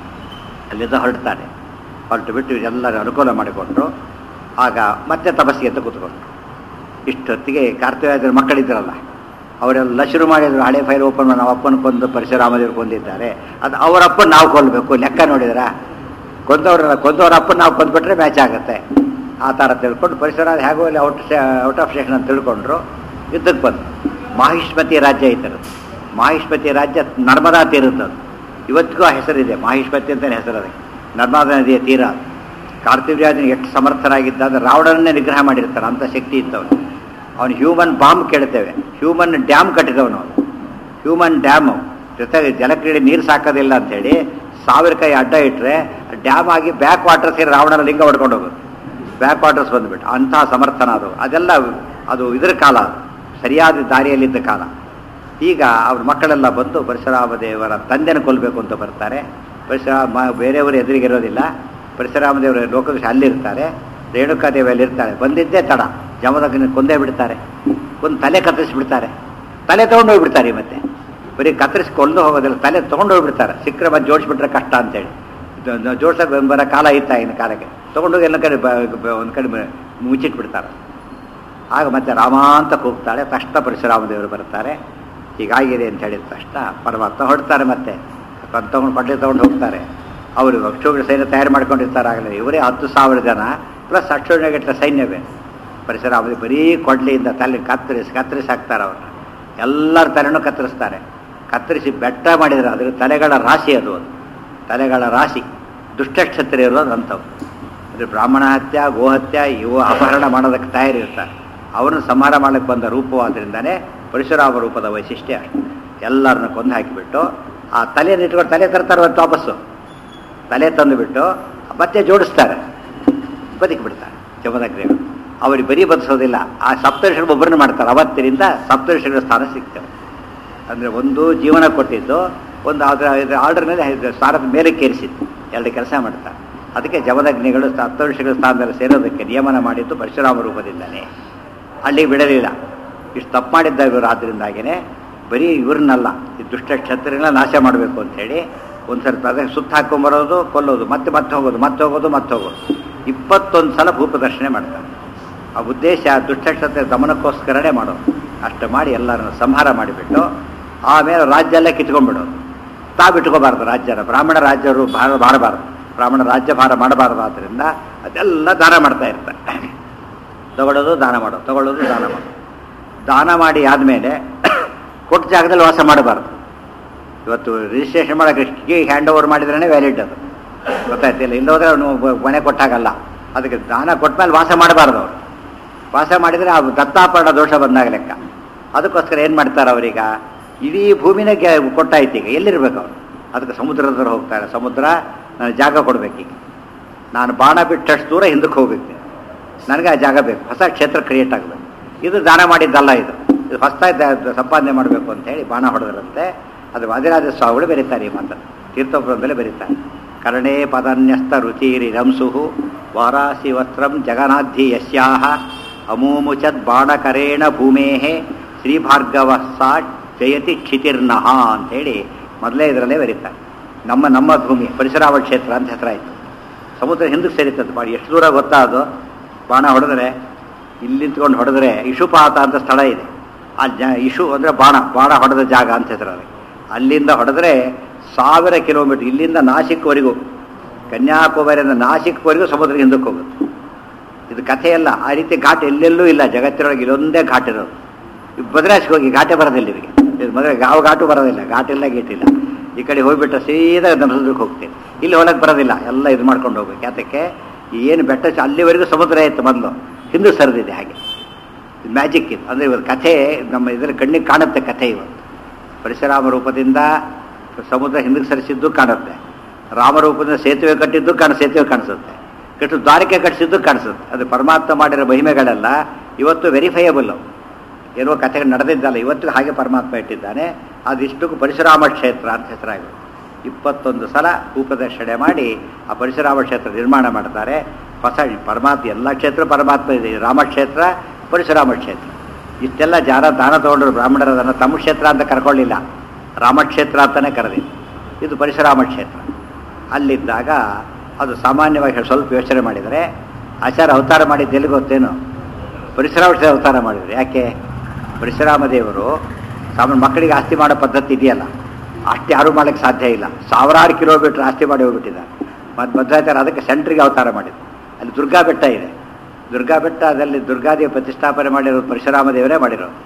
ಅಲ್ಲಿಂದ ಹೊರಡ್ತಾನೆ ಹೊರಟು ಬಿಟ್ಟು ಎಲ್ಲರೂ ಅನುಕೂಲ ಮಾಡಿಕೊಂಡ್ರು ಆಗ ಮತ್ತೆ ತಪಸ್ಸಿಗೆ ಅಂತ ಕೂತ್ಕೊಂಡ್ರು ಇಷ್ಟೊತ್ತಿಗೆ ಕಾರ್ತಿವಾಯದ್ರ ಮಕ್ಕಳಿದ್ರಲ್ಲ ಅವರೆಲ್ಲ ಶುರು ಮಾಡಿದ್ರು ಹಳೆ ಫೈಲ್ ಓಪನ್ ಮಾಡಿ ನಾವು ಅಪ್ಪನ ಕೊಂದು ಪರಶುರಾಮದೇವರು ಕೊಂದಿದ್ದಾರೆ ಅದು ಅವರ ಅಪ್ಪನ ನಾವು ಕೊಲ್ಲಬೇಕು ಲೆಕ್ಕ ನೋಡಿದ್ರ ಕೊಂದವ್ರನ್ನ ಕೊಂದವ್ರ ಅಪ್ಪನ ನಾವು ಕೊಂದ್ಬಿಟ್ರೆ ಮ್ಯಾಚ್ ಆಗುತ್ತೆ ಆ ಥರ ತಿಳ್ಕೊಂಡು ಪರಿಸರ ಹೇಗೋ ಅಲ್ಲಿ ಔಟ್ ಔಟ್ ಆಫ್ ಸ್ಟೇಷನ್ ಅಂತ ತಿಳ್ಕೊಂಡ್ರು ಯುದ್ಧಕ್ಕೆ ಬಂದು ಮಾಹಿಷ್ಮತಿ ರಾಜ್ಯ ಇದ್ದರು ಮಾಹಿಷ್ಮತಿ ರಾಜ್ಯ ನರ್ಮದಾ ತೀರದ್ದು ಇವತ್ತಿಗೂ ಆ ಹೆಸರಿದೆ ಮಾಹಿಷ್ಮತಿ ಅಂತಲೇ ಹೆಸರು ಅದಕ್ಕೆ ನರ್ಮದಾ ನದಿಯ ತೀರ ಅದು. ಕಾರ್ತಿವ್ಯಾಜನ ಎಷ್ಟು ಸಮರ್ಥರಾಗಿದ್ದ ಅಂದ್ರೆ ರಾವಣನ್ನೇ ನಿಗ್ರಹ ಮಾಡಿರ್ತಾನೆ ಅಂಥ ಶಕ್ತಿ ಇದ್ದವನು ಅವನು ಹ್ಯೂಮನ್ ಬಾಂಬ್ ಕೇಳ್ತೇವೆ ಹ್ಯೂಮನ್ ಡ್ಯಾಮ್ ಕಟ್ಟಿದವನು ಅವನು ಹ್ಯೂಮನ್ ಡ್ಯಾಮು ಜೊತೆಗೆ ಜಲಕ್ರೀಡೆ ನೀರು ಸಾಕೋದಿಲ್ಲ ಅಂಥೇಳಿ ಸಾವಿರ ಕೈ ಅಡ್ಡ ಇಟ್ಟರೆ ಡ್ಯಾಮ್ ಆಗಿ ಬ್ಯಾಕ್ ವಾಟರ್ ಸೇರಿ ರಾವಣನ ಲಿಂಗ ಹೊಡ್ಕೊಂಡು ಹೋಗುತ್ತೆ ಬ್ಯಾಕ್ ವಾಟರ್ಸ್ ಬಂದುಬಿಟ್ಟು ಅಂತಹ ಸಮರ್ಥನ ಅದು ಅದೆಲ್ಲ ಅದು ಇದರ ಕಾಲ ಅದು ಸರಿಯಾದ ದಾರಿಯಲ್ಲಿದ್ದ ಕಾಲ ಈಗ ಅವ್ರ ಮಕ್ಕಳೆಲ್ಲ ಬಂದು ಪರಶುರಾಮ ದೇವರ ತಂದೆನ ಕೊಲ್ಲಬೇಕು ಅಂತ ಬರ್ತಾರೆ ಪರಶುರಾಮ ಬೇರೆಯವರು ಎದುರಿಗೆ ಇರೋದಿಲ್ಲ ಪರಶುರಾಮ ದೇವರ ಲೋಕದೃಷ್ಟಿ ಅಲ್ಲಿರ್ತಾರೆ ರೇಣುಕಾದೇವಿ ಅಲ್ಲಿರ್ತಾರೆ ಬಂದಿದ್ದೇ ತಡ ಜಮದಗ್ನ ಕೊಂದೇ ಬಿಡ್ತಾರೆ ಒಂದು ತಲೆ ಕತ್ತರಿಸ್ಬಿಡ್ತಾರೆ ತಲೆ ತೊಗೊಂಡು ಹೋಗ್ಬಿಡ್ತಾರೆ ಮತ್ತೆ ಬರೀ ಕತ್ತರಿಸ್ಕೊಂಡು ಹೋಗೋದಿಲ್ಲ ತಲೆ ತೊಗೊಂಡು ಹೋಗ್ಬಿಡ್ತಾರೆ ಸಿಕ್ಕರೆ ಮತ್ತೆ ಜೋಡಿಸ್ಬಿಟ್ರೆ ಕಷ್ಟ ಅಂತೇಳಿ ಜೋಡ್ಸಕ್ಕೆ ಬರೋ ಕಾಲ ಇತ್ತ ಇನ್ನು ಕಾಲಕ್ಕೆ ತೊಗೊಂಡೋಗಿ ಎಲ್ಲ ಕಡೆ ಒಂದು ಕಡೆ ಮುಚ್ಚಿಟ್ಬಿಡ್ತಾರೆ ಆಗ ಮತ್ತೆ ರಾಮ ಅಂತ ಕೂಗ್ತಾಳೆ ತಕ್ಷಣ ಪರಶುರಾಮದೇವರು ಬರ್ತಾರೆ ಹೀಗಾಗಿದೆ ಅಂತ ಹೇಳಿದ ತಕ್ಷಣ ಪರಮಾತ್ಮ ಹೊಡ್ತಾರೆ ಮತ್ತೆ ತಗೊಂಡು ಪಡ್ಲೆ ತೊಗೊಂಡು ಹೋಗ್ತಾರೆ ಅವರು ಅಕ್ಷೋಗ್ರ ಸೈನ್ಯ ತಯಾರು ಮಾಡ್ಕೊಂಡಿರ್ತಾರೆ ಆಗಲೇ ಇವರೇ ಹತ್ತು ಸಾವಿರ ಜನ ಪ್ಲಸ್ ಅಕ್ಷೋಗ್ರಗಟ್ಟಲೆ ಸೈನ್ಯವೇ ಪರಶುರಾಮ ಬರೀ ಕೊಡ್ಲಿಯಿಂದ ತಲೆ ಕತ್ತರಿಸಿ ಕತ್ತರಿಸಿ ಹಾಕ್ತಾರೆ ಅವ್ರನ್ನ ಎಲ್ಲರ ತಲೆನೂ ಕತ್ತರಿಸ್ತಾರೆ ಕತ್ತರಿಸಿ ಬೆಟ್ಟ ಮಾಡಿದರೆ ಅದ್ರ ತಲೆಗಳ ರಾಶಿ ಅದು ಅದು ತಲೆಗಳ ರಾಶಿ ದುಷ್ಟಕ್ಷತ್ರಿಯರು ಅದು ಅಂಥವು ಅಂದರೆ ಬ್ರಾಹ್ಮಣ ಹತ್ಯ ಗೋಹತ್ಯ ಇವು ಅಪಹರಣ ಮಾಡೋದಕ್ಕೆ ತಯಾರಿರ್ತಾರೆ ಅವರನ್ನು ಸಂಹಾರ ಮಾಡಕ್ಕೆ ಬಂದ ರೂಪವಾದ್ರಿಂದನೇ ಪರಶುರಾಮ ರೂಪದ ವೈಶಿಷ್ಟ್ಯ ಎಲ್ಲರನ್ನ ಕೊಂದು ಹಾಕಿಬಿಟ್ಟು ಆ ತಲೆಯನ್ನು ಇಟ್ಕೊಂಡು ತಲೆ ತರ್ತಾರೆ ಮತ್ತು ವಾಪಸ್ಸು ತಲೆ ತಂದುಬಿಟ್ಟು ಮತ್ತೆ ಜೋಡಿಸ್ತಾರೆ ಬದುಕಿಬಿಡ್ತಾರೆ ಜಮದಗ್ನಿಗಳು ಅವ್ರಿಗೆ ಬರೀ ಬದುಸೋದಿಲ್ಲ ಆ ಸಪ್ತರ್ಷಿಗಳು ಒಬ್ಬರನ್ನ ಮಾಡ್ತಾರೆ ಅವತ್ತಿನಿಂದ ಸಪ್ತರ್ಷಿಗಳ ಸ್ಥಾನ ಸಿಗ್ತವೆ ಅಂದರೆ ಒಂದು ಜೀವನ ಕೊಟ್ಟಿದ್ದು ಒಂದು ಅದರ ಇದರ ಆರ್ಡರ್ನಲ್ಲಿ ಸ್ಥಾನದ ಮೇಲೆ ಕೇರಿಸಿತ್ತು ಎರಡು ಕೆಲಸ ಮಾಡ್ತಾರೆ ಅದಕ್ಕೆ ಜಮದಗ್ನಿಗಳು ಸಪ್ತರ್ಷಿಗಳ ಸ್ಥಾನದಲ್ಲಿ ಸೇರೋದಕ್ಕೆ ನಿಯಮನ ಮಾಡಿದ್ದು ಪರಶುರಾಮ ರೂಪದಿಂದಲೇ ಅಲ್ಲಿಗೆ ಬಿಡಲಿಲ್ಲ ಇಷ್ಟು ತಪ್ಪು ಮಾಡಿದ್ದ ಇವರು ಆದ್ದರಿಂದಾಗಿಯೇ ಬರೀ ಇವ್ರನ್ನಲ್ಲ ಈ ದುಷ್ಟ ಕ್ಷತ್ರಿಯನ್ನ ನಾಶ ಮಾಡಬೇಕು ಅಂಥೇಳಿ ಒಂದು ಸ್ವಲ್ಪ ಅದೇ ಸುತ್ತ ಹಾಕೊಂಬರೋದು ಕೊಲ್ಲೋದು ಮತ್ತೆ ಮತ್ತೆ ಹೋಗೋದು ಮತ್ತೆ ಹೋಗೋದು ಮತ್ತೆ ಹೋಗೋದು ಇಪ್ಪತ್ತೊಂದು ಸಲ ಭೂಪ್ರದರ್ಶನೆ ಮಾಡ್ತಾರೆ ಆ ಉದ್ದೇಶ ದುಷ್ಟಕ್ಷತ್ರ ದಮನಕ್ಕೋಸ್ಕರನೇ ಮಾಡೋದು ಅಷ್ಟು ಮಾಡಿ ಎಲ್ಲರನ್ನು ಸಂಹಾರ ಮಾಡಿಬಿಟ್ಟು ಆಮೇಲೆ ರಾಜ್ಯ ಎಲ್ಲ ಕಿತ್ಕೊಂಡ್ಬಿಡೋದು ತಾ ಬಿಟ್ಕೋಬಾರ್ದು ರಾಜ್ಯನ ಬ್ರಾಹ್ಮಣ ರಾಜ್ಯರು ಭಾರ ಮಾಡಬಾರ್ದು ಬ್ರಾಹ್ಮಣ ರಾಜ್ಯ ಭಾರ ಮಾಡಬಾರ್ದು ಆದ್ದರಿಂದ ಅದೆಲ್ಲ ದಾನ ಮಾಡ್ತಾ ಇರ್ತಾರೆ ತಗೊಳ್ಳೋದು ದಾನ ಮಾಡೋದು ತಗೊಳ್ಳೋದು ದಾನ ಮಾಡೋದು ದಾನ ಮಾಡಿ ಆದಮೇಲೆ ಕೊಟ್ಟ ಜಾಗದಲ್ಲಿ ವಾಸ ಮಾಡಬಾರ್ದು ಇವತ್ತು ರಿಜಿಸ್ಟ್ರೇಷನ್ ಮಾಡೋಕ್ಕೆ ಹ್ಯಾಂಡ್ ಓವರ್ ಮಾಡಿದ್ರೇ ವ್ಯಾಲಿಡ್ ಅದು ಗೊತ್ತಾಯ್ತಿಲ್ಲ ಇಲ್ಲೋದ್ರೆ ಅವನು ಮನೆ ಕೊಟ್ಟಾಗಲ್ಲ ಅದಕ್ಕೆ ದಾನ ಕೊಟ್ಟ ಮೇಲೆ ವಾಸ ಮಾಡಬಾರ್ದು ಅವರು ವಾಸ ಮಾಡಿದರೆ ಆ ದತ್ತಾಪರಣ ದೋಷ ಬಂದಾಗ ಲೆಕ್ಕ ಅದಕ್ಕೋಸ್ಕರ ಏನು ಮಾಡ್ತಾರೆ ಅವರೀಗ ಇಡೀ ಭೂಮಿನ ಗೆ ಕೊಟ್ಟಾಯ್ತು ಈಗ ಎಲ್ಲಿರ್ಬೇಕು ಅವರು ಅದಕ್ಕೆ ಸಮುದ್ರದ ಹತ್ರ ಹೋಗ್ತಾರೆ ಸಮುದ್ರ ನನಗೆ ಜಾಗ ಕೊಡಬೇಕೀಗ ನಾನು ಬಾಣ ಬಿಟ್ಟಷ್ಟು ದೂರ ಹಿಂದಕ್ಕೆ ಹೋಗ್ಬೇಕು ನನಗೆ ಆ ಜಾಗ ಬೇಕು ಹೊಸ ಕ್ಷೇತ್ರ ಕ್ರಿಯೇಟ್ ಆಗಬೇಕು ಇದು ದಾನ ಮಾಡಿದ್ದಲ್ಲ ಇದು ಇದು ಹೊಸದಾಗಿ ಸಂಪಾದನೆ ಮಾಡಬೇಕು ಅಂತ ಹೇಳಿ ಬಾಣ ಹೊಡೆದರಂತೆ ಅದು ವಾದಿರಾಜ ಸ್ವಾಮಿಗಳು ಬೆರೀತಾರೆ ಈ ಮಾತನ್ನು ತೀರ್ಥೋಪುರದಲ್ಲಿ ಬೆರೀತಾರೆ ಕರ್ಣೇ ಪದನ್ಯಸ್ತ ರುಚಿರಿ ರಂಸು ವಾರಾಸಿ ವಸ್ತ್ರಂ ಜಗನಾಧಿ ಯಸ್ಯಾಹ ಅಮೂಮುಚದ್ ಬಾಣಕರೇಣ ಭೂಮೇಹೆ ಶ್ರೀಭಾರ್ಗವ ಸಾ ಜಯತಿ ಕ್ಷಿತಿರ್ನಹ ಅಂಥೇಳಿ ಮೊದಲೇ ಇದರಲ್ಲೇ ಬೆರೀತಾರೆ ನಮ್ಮ ನಮ್ಮ ಭೂಮಿ ಪರಿಸರಾವ ಕ್ಷೇತ್ರ ಅಂತ ಹೆಸರಾಯಿತು ಸಮುದ್ರ ಹಿಂದಕ್ಕೆ ಸೇರಿತದ್ದು ಬಾಡಿ ಎಷ್ಟು ದೂರ ಗೊತ್ತಾ ಅದು ಬಾಣ ಹೊಡೆದ್ರೆ ಇಲ್ಲಿ ನಿಂತ್ಕೊಂಡು ಹೊಡೆದ್ರೆ ಇಶುಪಾತ ಅಂತ ಸ್ಥಳ ಇದೆ ಆ ಜ ಇಶು ಅಂದರೆ ಬಾಣ ಬಾಣ ಹೊಡೆದ ಜಾಗ ಅಂತ ಹೆಸರಲ್ಲಿ ಅಲ್ಲಿಂದ ಹೊಡೆದ್ರೆ ಸಾವಿರ ಕಿಲೋಮೀಟರ್ ಇಲ್ಲಿಂದ ನಾಸಿಕ್ವರೆಗೂ ಕನ್ಯಾಕುಮಾರಿಯಿಂದ ನಾಸಿಕ್ವರೆಗೂ ಸಮುದ್ರ ಹಿಂದಕ್ಕೆ ಹೋಗುತ್ತೆ ಇದು ಕಥೆಯಲ್ಲ ಆ ರೀತಿ ಘಾಟ್ ಎಲ್ಲೆಲ್ಲೂ ಇಲ್ಲ ಜಗತ್ತಿನೊಳಗೆ ಇಲ್ಲೊಂದೇ ಘಾಟ್ ಇರೋದು ಬದ್ರಾಸ್ಗೆ ಹೋಗಿ ಘಾಟೆ ಬರೋದಿಲ್ಲ ಇವರಿಗೆ ಇದು ಮದುವೆ ಯಾವ ಘಾಟು ಬರೋದಿಲ್ಲ ಘಾಟಿಲ್ಲ ಗೇಟಿಲ್ಲ ಈ ಕಡೆ ಹೋಗ್ಬಿಟ್ರೆ ಸೀದಾ ನಮ್ಮ ಸಮುದ್ರಕ್ಕೆ ಹೋಗ್ತೀನಿ ಇಲ್ಲಿ ಹೊಲಕ್ಕೆ ಬರೋದಿಲ್ಲ ಎಲ್ಲ ಇದು ಮಾಡ್ಕೊಂಡು ಹೋಗ್ಬೇಕು ಯಾತಕ್ಕೆ ಏನು ಬೆಟ್ಟ ಚ- ಅಲ್ಲಿವರೆಗೂ ಸಮುದ್ರ ಇತ್ತು ಮೊದಲು ಹಿಂದೂ ಸರಿದಿದೆ ಹಾಗೆ ಮ್ಯಾಜಿಕ್ ಇದು ಅಂದರೆ ಇವತ್ತು ಕಥೆ ನಮ್ಮ ಇದರ ಕಣ್ಣಿಗೆ ಕಾಣುತ್ತೆ ಕಥೆ ಇವತ್ತು ಪರಶುರಾಮ ರೂಪದಿಂದ ಸಮುದ್ರ ಹಿಂದಕ್ಕೆ ಸರಿಸಿದ್ದು ಕಾಣುತ್ತೆ ರಾಮರೂಪದಿಂದ ಸೇತುವೆ ಕಟ್ಟಿದ್ದು ಕಾಣ ಸೇತುವೆ ಕಾಣಿಸುತ್ತೆ ಕಟ್ಟು ದ್ವಾರಕೆ ಕಟ್ಟಿಸಿದ್ದು ಕಾಣಿಸುತ್ತೆ ಅದು ಪರಮಾತ್ಮ ಮಾಡಿರೋ ಮಹಿಮೆಗಳೆಲ್ಲ ಇವತ್ತು ವೆರಿಫೈಯಬಲ್ ಏನೋ ಕಥೆಗಳು ನಡೆದಿದ್ದಲ್ಲ ಇವತ್ತು ಹಾಗೆ ಪರಮಾತ್ಮ ಇಟ್ಟಿದ್ದಾನೆ ಅದಿಷ್ಟಕ್ಕೂ ಪರಶುರಾಮ ಕ್ಷೇತ್ರ ಅಂತ ಹೆಸರಾಗಿದೆ ಇಪ್ಪತ್ತೊಂದು ಸಲ ಭೂಪ್ರದರ್ಶನೆ ಮಾಡಿ ಆ ಪರಶುರಾಮ ಕ್ಷೇತ್ರ ನಿರ್ಮಾಣ ಮಾಡ್ತಾರೆ ಹೊಸ ಪರಮಾತ್ಮ ಎಲ್ಲ ಕ್ಷೇತ್ರ ಪರಮಾತ್ಮ ಇದೆ ರಾಮಕ್ಷೇತ್ರ ಪರಶುರಾಮ ಕ್ಷೇತ್ರ ಇಷ್ಟೆಲ್ಲ ಜಾರ ದಾನ ತಗೊಂಡ್ರು ಬ್ರಾಹ್ಮಣರದನ್ನು ತಮ್ಮ ಕ್ಷೇತ್ರ ಅಂತ ಕರ್ಕೊಳ್ಳಿಲ್ಲ ರಾಮಕ್ಷೇತ್ರ ಅಂತಲೇ ಕರೆದಿದ್ದು ಇದು ಪರಶುರಾಮ ಕ್ಷೇತ್ರ ಅಲ್ಲಿದ್ದಾಗ ಅದು ಸಾಮಾನ್ಯವಾಗಿ ಸ್ವಲ್ಪ ಯೋಚನೆ ಮಾಡಿದರೆ ಆಚಾರ ಅವತಾರ ಮಾಡಿದ್ದು ಎಲ್ಲಿ ಗೊತ್ತೇನು ಪರಿಸರ ಅವತಾರ ಮಾಡಿದ್ರು ಯಾಕೆ ಪರಶುರಾಮ ದೇವರು ಸಾಮಾನ್ಯ ಮಕ್ಕಳಿಗೆ ಆಸ್ತಿ ಮಾಡೋ ಪದ್ಧತಿ ಇದೆಯಲ್ಲ ಅಷ್ಟು ಯಾರೂ ಮಾಡೋಕ್ಕೆ ಸಾಧ್ಯ ಇಲ್ಲ ಸಾವಿರಾರು ಕಿಲೋಮೀಟ್ರ್ ಆಸ್ತಿ ಮಾಡಿ ಹೋಗ್ಬಿಟ್ಟಿದ್ದಾರೆ ಮತ್ತು ಮಧ್ವಾಚಾರ್ಯ ಅದಕ್ಕೆ ಸೆಂಟ್ರಿಗೆ ಅವತಾರ ಮಾಡಿದ್ರು ಅಲ್ಲಿ ದುರ್ಗಾ ಬೆಟ್ಟ ಇದೆ ದುರ್ಗಾ ಬೆಟ್ಟ ಅದರಲ್ಲಿ ದುರ್ಗಾದೇವಿ ಪ್ರತಿಷ್ಠಾಪನೆ ಮಾಡಿರೋದು ಪರಶುರಾಮ ದೇವರೇ ಮಾಡಿರೋದು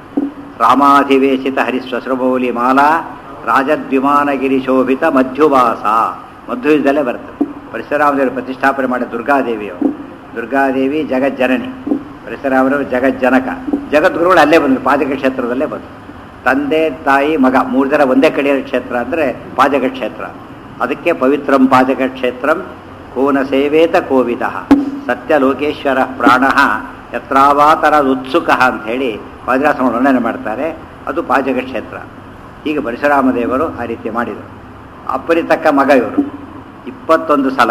ರಾಮಾಧಿವೇಶಿತ ಹರಿಸ್ವಸ್ರಮೌಲಿ ಮಾಲಾ ರಾಜದ್ವಿಮಾನಗಿರಿ ಶೋಭಿತ ಮಧ್ಯುವಾಸ ಮಧ್ಯುದಲ್ಲೇ ಬರ್ತದೆ ಪರಶುರಾಮದೇವರು ಪ್ರತಿಷ್ಠಾಪನೆ ಮಾಡಿದ ದುರ್ಗಾದೇವಿಯವರು ದುರ್ಗಾದೇವಿ ಜಗಜ್ಜನನಿ ಪರಶುರಾಮರವರು ಜಗಜ್ಜನಕ ಜಗದ್ಗುರುಗಳು ಅಲ್ಲೇ ಬಂದರು ಪಾಜಕ ಕ್ಷೇತ್ರದಲ್ಲೇ ಬಂದರು ತಂದೆ ತಾಯಿ ಮಗ ಮೂರು ಜನ ಒಂದೇ ಕಡೆಯ ಕ್ಷೇತ್ರ ಅಂದರೆ ಪಾಜಕ ಕ್ಷೇತ್ರ ಅದಕ್ಕೆ ಪವಿತ್ರಂ ಪಾಜಕ ಕ್ಷೇತ್ರಂ ಕೋನ ಸೇವೇತ ಕೋವಿದ ಸತ್ಯ ಲೋಕೇಶ್ವರ ಪ್ರಾಣ ಯತ್ರಾವಾತರ ಉತ್ಸುಕ ಅಂತ ಹೇಳಿ ಪಾಜರಾಸನ ವರ್ಣನೆ ಮಾಡ್ತಾರೆ ಅದು ಪಾಜಕ ಕ್ಷೇತ್ರ ಹೀಗೆ ಪರಶುರಾಮ ದೇವರು ಆ ರೀತಿ ಮಾಡಿದರು ಅಪ್ಪರಿತಕ್ಕ ಮಗ ಇವರು ಇಪ್ಪತ್ತೊಂದು ಸಲ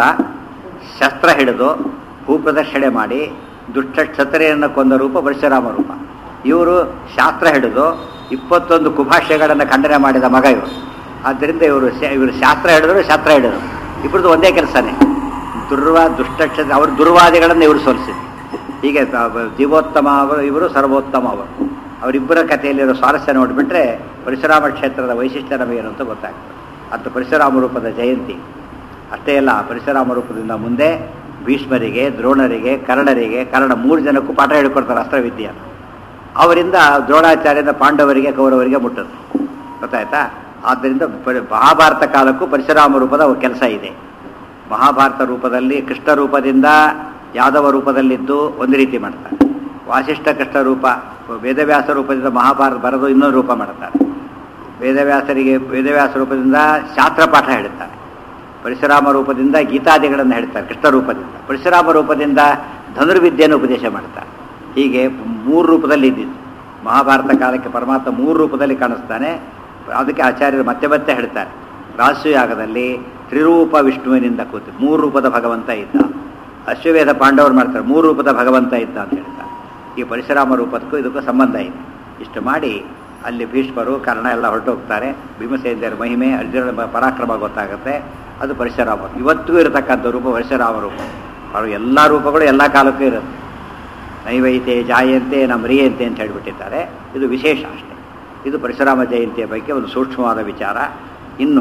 ಶಸ್ತ್ರ ಹಿಡಿದು ಭೂಪ್ರದರ್ಶನೆ ಮಾಡಿ ದುಷ್ಟ ಕ್ಷತ್ರಿಯನ್ನು ಕೊಂದ ರೂಪ ಪರಶುರಾಮ ರೂಪ ಇವರು ಶಾಸ್ತ್ರ ಹಿಡಿದು ಇಪ್ಪತ್ತೊಂದು ಕುಭಾಷ್ಯಗಳನ್ನು ಖಂಡನೆ ಮಾಡಿದ ಮಗ ಇವರು ಆದ್ದರಿಂದ ಇವರು ಶ- ಇವರು ಶಾಸ್ತ್ರ ಹೇಳಿದ್ರು ಶಾಸ್ತ್ರ ಹೇಳಿದರು ಇಬ್ಬರದ್ದು ಒಂದೇ ಕೆಲಸನೇ ದುರ್ವಾ ದುಷ್ಟಕ್ಷ ಅವರು ದುರ್ವಾದಿಗಳನ್ನು ಇವರು ಸೋಲಿಸಿದ್ರು ಹೀಗೆ ತ- ಬ- ಜೀವೋತ್ತಮ ಅವರು ಇವರು ಸರ್ವೋತ್ತಮ ಅವರು ಅವರಿಬ್ಬರ ಕಥೆಯಲ್ಲಿರೋ ಸ್ವಾರಸ್ಯ ನೋಡಿಬಿಟ್ರೆ ಪರಶುರಾಮ ಕ್ಷೇತ್ರದ ವೈಶಿಷ್ಟ್ಯ ನಮಗೇನು ಅಂತ ಗೊತ್ತಾಗ್ತದೆ ಅದು ಪರಶುರಾಮ ರೂಪದ ಜಯಂತಿ ಅಷ್ಟೇ ಅಲ್ಲ ಪರಶುರಾಮ ರೂಪದಿಂದ ಮುಂದೆ ಭೀಷ್ಮರಿಗೆ ದ್ರೋಣರಿಗೆ ಕರ್ಣರಿಗೆ ಕರ್ಣ ಮೂರು ಜನಕ್ಕೂ ಪಾಠ ಹೇಳಿಕೊಡ್ತಾರೆ ಅಸ್ತ್ರವಿದ್ಯೆ ಅವರಿಂದ ದ್ರೋಣಾಚಾರ್ಯದ ಪಾಂಡವರಿಗೆ ಕೌರವರಿಗೆ ಮುಟ್ಟದು ಗೊತ್ತಾಯ್ತಾ ಆದ್ದರಿಂದ ಪರಿ- ಮಹಾಭಾರತ ಕಾಲಕ್ಕೂ ಪರಶುರಾಮ ರೂಪದ ಕೆಲಸ ಇದೆ ಮಹಾಭಾರತ ರೂಪದಲ್ಲಿ ಕೃಷ್ಣ ರೂಪದಿಂದ ಯಾದವ ರೂಪದಲ್ಲಿದ್ದು ಒಂದು ರೀತಿ ಮಾಡ್ತಾರೆ ವಾಸಿಷ್ಠ ಕೃಷ್ಣ ರೂಪ ವೇದವ್ಯಾಸ ರೂಪದಿಂದ ಮಹಾಭಾರತ ಬರೆದು ಇನ್ನೊಂದು ರೂಪ ಮಾಡ್ತಾರೆ ವೇದವ್ಯಾಸರಿಗೆ ವೇದವ್ಯಾಸ ರೂಪದಿಂದ ಶಾಸ್ತ್ರ ಪಾಠ ಹೇಳ್ತಾರೆ ಪರಶುರಾಮ ರೂಪದಿಂದ ಗೀತಾದಿಗಳನ್ನು ಹೇಳ್ತಾರೆ ಕೃಷ್ಣ ರೂಪದಿಂದ ಪರಶುರಾಮ ರೂಪದಿಂದ ಧನುರ್ವಿದ್ಯೆಯನ್ನು ಉಪದೇಶ ಮಾಡ್ತಾರೆ ಹೀಗೆ ಮೂರು ರೂಪದಲ್ಲಿ ಇದ್ದಿದ್ದು ಮಹಾಭಾರತ ಕಾಲಕ್ಕೆ ಪರಮಾತ್ಮ ಮೂರು ರೂಪದಲ್ಲಿ ಕಾಣಿಸ್ತಾನೆ ಅದಕ್ಕೆ ಆಚಾರ್ಯರು ಮತ್ತೆ ಮತ್ತೆ ಹೇಳ್ತಾರೆ ರಾಷ್ಟ್ರಯಾಗದಲ್ಲಿ ತ್ರಿರೂಪ ವಿಷ್ಣುವಿನಿಂದ ಕೂತು ಮೂರು ರೂಪದ ಭಗವಂತ ಇದ್ದ ಅಶ್ವವೇಧ ಪಾಂಡವರು ಮಾಡ್ತಾರೆ ಮೂರು ರೂಪದ ಭಗವಂತ ಇದ್ದ ಅಂತ ಹೇಳ್ತಾರೆ ಈ ಪರಶುರಾಮ ರೂಪಕ್ಕೂ ಇದಕ್ಕೂ ಸಂಬಂಧ ಇದೆ ಇಷ್ಟು ಮಾಡಿ ಅಲ್ಲಿ ಭೀಷ್ಮರು ಕರ್ಣ ಎಲ್ಲ ಹೊರಟೋಗ್ತಾರೆ ಭೀಮಸೇಂದ್ರ ಮಹಿಮೆ ಅರ್ಜುನ ಪರಾಕ್ರಮ ಗೊತ್ತಾಗುತ್ತೆ ಅದು ಪರಶುರಾಮ ಇವತ್ತಿಗೂ ಇರತಕ್ಕಂಥ ರೂಪ ಪರಶುರಾಮ ರೂಪ ಅವರು ಎಲ್ಲ ರೂಪಗಳು ಎಲ್ಲ ಕಾಲಕ್ಕೂ ಇರುತ್ತೆ ನೈವೈತೆ ಜಾಯಂತೆ ನಮ್ರಿಯಂತೆ ಅಂತ ಹೇಳಿಬಿಟ್ಟಿದ್ದಾರೆ ಇದು ವಿಶೇಷ ಅಷ್ಟೇ ಇದು ಪರಶುರಾಮ ಜಯಂತಿಯ ಬಗ್ಗೆ ಒಂದು ಸೂಕ್ಷ್ಮವಾದ ವಿಚಾರ ಇನ್ನು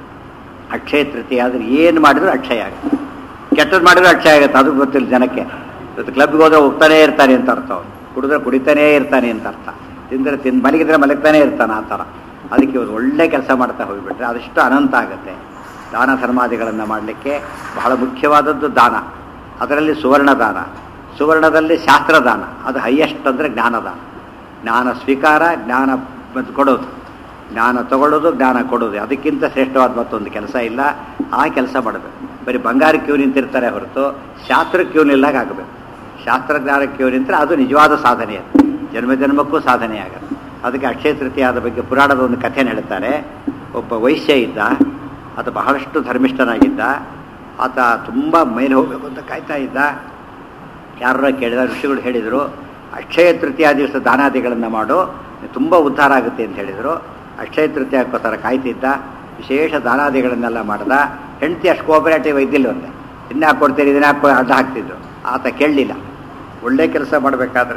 ಅಕ್ಷಯ ತೃತೀಯ ಆದರೆ ಏನು ಮಾಡಿದ್ರು ಅಕ್ಷಯ ಆಗುತ್ತೆ ಕೆಟ್ಟದ್ದು ಮಾಡಿದ್ರು ಅಕ್ಷಯ ಆಗುತ್ತೆ ಅದು ಗೊತ್ತಿಲ್ಲ ಜನಕ್ಕೆ ಇವತ್ತು ಕ್ಲಬ್ಗೆ ಹೋದ್ರೆ ಹೋಗ್ತಾನೇ ಇರ್ತಾನೆ ಅಂತ ಅರ್ಥ ಅವನು ಕುಡಿದ್ರೆ ಕುಡಿತಾನೇ ಇರ್ತಾನೆ ಅಂತ ಅರ್ಥ ತಿಂದರೆ ತಿಂದು ಮಲಗಿದ್ರೆ ಮಲಗ್ತಾನೆ ಇರ್ತಾನೆ ಆ ಥರ ಅದಕ್ಕೆ ಇವತ್ತು ಒಳ್ಳೆ ಕೆಲಸ ಮಾಡ್ತಾ ಹೋಗಿಬಿಟ್ರೆ ಅದಷ್ಟು ಅನಂತ ಆಗುತ್ತೆ ದಾನ ಧರ್ಮಾದಿಗಳನ್ನು ಮಾಡಲಿಕ್ಕೆ ಬಹಳ ಮುಖ್ಯವಾದದ್ದು ದಾನ ಅದರಲ್ಲಿ ಸುವರ್ಣ ದಾನ ಸುವರ್ಣದಲ್ಲಿ ಶಾಸ್ತ್ರದಾನ ಅದು ಹೈಯೆಸ್ಟ್ ಅಂದರೆ ಜ್ಞಾನದಾನ ಜ್ಞಾನ ಸ್ವೀಕಾರ ಜ್ಞಾನ ಮತ್ತು ಕೊಡೋದು ಜ್ಞಾನ ತಗೊಳ್ಳೋದು ಜ್ಞಾನ ಕೊಡೋದು ಅದಕ್ಕಿಂತ ಶ್ರೇಷ್ಠವಾದ ಮತ್ತೊಂದು ಕೆಲಸ ಇಲ್ಲ ಆ ಕೆಲಸ ಮಾಡಬೇಕು ಬರೀ ಬಂಗಾರ ಕ್ಯೂ ನಿಂತಿರ್ತಾರೆ ಹೊರತು ಶಾಸ್ತ್ರ ಕ್ಯೂ ನಿಲ್ಲಾಗ ಆಗಬೇಕು ಶಾಸ್ತ್ರಜ್ಞಾನ ಕ್ಯೂ ನಿಂತರೆ ಅದು ನಿಜವಾದ ಸಾಧನೆ ಅದು ಜನ್ಮ ಜನ್ಮಕ್ಕೂ ಸಾಧನೆ ಆಗುತ್ತೆ ಅದಕ್ಕೆ ಅಕ್ಷಯ ತೃತೀಯದ ಬಗ್ಗೆ ಪುರಾಣದ ಒಂದು ಕಥೆನ ಹೇಳ್ತಾರೆ ಒಬ್ಬ ವೈಶ್ಯ ಇದ್ದ ಆತ ಬಹಳಷ್ಟು ಧರ್ಮಿಷ್ಠನಾಗಿದ್ದ ಆತ ತುಂಬ ಮೇಲೆ ಹೋಗಬೇಕು ಅಂತ ಕಾಯ್ತಾ ಇದ್ದ ಯಾರ ಕೇಳಿದ ಋಷಿಗಳು ಹೇಳಿದರು ಅಕ್ಷಯ ತೃತೀಯ ದಿವಸ ದಾನಾದಿಗಳನ್ನು ಮಾಡು ತುಂಬ ಉದ್ಧಾರ ಆಗುತ್ತೆ ಅಂತ ಹೇಳಿದರು ಅಕ್ಷಯ ತೃತೀಯಕ್ಕೋಸ್ಕರ ಕಾಯ್ತಿದ್ದ ವಿಶೇಷ ದಾನಾದಿಗಳನ್ನೆಲ್ಲ ಮಾಡ್ದ ಹೆಂಡತಿ ಅಷ್ಟು ಕೋಆಪರೇಟಿವ್ ಇದ್ದಿಲ್ಲವಂತೆ ಇನ್ನ ಕೊಡ್ತೀರಿ ಇದನ್ನ ಹಾಕಿ ಅಡ್ಡ ಹಾಕ್ತಿದ್ರು ಆತ ಕೇಳಲಿಲ್ಲ ಒಳ್ಳೆ ಕೆಲಸ ಮಾಡಬೇಕಾದ್ರೆ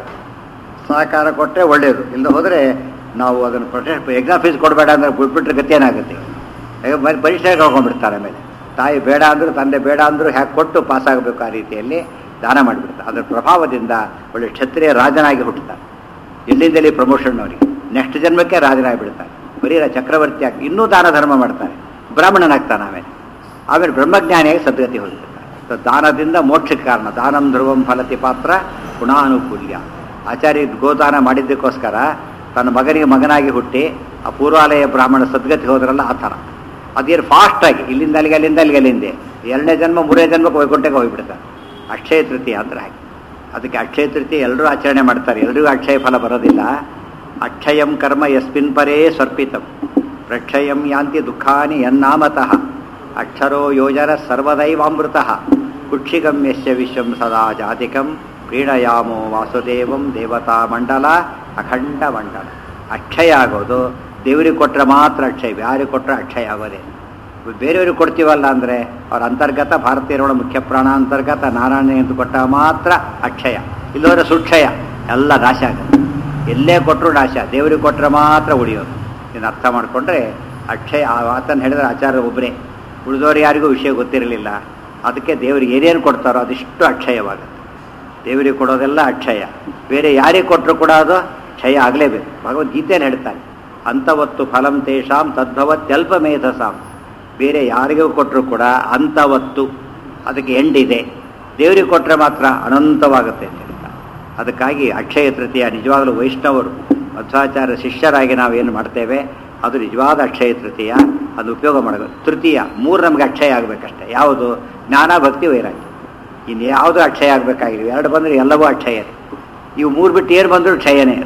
ಸಹಕಾರ ಕೊಟ್ಟರೆ ಒಳ್ಳೆಯದು ಇಲ್ಲದೆ ಹೋದರೆ ನಾವು ಅದನ್ನು ಪ್ರೊಟೆಸ್ಟ್ ಎಕ್ಸಾಮ್ ಫೀಸ್ ಕೊಡಬೇಡ ಅಂದರೆ ಬಿಟ್ಬಿಟ್ರೆ ಗತಿ ಏನಾಗುತ್ತೆ ಈಗ ಬರೀ ಪರೀಕ್ಷೆಗೆ ಹೋಗ್ಬಿಡ್ತಾರೆ ಆಮೇಲೆ ತಾಯಿ ಬೇಡ ಅಂದರೂ ತಂದೆ ಬೇಡ ಅಂದರೂ ಹ್ಯಾಕೆ ಕೊಟ್ಟು ಪಾಸ್ ಆಗಬೇಕು ಆ ರೀತಿಯಲ್ಲಿ ದಾನ ಮಾಡಿಬಿಡ್ತಾರೆ ಅದರ ಪ್ರಭಾವದಿಂದ ಒಳ್ಳೆ ಕ್ಷತ್ರಿಯ ರಾಜನಾಗಿ ಹುಟ್ಟುತ್ತಾರೆ ಎಲ್ಲಿಂದಲೇ ಪ್ರಮೋಷನ್ ಅವರಿಗೆ ನೆಕ್ಸ್ಟ್ ಜನ್ಮಕ್ಕೆ ರಾಜನಾಗಿಬಿಡ್ತಾರೆ ಬರೀ ರ- ಚಕ್ರವರ್ತಿ ಆಗಿ ಇನ್ನೂ ದಾನ ಧರ್ಮ ಮಾಡ್ತಾರೆ ಬ್ರಾಹ್ಮಣನಾಗ್ತಾನೆ ಆಮೇಲೆ ಆಮೇಲೆ ಬ್ರಹ್ಮಜ್ಞಾನಿಯಾಗಿ ಸದ್ಗತಿ ಹೋಗ್ತಿರ್ತಾರೆ ಸೊ ದಾನದಿಂದ ಮೋಕ್ಷಕ್ಕೆ ಕಾರಣ ದಾನಂ ಧ್ರುವಂ ಫಲತಿ ಪಾತ್ರ ಗುಣಾನುಕೂಲ್ಯ ಆಚಾರ್ಯ ಗೋದಾನ ಮಾಡಿದ್ದಕ್ಕೋಸ್ಕರ ತನ್ನ ಮಗನಿಗೆ ಮಗನಾಗಿ ಹುಟ್ಟಿ ಆ ಪೂರ್ವಾಲಯ ಬ್ರಾಹ್ಮಣ ಸದ್ಗತಿ ಹೋದ್ರಲ್ಲ ಆ ಥರ ಅದೇನು ಫಾಸ್ಟಾಗಿ ಇಲ್ಲಿಂದ ಅಲ್ಲಿಗೆ ಅಲ್ಲಿಂದ ಅಲ್ಲಿಗೆ ಅಲ್ಲಿಂದೆ ಎರಡನೇ ಜನ್ಮ ಮೂರನೇ ಜನ್ಮಕ್ಕೆ ವೈಕುಂಠಕ್ಕೆ ಹೋಗಿಬಿಡ್ತಾರೆ ಅಕ್ಷಯ ತೃತೀಯ ಅಂದ್ರೆ ಹಾಗೆ ಅದಕ್ಕೆ ಅಕ್ಷಯ ತೃತೀಯ ಎಲ್ಲರೂ ಆಚರಣೆ ಮಾಡ್ತಾರೆ ಎಲ್ಲರಿಗೂ ಅಕ್ಷಯ ಫಲ ಬರೋದಿಲ್ಲ ಅಕ್ಷಯಂ ಕರ್ಮ ಯಸ್ಮಿನ್ ಪರೇ ಸ್ವರ್ಪಿತಂ ಪ್ರಕ್ಷಯಂ ಯಾಂತಿ ದುಃಖಾನಿ ಯನ್ನಾಮತಃ ಅಕ್ಷರೋ ಯೋಜನ ಸರ್ವದೈವಾಮೃತ ಕುಕ್ಷಿಗಂ ಯಶ್ಯ ವಿಶ್ವಂ ಸದಾ ಜಾತಿಕಂ ಪ್ರೀಣಯಾಮೋ ವಾಸುದೇವಂ ದೇವತಾ ಮಂಡಲ ಅಖಂಡ ಮಂಡಲ ಅಕ್ಷಯ ಆಗೋದು ದೇವರಿಗೆ ಕೊಟ್ಟರೆ ಮಾತ್ರ ಅಕ್ಷಯ ಯಾರಿಗೆ ಕೊಟ್ಟರೆ ಅಕ್ಷಯ ಆಗೋದೇ ಬೇರೆಯವ್ರಿಗೆ ಕೊಡ್ತೀವಲ್ಲ ಅಂದರೆ ಅವ್ರ ಅಂತರ್ಗತ ಭಾರತೀಯರೊಳ ಮುಖ್ಯ ಪ್ರಾಣ ಅಂತರ್ಗತ ನಾರಾಯಣ ಅಂತ ಕೊಟ್ಟ ಮಾತ್ರ ಅಕ್ಷಯ ಇಲ್ಲವರೆ ಸುಕ್ಷಯ ಎಲ್ಲ ನಾಶ ಆಗುತ್ತೆ ಎಲ್ಲೇ ಕೊಟ್ಟರು ನಾಶ ದೇವರಿಗೆ ಕೊಟ್ಟರೆ ಮಾತ್ರ ಉಳಿಯೋದು ಇದನ್ನು ಅರ್ಥ ಮಾಡಿಕೊಂಡ್ರೆ ಅಕ್ಷಯ ಆ ಮಾತನ್ನು ಹೇಳಿದ್ರೆ ಆಚಾರ್ಯ ಒಬ್ಬರೇ ಉಳಿದವರು ಯಾರಿಗೂ ವಿಷಯ ಗೊತ್ತಿರಲಿಲ್ಲ ಅದಕ್ಕೆ ದೇವರಿಗೆ ಏನೇನು ಕೊಡ್ತಾರೋ ಅದಿಷ್ಟು ಅಕ್ಷಯವಾಗುತ್ತೆ ದೇವರಿಗೆ ಕೊಡೋದೆಲ್ಲ ಅಕ್ಷಯ ಬೇರೆ ಯಾರಿಗೆ ಕೊಟ್ಟರು ಕೂಡ ಅದು ಕ್ಷಯ ಆಗಲೇಬೇಕು ಭಗವದ್ಗೀತೆಯಲ್ಲಿ ಹೇಳ್ತಾನೆ ಅಂತವತ್ತು ಫಲಂ ತೇಷಾಂ ತದ್ಭವತ್ಯಲ್ಪ ಮೇಧಸಾಂ ಬೇರೆ ಯಾರಿಗೂ ಕೊಟ್ಟರು ಕೂಡ ಅಂತವತ್ತು ಅದಕ್ಕೆ ಎಂಡಿದೆ ದೇವರಿಗೆ ಕೊಟ್ಟರೆ ಮಾತ್ರ ಅನಂತವಾಗುತ್ತೆ ಅಂತ ಹೇಳ್ತಾರೆ ಅದಕ್ಕಾಗಿ ಅಕ್ಷಯ ತೃತೀಯ ನಿಜವಾಗಲೂ ವೈಷ್ಣವರು ಮಧ್ವಾಚಾರ್ಯ ಶಿಷ್ಯರಾಗಿ ನಾವೇನು ಮಾಡ್ತೇವೆ ಅದು ನಿಜವಾದ ಅಕ್ಷಯ ತೃತೀಯ ಅದು ಉಪಯೋಗ ಮಾಡಬೇಕು ತೃತೀಯ ಮೂರು ನಮಗೆ ಅಕ್ಷಯ ಆಗಬೇಕಷ್ಟೇ ಯಾವುದು ಜ್ಞಾನ ಭಕ್ತಿ ವೈರಾಗ್ಯ ಇನ್ನು ಯಾವುದು ಅಕ್ಷಯ ಆಗಬೇಕಾಗಿಲ್ಲ ಎರಡು ಬಂದರೆ ಎಲ್ಲವೂ ಅಕ್ಷಯನೇ ಇವು ಮೂರು ಬಿಟ್ಟು ಏನು ಬಂದರೂ ಕ್ಷಯನೇ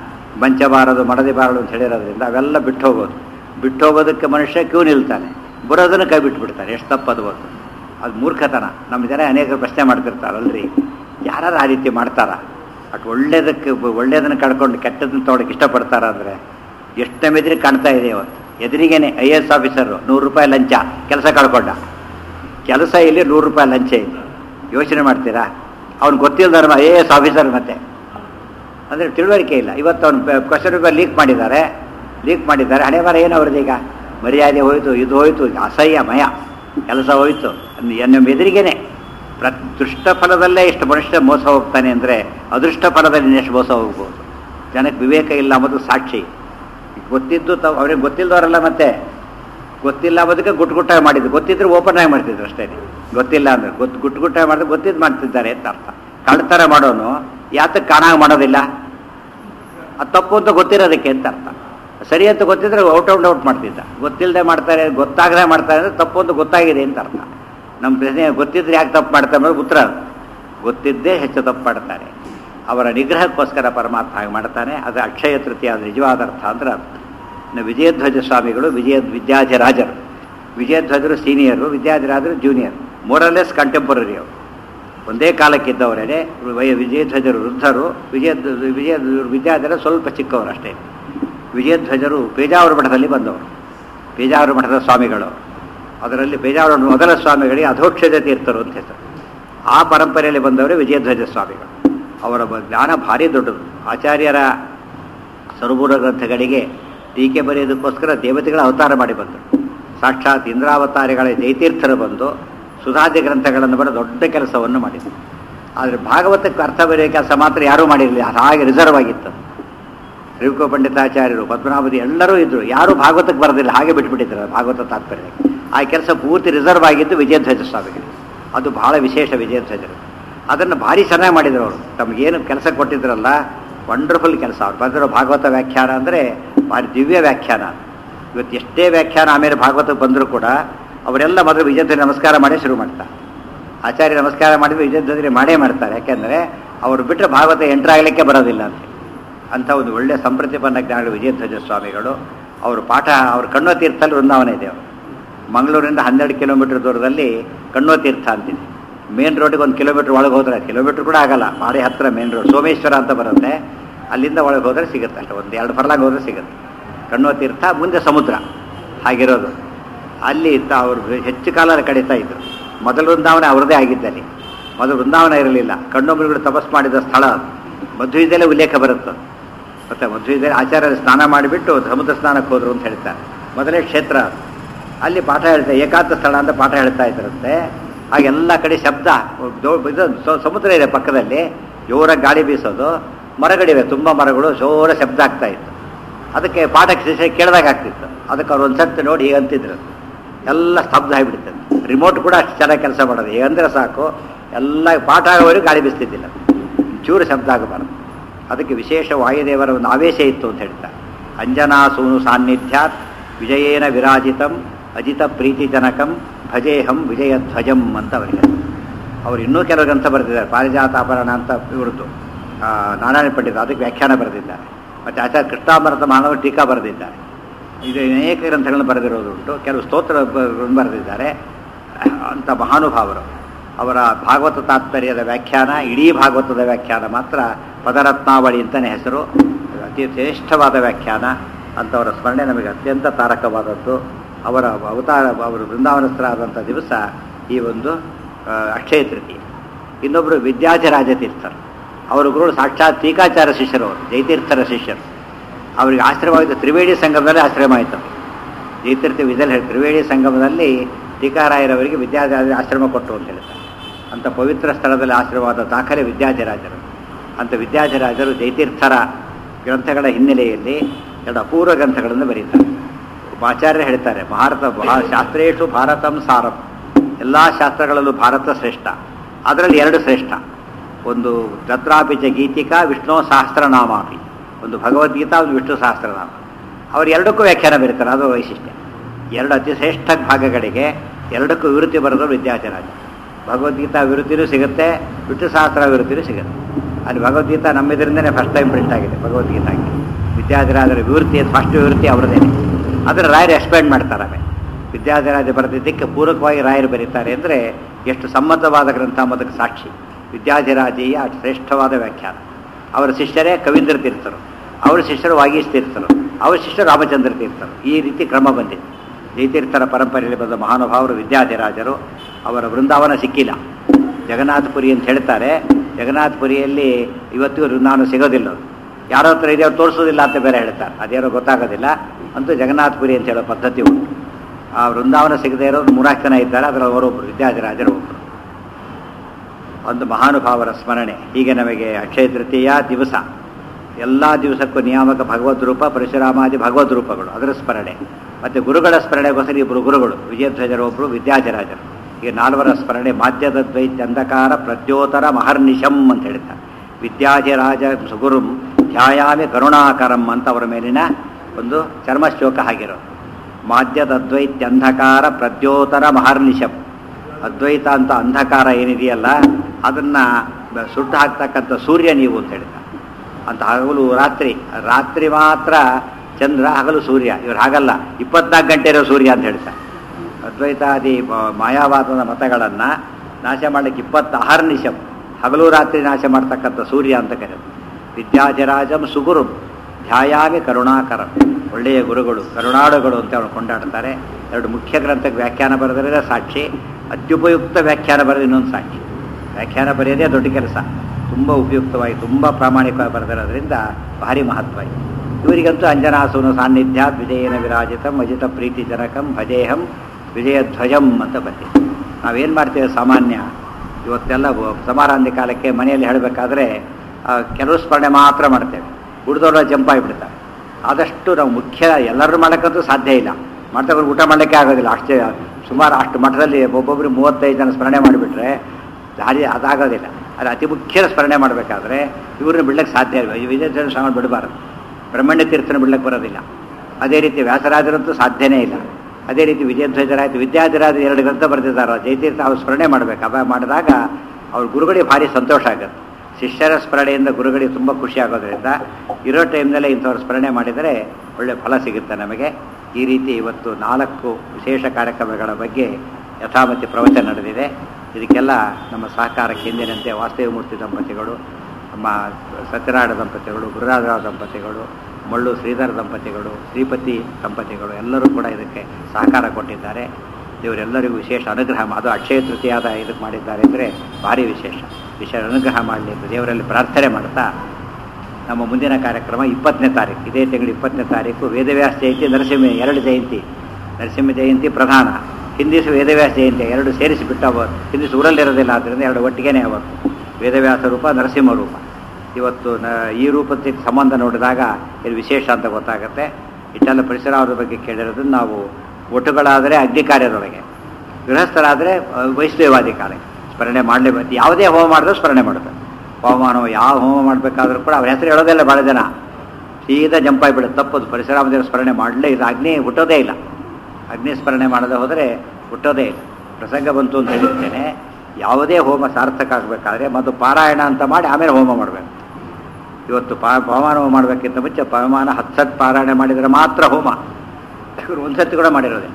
ಮಂಚಬಾರದು ಮಡದಿ ಬಾರದು ಅಂತ ಹೇಳಿರೋದ್ರಿಂದ ಅವೆಲ್ಲ ಬಿಟ್ಟು ಹೋಗೋದು ಬಿಟ್ಟು ಹೋಗೋದಕ್ಕೆ ಮನುಷ್ಯ ಕ್ಯೂ ನಿಲ್ತಾನೆ ಬರೋದನ್ನು ಕೈ ಬಿಟ್ಬಿಡ್ತಾನೆ ಎಷ್ಟು ತಪ್ಪದು ಬಂದು ಅದು ಮೂರ್ಖತನ ನಮ್ಮ ಜನ ಅನೇಕ ಪ್ರಶ್ನೆ ಮಾಡ್ತಿರ್ತಾರಲ್ರಿ ಯಾರು ಆ ರೀತಿ ಮಾಡ್ತಾರ ಅಟ್ ಒಳ್ಳೇದಕ್ಕೆ ಒಳ್ಳೇದನ್ನು ಕಳ್ಕೊಂಡು ಕೆಟ್ಟದನ್ನ ತೊಗೊಳಕ್ಕೆ ಇಷ್ಟಪಡ್ತಾರ ಅಂದರೆ ಎಷ್ಟು ಮೆದ್ರಿ ಕಾಣ್ತಾ ಇದೆ ಇವತ್ತು ಎದುರಿಗೇನೆ ಐ ಎ ಎಸ್ ಆಫೀಸರು ನೂರು ರೂಪಾಯಿ ಲಂಚ ಕೆಲಸ ಕಳ್ಕೊಂಡ ಕೆಲಸ ಇಲ್ಲಿ ನೂರು ರೂಪಾಯಿ ಲಂಚ ಇದೆ ಯೋಚನೆ ಮಾಡ್ತೀರಾ ಅವ್ನು ಗೊತ್ತಿಲ್ಲದ ಐ ಎ ಎಸ್ ಆಫೀಸರ್ ಮತ್ತೆ ಅಂದರೆ ತಿಳುವಳಿಕೆ ಇಲ್ಲ ಇವತ್ತು ಅವನು ಕ್ವಶನ್ ಪೇಪರ್ ಲೀಕ್ ಮಾಡಿದ್ದಾರೆ ಲೀಕ್ ಮಾಡಿದ್ದಾರೆ ಹಣೆ ಬರ ಏನು ಅವ್ರದ್ದು ಈಗ ಮರ್ಯಾದೆ ಹೋಯ್ತು ಇದು ಹೋಯ್ತು ಅಸಹ್ಯ ಮಯ ಕೆಲಸ ಹೋಯ್ತು ಎನ್ನ ಎದುರಿಗೇನೆ ಪ್ರ ದುಷ್ಟ ಫಲದಲ್ಲೇ ಎಷ್ಟು ಮನುಷ್ಯ ಮೋಸ ಹೋಗ್ತಾನೆ ಅಂದರೆ ಅದೃಷ್ಟ ಫಲದಲ್ಲಿ ಎಷ್ಟು ಮೋಸ ಹೋಗ್ಬೋದು ಜನಕ್ಕೆ ವಿವೇಕ ಇಲ್ಲ ಅನ್ನೋದು ಸಾಕ್ಷಿ ಗೊತ್ತಿದ್ದು ತಾವು ಅವ್ರಿಗೆ ಗೊತ್ತಿಲ್ಲದವರಲ್ಲ ಮತ್ತೆ ಗೊತ್ತಿಲ್ಲ ಅನ್ನೋದಕ್ಕೆ ಗುಟ್ಟು ಗುಟ್ಟಾಗಿ ಮಾಡಿದ್ದು ಗೊತ್ತಿದ್ರೆ ಓಪನ್ ಆಗಿ ಮಾಡ್ತಿದ್ರು ಅಷ್ಟೇ ಗೊತ್ತಿಲ್ಲ ಅಂದ್ರೆ ಗೊತ್ತು ಗುಟ್ಟು ಗುಟ್ಟಾಗಿ ಮಾಡಿದ್ರೆ ಗೊತ್ತಿದ್ದು ಮಾಡ್ತಿದ್ದಾರೆ ಅಂತ ಅರ್ಥ ಕಳ್ತನ ಮಾಡೋನು ಯಾತಕ್ಕೆ ಕಾಣಾಗ ಮಾಡೋದಿಲ್ಲ ಅದು ತಪ್ಪು ಅಂತ ಗೊತ್ತಿರೋದಕ್ಕೆ ಅಂತ ಅರ್ಥ ಸರಿ ಅಂತ ಗೊತ್ತಿದ್ರೆ ಔಟ್ ಔಟ್ ಔಟ್ ಮಾಡ್ತಿದ್ದ ಗೊತ್ತಿಲ್ಲದೆ ಮಾಡ್ತಾರೆ ಗೊತ್ತಾಗದೆ ಮಾಡ್ತಾರೆ ಅಂದರೆ ತಪ್ಪು ಅಂತ ಗೊತ್ತಾಗಿದೆ ಅಂತ ಅರ್ಥ ನಮ್ಮ ಪ್ರಶ್ನೆ ಗೊತ್ತಿದ್ರೆ ಯಾಕೆ ತಪ್ಪು ಮಾಡ್ತಾರೆ ಅನ್ನೋದು ಉತ್ತರ ಅದು. ಗೊತ್ತಿದ್ದೇ ಹೆಚ್ಚು ತಪ್ಪು ಮಾಡ್ತಾರೆ ಅವರ ನಿಗ್ರಹಕ್ಕೋಸ್ಕರ ಪರಮಾತ್ಮ ಹಾಗೆ ಮಾಡ್ತಾನೆ ಅದು ಅಕ್ಷಯ ತೃತೀಯ ಅದು ನಿಜವಾದ ಅರ್ಥ ಅಂದ್ರೆ ಅದು ಇನ್ನು ವಿಜಯಧ್ವಜ ಸ್ವಾಮಿಗಳು ವಿಜಯ ವಿದ್ಯಾಧಿರಾಜರು ವಿಜಯಧ್ವಜರು ಸೀನಿಯರು ವಿದ್ಯಾಧಿರಾಜರು ಜೂನಿಯರ್ ಮೋರಲೆಸ್ ಕಂಟೆಂಪರರಿ ಅವರು ಒಂದೇ ಕಾಲಕ್ಕಿದ್ದವರೇ ವಯ ವಿಜಯಧ್ವಜರು ವೃದ್ಧರು ವಿಜಯ ವಿಜಯ ವಿದ್ಯಾಧರ ಸ್ವಲ್ಪ ಚಿಕ್ಕವರು ಅಷ್ಟೇ ವಿಜಯಧ್ವಜರು ಪೇಜಾವರ ಮಠದಲ್ಲಿ ಬಂದವರು ಪೇಜಾವರ ಮಠದ ಸ್ವಾಮಿಗಳು ಅದರಲ್ಲಿ ಪೇಜಾವರ ಮೊದಲ ಸ್ವಾಮಿಗಳಿಗೆ ಅಧೋಕ್ಷಜ ತೀರ್ಥರು ಅಂತ ಹೆಸರು ಆ ಪರಂಪರೆಯಲ್ಲಿ ಬಂದವರೇ ವಿಜಯಧ್ವಜ ಸ್ವಾಮಿಗಳು ಅವರ ಬ- ಜ್ಞಾನ ಭಾರಿ ದೊಡ್ಡದು ಆಚಾರ್ಯರ ಸರುಬೂರ ಗ್ರಂಥಗಳಿಗೆ ಟೀಕೆ ಬರೆಯೋದಕ್ಕೋಸ್ಕರ ದೇವತೆಗಳ ಅವತಾರ ಮಾಡಿ ಬಂದರು ಸಾಕ್ಷಾತ್ ಇಂದ್ರಾವತಾರಿಗಳ ಜಯತೀರ್ಥರು ಬಂದು ಸುಧಾದಿ ಗ್ರಂಥಗಳನ್ನು ಬರೋ ದೊಡ್ಡ ಕೆಲಸವನ್ನು ಮಾಡಿದರು ಆದರೆ ಭಾಗವತಕ್ಕೆ ಅರ್ಥ ಬರೆಯೋ ಕೆಲಸ ಮಾತ್ರ ಯಾರೂ ಮಾಡಿರಲಿಲ್ಲ ಅದು ಹಾಗೆ ರಿಸರ್ವ್ ಆಗಿತ್ತು ರಿವಿಕೋ ಪಂಡಿತಾಚಾರ್ಯರು ಪದ್ಮನಾಭದಿ ಎಲ್ಲರೂ ಇದ್ದರು ಯಾರೂ ಭಾಗವತಕ್ಕೆ ಬರೋದಿಲ್ಲ ಹಾಗೆ ಬಿಟ್ಬಿಟ್ಟಿದ್ರು ಭಾಗವತ ತಾತ್ಪರ್ಯಕ್ಕೆ ಆ ಕೆಲಸ ಪೂರ್ತಿ ರಿಸರ್ವ್ ಆಗಿದ್ದು ವಿಜಯಧ್ವಜ ಸ್ವಾಮಿಗಳು ಅದು ಬಹಳ ವಿಶೇಷ ವಿಜಯಧ್ವಜರು ಅದನ್ನು ಭಾರಿ ಚೆನ್ನಾಗಿ ಮಾಡಿದ್ರು ಅವರು ತಮಗೇನು ಕೆಲಸ ಕೊಟ್ಟಿದ್ರಲ್ಲ ವಂಡರ್ಫುಲ್ ಕೆಲಸ ಅವ್ರು ಬರೆದಿರೋ ಭಾಗವತ ವ್ಯಾಖ್ಯಾನ ಅಂದರೆ ಭಾರಿ ದಿವ್ಯ ವ್ಯಾಖ್ಯಾನ ಇವತ್ತು ಎಷ್ಟೇ ವ್ಯಾಖ್ಯಾನ ಆಮೇಲೆ ಭಾಗವತಕ್ಕೆ ಬಂದರೂ ಕೂಡ ಅವರೆಲ್ಲ ಮೊದಲು ವಿಜಯಧ್ವಜ ನಮಸ್ಕಾರ ಮಾಡೇ ಶುರು ಮಾಡ್ತಾರೆ ಆಚಾರ್ಯ ನಮಸ್ಕಾರ ಮಾಡಿದ್ರೆ ವಿಜಯಧ್ವಜರಿಗೆ ಮಾಡೇ ಮಾಡ್ತಾರೆ ಯಾಕೆಂದರೆ ಅವರು ಬಿಟ್ಟರೆ ಭಾಗವತ ಎಂಟ್ರಾಗಲಿಕ್ಕೆ ಬರೋದಿಲ್ಲ ಅಂತ ಅಂಥ ಒಂದು ಒಳ್ಳೆಯ ಸಂಪ್ರತಿಪನ್ನ ಜ್ಞಾನಿಗಳು ವಿಜಯಧ್ವಜ ಸ್ವಾಮಿಗಳು ಅವರು ಪಾಠ ಅವ್ರ ಕಣ್ಣೋ ತೀರ್ಥಲ್ಲಿ ವೃಂದಾವನ ಇದೆ ಅವರು ಮಂಗಳೂರಿಂದ ಹನ್ನೆರಡು ಕಿಲೋಮೀಟರ್ ದೂರದಲ್ಲಿ ಕಣ್ಣೋ ತೀರ್ಥ ಅಂತಿದೆ ಮೇನ್ ರೋಡಿಗೆ ಒಂದು ಕಿಲೋಮೀಟರ್ ಒಳಗೆ ಹೋದ್ರೆ ಕಿಲೋಮೀಟರ್ ಕೂಡ ಆಗಲ್ಲ ಭಾರಿ ಹತ್ತಿರ ಮೇನ್ ರೋಡ್ ಸೋಮೇಶ್ವರ ಅಂತ ಬರುತ್ತೆ ಅಲ್ಲಿಂದ ಒಳಗೆ ಹೋದರೆ ಸಿಗುತ್ತೆ ಅಷ್ಟೇ ಒಂದು ಎರಡು ಫರ್ಲಾಂಗ್ ಹೋದರೆ ಸಿಗುತ್ತೆ ಕಣ್ಣೋ ತೀರ್ಥ ಮುಂದೆ ಸಮುದ್ರ ಹಾಗಿರೋದು ಅಲ್ಲಿ ತ ಅವರು ಹೆಚ್ಚು ಕಾಲ ಕಳೀತಾ ಇದ್ರು ಮೊದಲು ವೃಂದಾವನ ಅವ್ರದ್ದೇ ಆಗಿದ್ದಲ್ಲಿ ಮೊದಲು ವೃಂದಾವನ ಇರಲಿಲ್ಲ ಕಣ್ಣೊಬ್ಬರುಗಳು ತಪಸ್ ಮಾಡಿದ ಸ್ಥಳ ಅದು. ಮಧ್ವಿದಲ್ಲೇ ಉಲ್ಲೇಖ ಬರುತ್ತೆ ಮತ್ತೆ ಮಧ್ವಿದಲ್ಲಿ ಆಚಾರ್ಯರು ಸ್ನಾನ ಮಾಡಿಬಿಟ್ಟು ಸಮುದ್ರ ಸ್ನಾನಕ್ಕೆ ಹೋದ್ರು ಅಂತ ಹೇಳ್ತಾರೆ ಮೊದಲೇ ಕ್ಷೇತ್ರ ಅದು. ಅಲ್ಲಿ ಪಾಠ ಹೇಳ್ತಾ ಏಕಾಂತ ಸ್ಥಳ ಅಂತ ಪಾಠ ಹೇಳ್ತಾ ಇದ್ರಂತೆ ಹಾಗೆಲ್ಲ ಕಡೆ ಶಬ್ದ ದೊ- ಇದು ಸ- ಸಮುದ್ರ ಇದೆ ಪಕ್ಕದಲ್ಲಿ ಜೋರಾಗಿ ಗಾಳಿ ಬೀಸೋದು ಮರಗಳಿವೆ ತುಂಬ ಮರಗಳು ಜೋರ ಶಬ್ದ ಆಗ್ತಾ ಇತ್ತು ಅದಕ್ಕೆ ಪಾಠಕ್ಕೆ ಶಿಷ್ಯ ಕೇಳಿದಾಗ ಆಗ್ತಿತ್ತು ಅದಕ್ಕೆ ಅವ್ರು ಒಂದ್ಸರ್ತಿ ನೋಡಿ ಹೀಗೆ ಅಂತಿದ್ರು ಎಲ್ಲ ಸ್ತಬ್ಧ ಆಗಿಬಿಡ್ತದೆ ರಿಮೋಟ್ ಕೂಡ ಅಷ್ಟು ಚೆನ್ನಾಗಿ ಕೆಲಸ ಮಾಡೋದು ಹೇಗಂದ್ರೆ ಸಾಕು ಎಲ್ಲ ಪಾಠ ಆಗೋವರೆಗೂ ಗಾಳಿ ಬೀಸ್ತಿದ್ದಿಲ್ಲ ಚೂರು ಶಬ್ದ ಆಗಬಾರ್ದು ಅದಕ್ಕೆ ವಿಶೇಷ ವಾಯುದೇವರ ಒಂದು ಆವೇಶ ಇತ್ತು ಅಂತ ಹೇಳ್ತಾರೆ ಅಂಜನಾಸೂನು ಸಾನ್ನಿಧ್ಯಾತ್ ವಿಜಯೇನ ವಿರಾಜಿತಂ ಅಜಿತ ಪ್ರೀತಿಜನಕಂ ಭಜೇಹಂ ವಿಜಯಧ್ವಜಂ ಅಂತ ಅವರಿಗೆ ಅವರು ಇನ್ನೂ ಕೆಲವು ಗ್ರಂಥ ಬರೆದಿದ್ದಾರೆ ಪಾರಿಜಾತಾಪರಣ ಅಂತ ಇವ್ರದ್ದು ಆ, ನಾರಾಯಣ ಪಂಡಿತ ಅದಕ್ಕೆ ವ್ಯಾಖ್ಯಾನ ಬರೆದಿದ್ದಾರೆ ಮತ್ತು ಆಚಾರ್ಯ ಕೃಷ್ಣಾಮೃತ ಮಾನವ ಟೀಕಾ ಬರೆದಿದ್ದಾರೆ ಇದು ಅನೇಕ ಗ್ರಂಥಗಳನ್ನು ಬರೆದಿರೋದುಂಟು ಕೆಲವು ಸ್ತೋತ್ರ ಬ- ಬರೆದಿದ್ದಾರೆ ಅಂಥ ಮಹಾನುಭಾವರು ಅವರ ಭಾಗವತ ತಾತ್ಪರ್ಯದ ವ್ಯಾಖ್ಯಾನ ಇಡೀ ಭಾಗವತದ ವ್ಯಾಖ್ಯಾನ ಮಾತ್ರ ಪದರತ್ನಾವಳಿ ಅಂತಲೇ ಹೆಸರು ಅತಿ ಶ್ರೇಷ್ಠವಾದ ವ್ಯಾಖ್ಯಾನ ಅಂಥವರ ಸ್ಮರಣೆ ನಮಗೆ ಅತ್ಯಂತ ತಾರಕವಾದದ್ದು ಅವರ ಅವತಾರ ಅವರು ಬೃಂದಾವನಸ್ಥರಾದಂಥ ದಿವಸ ಈ ಒಂದು ಆ, ಅಕ್ಷಯ ತೃತೀಯ ಇನ್ನೊಬ್ಬರು ವಿದ್ಯಾಧಿರಾಜ ತೀರ್ಥರು ಅವರ ಗುರುಗಳು ಸಾಕ್ಷಾತ್ ಟೀಕಾಚಾರ ಶಿಷ್ಯರು ಅವರು ಜಯತೀರ್ಥರ ಶಿಷ್ಯರು ಅವರಿಗೆ ಆಶ್ರಮವಾಗಿದ್ದ ತ್ರಿವೇಣಿ ಸಂಗಮದಲ್ಲಿ ಆಶ್ರಮ ಆಯಿತು ಜಯತೀರ್ಥ ವಿಜಲ್ ಹೇಳಿ ತ್ರಿವೇಣಿ ಸಂಗಮದಲ್ಲಿ ಟೀಕಾರಾಯರವರಿಗೆ ವಿದ್ಯಾಧಿರಾಜ ಆಶ್ರಮ ಕೊಟ್ಟು ಅಂತ ಹೇಳ್ತಾರೆ ಅಂಥ ಪವಿತ್ರ ಸ್ಥಳದಲ್ಲಿ ಆಶ್ರಮವಾದ ದಾಖಲೆ ವಿದ್ಯಾಧಿರಾಜರು ಅಂಥ ವಿದ್ಯಾಧಿರಾಜರು ಜಯತೀರ್ಥರ ಗ್ರಂಥಗಳ ಹಿನ್ನೆಲೆಯಲ್ಲಿ ಎರಡು ಅಪೂರ್ವ ಗ್ರಂಥಗಳನ್ನು ಬರೀತಾರೆ ಒಬ್ಬ ಆಚಾರ್ಯರು ಹೇಳ್ತಾರೆ ಭಾರತ ಭಾ- ಶಾಸ್ತ್ರೇಶು ಭಾರತಂ ಸಾರಂ ಎಲ್ಲ ಶಾಸ್ತ್ರಗಳಲ್ಲೂ ಭಾರತ ಶ್ರೇಷ್ಠ ಅದರಲ್ಲಿ ಎರಡು ಶ್ರೇಷ್ಠ ಒಂದು ತತ್ರಾಪಿಚ ಗೀತಿಕಾ ವಿಷ್ಣು ಸಹಸ್ರನಾಮಾಪಿ ಒಂದು ಭಗವದ್ಗೀತಾ ಒಂದು ವಿಷ್ಣು ಸಹಸ್ರನಾಮ ಅವರು ಎರಡಕ್ಕೂ ವ್ಯಾಖ್ಯಾನ ಬರೀತಾರೆ ಅದು ವೈಶಿಷ್ಟ್ಯ ಎರಡು ಅತಿ ಶ್ರೇಷ್ಠ ಭಾಗಗಳಿಗೆ ಎರಡಕ್ಕೂ ವಿವೃತ್ತಿ ಬರೆದವರು ವಿದ್ಯಾಚರಾಜ ಭಗವದ್ಗೀತಾ ವಿವೃತ್ತಿನೂ ಸಿಗುತ್ತೆ ವಿಷ್ಣು ಸಹಸ್ರ ವಿವೃತ್ತಿನೂ ಸಿಗುತ್ತೆ ಅಲ್ಲಿ ಭಗವದ್ಗೀತಾ ನಮ್ಮಿದರಿಂದನೇ ಫಸ್ಟ್ ಟೈಮ್ ಪ್ರಿಂಟ್ ಆಗಿದೆ ಭಗವದ್ಗೀತಾಗೆ ವಿದ್ಯಾಧಿರಾಜರ ವಿವೃತ್ತಿ ಫಸ್ಟ್ ವಿವೃತ್ತಿ ಅವರದೇನೆ ಅದರ ರಾಯರು ಎಕ್ಸ್ಪ್ಲೇನ್ ಮಾಡ್ತಾರೆ ಆಮೇಲೆ ವಿದ್ಯಾಧಿರಾಜ ಬರೆದಿದ್ದಕ್ಕೆ ಪೂರಕವಾಗಿ ರಾಯರು ಬರೀತಾರೆ ಅಂದರೆ ಎಷ್ಟು ಸಮ್ಮತವಾದ ಗ್ರಂಥ ಅನ್ನೋದಕ್ಕೆ ಸಾಕ್ಷಿ ವಿದ್ಯಾಧಿರಾಜೀಯ ಶ್ರೇಷ್ಠವಾದ ವ್ಯಾಖ್ಯಾನ ಅವರ ಶಿಷ್ಯರೇ ಕವೀಂದ್ರ ತೀರ್ಥರು ಅವ್ರ ಶಿಷ್ಯರು ವಾಗೀಶ್ ತೀರ್ಥರು ಅವ್ರ ಶಿಷ್ಯರು ರಾಮಚಂದ್ರ ತೀರ್ಥರು ಈ ರೀತಿ ಕ್ರಮ ಬಂದಿದೆ ಜಯತೀರ್ಥರ ಪರಂಪರೆಯಲ್ಲಿ ಬಂದ ಮಹಾನುಭಾವರು ವಿದ್ಯಾಧಿರಾಜರು ಅವರ ವೃಂದಾವನ ಸಿಕ್ಕಿಲ್ಲ ಜಗನ್ನಾಥಪುರಿ ಅಂತ ಹೇಳ್ತಾರೆ ಜಗನ್ನಾಥಪುರಿಯಲ್ಲಿ ಇವತ್ತಿಗೂ ವೃಂದಾವನ ಸಿಗೋದಿಲ್ಲ ಅದು ಯಾರ ಹತ್ರ ಇದೆ ಅವ್ರು ತೋರಿಸೋದಿಲ್ಲ ಅಂತ ಬೇರೆ ಹೇಳ್ತಾರೆ ಅದೇನೋ ಗೊತ್ತಾಗೋದಿಲ್ಲ ಅಂತೂ ಜಗನ್ನಾಥಪುರಿ ಅಂತ ಹೇಳೋ ಪದ್ಧತಿ ಉಂಟು ಆ ವೃಂದಾವನ ಸಿಗದೇ ಇರೋರು ಮೂರಾರು ಜನ ಇದ್ದಾರೆ ಅದರಲ್ಲಿ ಅವರೊಬ್ಬರು ವಿದ್ಯಾಧಿರಾಜರು ಒಬ್ಬರು ಒಂದು ಮಹಾನುಭಾವರ ಸ್ಮರಣೆ ಹೀಗೆ ನಮಗೆ ಅಕ್ಷಯ ತೃತೀಯ ದಿವಸ ಎಲ್ಲ ದಿವಸಕ್ಕೂ ನಿಯಾಮಕ ಭಗವದ್ ರೂಪ ಪರಶುರಾಮಾದಿ ಭಗವದ್ ರೂಪಗಳು ಅದರ ಸ್ಮರಣೆ ಮತ್ತು ಗುರುಗಳ ಸ್ಮರಣೆಗೋಸ್ಕರ ಇಬ್ಬರು ಗುರುಗಳು ವಿಜಯಧ್ವಜರು ಒಬ್ಬರು ವಿದ್ಯಾಧಿರಾಜರು ಈಗ ನಾಲ್ವರ ಸ್ಮರಣೆ ಮಾಧ್ಯದ ದ್ವೈತ್ಯ ಅಂಧಕಾರ ಪ್ರದ್ಯೋತರ ಮಹರ್ನಿಶಂ ಅಂತ ಹೇಳ್ತಾರೆ ವಿದ್ಯಾಧಿರಾಜ ಸುಗುರುಂ ಧ್ಯಾಯಾಮಿ ಕರುಣಾಕರಂ ಅಂತ ಅವರ ಮೇಲಿನ ಒಂದು ಚರ್ಮಶ್ಲೋಕ ಆಗಿರೋದು ಮಾಧ್ಯದ ದ್ವೈತ್ಯ ಅಂಧಕಾರ ಪ್ರದ್ಯೋತರ ಮಹರ್ನಿಶಂ ಅದ್ವೈತ ಅಂತ ಅಂಧಕಾರ ಏನಿದೆಯಲ್ಲ ಅದನ್ನ ಬ- ಸುಟ್ಟು ಹಾಕ್ತಕ್ಕಂಥ ಸೂರ್ಯ ನೀವು ಅಂತ ಹೇಳ್ತಾರೆ ಅಂತ ಹಗಲು ರಾತ್ರಿ ರಾತ್ರಿ ಮಾತ್ರ ಚಂದ್ರ ಹಗಲು ಸೂರ್ಯ ಇವ್ರು ಹಾಗಲ್ಲ ಇಪ್ಪತ್ನಾಲ್ಕು ಗಂಟೆ ಇರೋ ಸೂರ್ಯ ಅಂತ ಹೇಳ್ತಾರೆ ಅದ್ವೈತಾದಿ ಮ- ಮಾಯಾವಾದದ ಮತಗಳನ್ನು ನಾಶ ಮಾಡಲಿಕ್ಕೆ ಇಪ್ಪತ್ತು ಅಹರ್ನಿಶಂ ಹಗಲು ರಾತ್ರಿ ನಾಶ ಮಾಡ್ತಕ್ಕಂಥ ಸೂರ್ಯ ಅಂತ ಕರೆದು ವಿದ್ಯಾಧಿರಾಜಂ ಸುಗುರು ಧ್ಯಾಯಾಮಿ ಕರುಣಾಕರ ಒಳ್ಳೆಯ ಗುರುಗಳು ಕರುಣಾಡುಗಳು ಅಂತ ಅವ್ರು ಕೊಂಡಾಡ್ತಾರೆ ಎರಡು ಮುಖ್ಯ ಗ್ರಂಥಕ್ಕೆ ವ್ಯಾಖ್ಯಾನ ಬರೆದರೆ ಸಾಕ್ಷಿ ಅತ್ಯುಪಯುಕ್ತ ವ್ಯಾಖ್ಯಾನ ಬರೆದ ಇನ್ನೊಂದು ಸಾಕ್ಷಿ ವ್ಯಾಖ್ಯಾನ ಬರೆಯೋದೇ ದೊಡ್ಡ ಕೆಲಸ ತುಂಬ ಉಪಯುಕ್ತವಾಗಿ ತುಂಬ ಪ್ರಾಮಾಣಿಕವಾಗಿ ಬರೆದಿರೋದ್ರಿಂದ ಭಾರಿ ಮಹತ್ವ ಇದೆ ಇವರಿಗಂತೂ ಅಂಜನಾಸುನ ಸಾನ್ನಿಧ್ಯ ವಿಜಯನ ವಿರಾಜಿತಂ ಅಜಿತ ಪ್ರೀತಿ ಜನಕಂ ಭಜೇಹಂ ವಿಜಯಧ್ವಜಂ ಅಂತ ಬಂದಿದೆ ನಾವೇನು ಮಾಡ್ತೇವೆ ಸಾಮಾನ್ಯ ಇವತ್ತೆಲ್ಲ ಬ- ಸಮಾರಾಂಧಿ ಕಾಲಕ್ಕೆ ಮನೆಯಲ್ಲಿ ಹೇಳಬೇಕಾದ್ರೆ ಕೆಲವು ಸ್ಮರಣೆ ಮಾತ್ರ ಮಾಡ್ತೇವೆ ಉಳಿದವ್ರ ಜಂಪ್ ಆಗಿಬಿಡ್ತಾರೆ ಆದಷ್ಟು ನಾವು ಮುಖ್ಯ ಎಲ್ಲರೂ ಮಾಡೋಕ್ಕಂತೂ ಸಾಧ್ಯ ಇಲ್ಲ ಮಾಡ್ತವ್ರು ಊಟ ಮಾಡಲಿಕ್ಕೆ ಆಗೋದಿಲ್ಲ ಅಷ್ಟೇ ಸುಮಾರು ಅಷ್ಟು ಮಠದಲ್ಲಿ ಒಬ್ಬೊಬ್ಬರು ಮೂವತ್ತೈದು ಜನ ಸ್ಮರಣೆ ಮಾಡಿಬಿಟ್ರೆ ದಾರಿ ಅದಾಗೋದಿಲ್ಲ ಅದು ಅತಿ ಮುಖ್ಯ ಸ್ಮರಣೆ ಮಾಡಬೇಕಾದ್ರೆ ಇವ್ರನ್ನ ಬಿಡ್ಲಿಕ್ಕೆ ಸಾಧ್ಯ ಇಲ್ಲ ಈ ವಿಜಯ ಸ್ವಾಮಿ ಬಿಡಬಾರದು ಬ್ರಹ್ಮಣ್ಯ ತೀರ್ಥನ ಬಿಡ್ಲಿಕ್ಕೆ ಬರೋದಿಲ್ಲ ಅದೇ ರೀತಿ ವ್ಯಾಸರಾಜರಂತೂ ಸಾಧ್ಯನೇ ಇಲ್ಲ ಅದೇ ರೀತಿ ವಿಜಯಧ್ವಜರಾಯ್ತು ವಿದ್ಯಾಧಿರಾಜ ಎರಡು ಗ್ರಂಥ ಬರೆದಿದ್ದಾರೆ ಜಯತೀರ್ಥ ಅವ್ರು ಸ್ಮರಣೆ ಮಾಡಬೇಕು ಅವ ಮಾಡಿದಾಗ ಅವ್ರ ಗುರುಗಳಿಗೆ ಭಾರಿ ಸಂತೋಷ ಆಗುತ್ತೆ ಶಿಷ್ಯರ ಸ್ಮರಣೆಯಿಂದ ಗುರುಗಳಿಗೆ ತುಂಬ ಖುಷಿ ಆಗೋದ್ರಿಂದ ಇರೋ ಟೈಮ್ನಲ್ಲೇ ಇಂಥವ್ರ ಸ್ಮರಣೆ ಮಾಡಿದರೆ ಒಳ್ಳೆ ಫಲ ಸಿಗುತ್ತೆ ನಮಗೆ ಈ ರೀತಿ ಇವತ್ತು ನಾಲ್ಕು ವಿಶೇಷ ಕಾರ್ಯಕ್ರಮಗಳ ಬಗ್ಗೆ ಯಥಾಮತಿ ಪ್ರವಚನ ನಡೆದಿದೆ ಇದಕ್ಕೆಲ್ಲ ನಮ್ಮ ಸಹಕಾರಕ್ಕೆ ಎಂದಿನಂತೆ ವಾಸ್ತವಮೂರ್ತಿ ದಂಪತಿಗಳು ನಮ್ಮ ಸತ್ಯನಾರಾಯಣ ದಂಪತಿಗಳು ಗುರುರಾಜರಾವ್ ದಂಪತಿಗಳು ಮಳ್ಳು ಶ್ರೀಧರ ದಂಪತಿಗಳು ಶ್ರೀಪತಿ ದಂಪತಿಗಳು ಎಲ್ಲರೂ ಕೂಡ ಇದಕ್ಕೆ ಸಹಕಾರ ಕೊಟ್ಟಿದ್ದಾರೆ ಇವರೆಲ್ಲರಿಗೂ ವಿಶೇಷ ಅನುಗ್ರಹ ಮಾ- ಅದು ಅಕ್ಷಯ ತೃತೀಯಾದ ಇದಕ್ಕೆ ಮಾಡಿದ್ದಾರೆ ಅಂದರೆ ಭಾರಿ ವಿಶೇಷ ವಿಶೇಷ ಅನುಗ್ರಹ ಮಾಡಲಿ ಅಂತ ದೇವರಲ್ಲಿ ಪ್ರಾರ್ಥನೆ ಮಾಡ್ತಾ ನಮ್ಮ ಮುಂದಿನ ಕಾರ್ಯಕ್ರಮ ಇಪ್ಪತ್ತನೇ ತಾರೀಕು ಇದೇ ತಿಂಗಳು ಇಪ್ಪತ್ತನೇ ತಾರೀಕು ವೇದವ್ಯಾಸ ಜಯಂತಿ ನರಸಿಂಹ ಎರಡು ಜಯಂತಿ ನರಸಿಂಹ ಜಯಂತಿ ಪ್ರಧಾನ ಹಿಂದಿಸು ವೇದವ್ಯಾಸ ಜಯಂತಿ ಎರಡು ಸೇರಿಸಿಬಿಟ್ಟು ಅವತ್ತು ಹಿಂದಿಸು ಊರಲ್ಲಿರೋದಿಲ್ಲ ಆದ್ದರಿಂದ ಎರಡು ಒಟ್ಟಿಗೆನೇ ಅವತ್ತು ವೇದವ್ಯಾಸ ರೂಪ ನರಸಿಂಹ ರೂಪ ಇವತ್ತು ನ ಈ ರೂಪಕ್ಕೆ ಸಂಬಂಧ ನೋಡಿದಾಗ ಇದು ವಿಶೇಷ ಅಂತ ಗೊತ್ತಾಗುತ್ತೆ ಇಟ್ಟೆಲ್ಲ ಪರಿಸರ ಅವ್ರ ಬಗ್ಗೆ ಕೇಳಿರೋದನ್ನು ನಾವು ಒಟ್ಟುಗಳಾದರೆ ಅಗ್ನಿ ಕಾರ್ಯದೊಳಗೆ ಗೃಹಸ್ಥರಾದರೆ ವೈಷ್ಣವವಾದಿ ಕಾಲಕ್ಕೆ ಸ್ಮರಣೆ ಮಾಡಲೇಬೇಕು ಯಾವುದೇ ಹೋಮ ಮಾಡಿದ್ರು ಸ್ಮರಣೆ ಮಾಡ್ತಾರೆ ಹೋಮಾನ ಯಾವ ಹೋಮ ಮಾಡಬೇಕಾದ್ರೂ ಕೂಡ ಅವ್ರ ಹೆಸರು ಹೇಳೋದಿಲ್ಲ ಭಾಳ ಜನ ಸೀದಾ ಜಂಪಾಗಿಬಿಡುತ್ತೆ ತಪ್ಪದು ಪರಶುರಾಮದೇವರ ಸ್ಮರಣೆ ಮಾಡಲೇ ಇಲ್ಲ ಅಗ್ನಿ ಹುಟ್ಟೋದೇ ಇಲ್ಲ ಅಗ್ನಿ ಸ್ಮರಣೆ ಮಾಡದೆ ಹೋದರೆ ಹುಟ್ಟೋದೇ ಇಲ್ಲ ಪ್ರಸಂಗ ಬಂತು ಅಂತ ಹೇಳಿರ್ತೇನೆ ಯಾವುದೇ ಹೋಮ ಸಾರ್ಥಕ ಆಗಬೇಕಾದ್ರೆ ಮತ್ತು ಪಾರಾಯಣ ಅಂತ ಮಾಡಿ ಆಮೇಲೆ ಹೋಮ ಮಾಡಬೇಕು ಇವತ್ತು ಪಾ ಪವಮಾನ ಹೋಮ ಮಾಡಬೇಕಿಂತ ಮುಂಚೆ ಪವಮಾನ ಹತ್ತು ಸತ್ ಪಾರಾಯಣ ಮಾಡಿದರೆ ಮಾತ್ರ ಹೋಮ ಇವರು ಒಂದು ಸತಿ ಕೂಡ ಮಾಡಿರೋದಿಲ್ಲ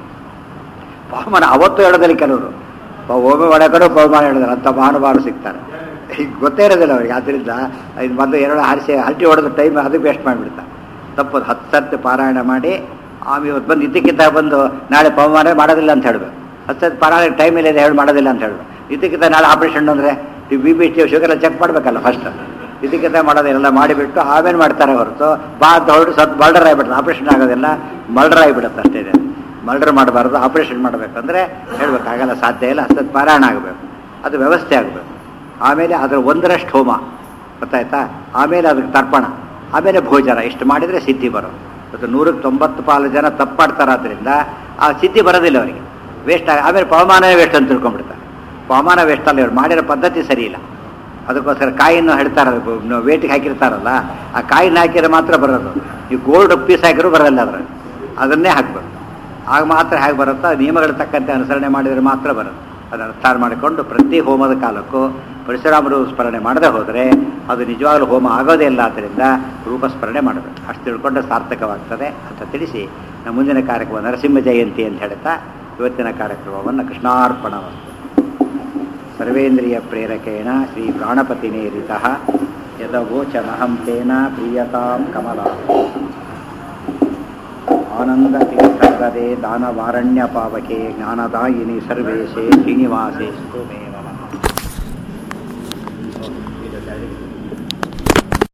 ಪವಮಾನ ಅವತ್ತು ಹೇಳೋದಿಲ್ಲ ಕೆಲವರು ಪ- ಹೋಮ ಮಾಡೋಕಡೆ ಪವಮಾನ ಹೇಳಿದ್ರೆ ಅಂಥ ಮಹಾನುಭಾವರು ಸಿಗ್ತಾರೆ ಈಗ ಗೊತ್ತೇ ಇರೋದಿಲ್ಲ ಅವ್ರಿಗೆ ಆದ್ದರಿಂದ ಇದು ಮೊದಲು ಎರಡು ಹಾರಿಸಿ ಹಲ್ಟಿ ಹೊಡೆದ ಟೈಮ್ ಅದಕ್ಕೆ ವೇಸ್ಟ್ ಮಾಡಿಬಿಡ್ತಾರೆ ತಪ್ಪದು ಹತ್ತು ಸರ್ತಿ ಪಾರಾಯಣ ಮಾಡಿ ಆಮೇಲೆ ಇವತ್ತು ಬಂದು ಇದ್ದಕ್ಕಿದ್ದ ಬಂದು ನಾಳೆ ಪವಮಾನ ಮಾಡೋದಿಲ್ಲ ಅಂತ ಹೇಳಬೇಕು ಹತ್ತು ಸರ್ತಿ ಪಾರಾಯಣ ಟೈಮ್ ಇಲ್ಲ ಹೇಳಿ ಮಾಡೋದಿಲ್ಲ ಅಂತ ಹೇಳಬೇಕು ಇದ್ದಕ್ಕಿದ್ದ ನಾಳೆ ಆಪರೇಷನ್ ಅಂದರೆ ಈ ಬಿ ಪಿ ಶುಗರ್ ಎಲ್ಲ ಚೆಕ್ ಮಾಡಬೇಕಲ್ಲ ಫಸ್ಟ್ ಇದಕ್ಕಿಂತ ಮಾಡೋದಿಲ್ಲ ಮಾಡಿಬಿಟ್ಟು ಆಮೇಲೆ ಮಾಡ್ತಾರೆ ಹೊರತು ಬಾ ಅಂತ ಹೊರಟು ಸತ್ ಮರ್ಡರ್ ಆಗಿಬಿಡುತ್ತೆ ಆಪರೇಷನ್ ಆಗೋದಿಲ್ಲ ಮರ್ಡರ್ ಆಗಿಬಿಡುತ್ತೆ ಅಷ್ಟೇ ಇದೆ ಮರ್ಡರ್ ಮಾಡಬಾರ್ದು ಆಪರೇಷನ್ ಮಾಡಬೇಕಂದ್ರೆ ಹೇಳ್ಬೇಕು ಆಗಲ್ಲ ಸಾಧ್ಯ ಇಲ್ಲ ಅಷ್ಟೊತ್ತು ಪಾರಾಯಣ ಆಗಬೇಕು ಅದು ವ್ಯವಸ್ಥೆ ಆಗಬೇಕು ಆಮೇಲೆ ಅದರ ಒಂದರಷ್ಟು ಹೋಮ ಗೊತ್ತಾಯ್ತಾ ಆಮೇಲೆ ಅದಕ್ಕೆ ತರ್ಪಣ ಆಮೇಲೆ ಭೋಜನ ಇಷ್ಟು ಮಾಡಿದರೆ ಸಿದ್ಧಿ ಬರೋದು ಇವತ್ತು ನೂರಕ್ಕೆ ತೊಂಬತ್ತು ಪಾಲು ಜನ ತಪ್ಪು ಮಾಡ್ತಾರಾದ್ರಿಂದ ಆ ಸಿದ್ಧಿ ಬರೋದಿಲ್ಲ ಅವರಿಗೆ ವೇಸ್ಟ್ ಆಗ ಆಮೇಲೆ ಪವಮಾನವೇ ವೇಸ್ಟ್ ಅಂತ ತಿಳ್ಕೊಂಡ್ಬಿಡ್ತಾರೆ ಪವಮಾನ ವೇಸ್ಟ್ ಅಲ್ಲ ಇವ್ರು ಮಾಡಿರೋ ಪದ್ಧತಿ ಸರಿ ಇಲ್ಲ ಅದಕ್ಕೋಸ್ಕರ ಕಾಯಿನ್ನು ಹೇಳ್ತಾರಲ್ಲ ವೇಟಿಗೆ ಹಾಕಿರ್ತಾರಲ್ಲ ಆ ಕಾಯಿನ ಹಾಕಿದ್ರೆ ಮಾತ್ರ ಬರೋದು ನೀವು ಗೋಲ್ಡ್ ಪೀಸ್ ಹಾಕಿದ್ರು ಬರಲ್ಲ ಅದ್ರಲ್ಲಿ ಅದನ್ನೇ ಹಾಕ್ಬೇಕು ಆಗ ಮಾತ್ರ ಹೇಗೆ ಬರುತ್ತೋ ಆ ನಿಯಮಗಳ ತಕ್ಕಂತೆ ಅನುಸರಣೆ ಮಾಡಿದರೆ ಮಾತ್ರ ಬರುತ್ತೆ ಅದನ್ನು ಅರ್ಥ ಮಾಡಿಕೊಂಡು ಪ್ರತಿ ಹೋಮದ ಕಾಲಕ್ಕೂ ಪರಶುರಾಮರು ಸ್ಮರಣೆ ಮಾಡದೆ ಹೋದರೆ ಅದು ನಿಜವಾಗ್ಲೂ ಹೋಮ ಆಗೋದೇ ಇಲ್ಲ ಆದ್ದರಿಂದ ರೂಪ ಸ್ಮರಣೆ ಮಾಡಬೇಕು ಅಷ್ಟು ತಿಳ್ಕೊಂಡ್ರೆ ಸಾರ್ಥಕವಾಗ್ತದೆ ಅಂತ ತಿಳಿಸಿ ನಮ್ಮ ಮುಂದಿನ ಕಾರ್ಯಕ್ರಮ ನರಸಿಂಹ ಜಯಂತಿ ಅಂತ ಹೇಳ್ತಾ ಇವತ್ತಿನ ಕಾರ್ಯಕ್ರಮವನ್ನು ಕೃಷ್ಣಾರ್ಪಣವನ್ನು ಸರ್ವೇಂದ್ರಿಯ ಪ್ರೇರಕೇಣ ಶ್ರೀ ಪ್ರಾಣಪತಿನೇರಿತ ಯದವೋಚನಹಂ ತೇನ ಪ್ರೀಯತಾಂ ಕಮಲಾ ಆನಂದತೀರ್ಥಗದೆ ದಾನವಾರಣ್ಯ ಪಾವಕೆ ಜ್ಞಾನದಾಯಿನಿ ಸರ್ವೇಶೇ ಶ್ರೀನಿವಾಸೇಸ್ತು ಮೇ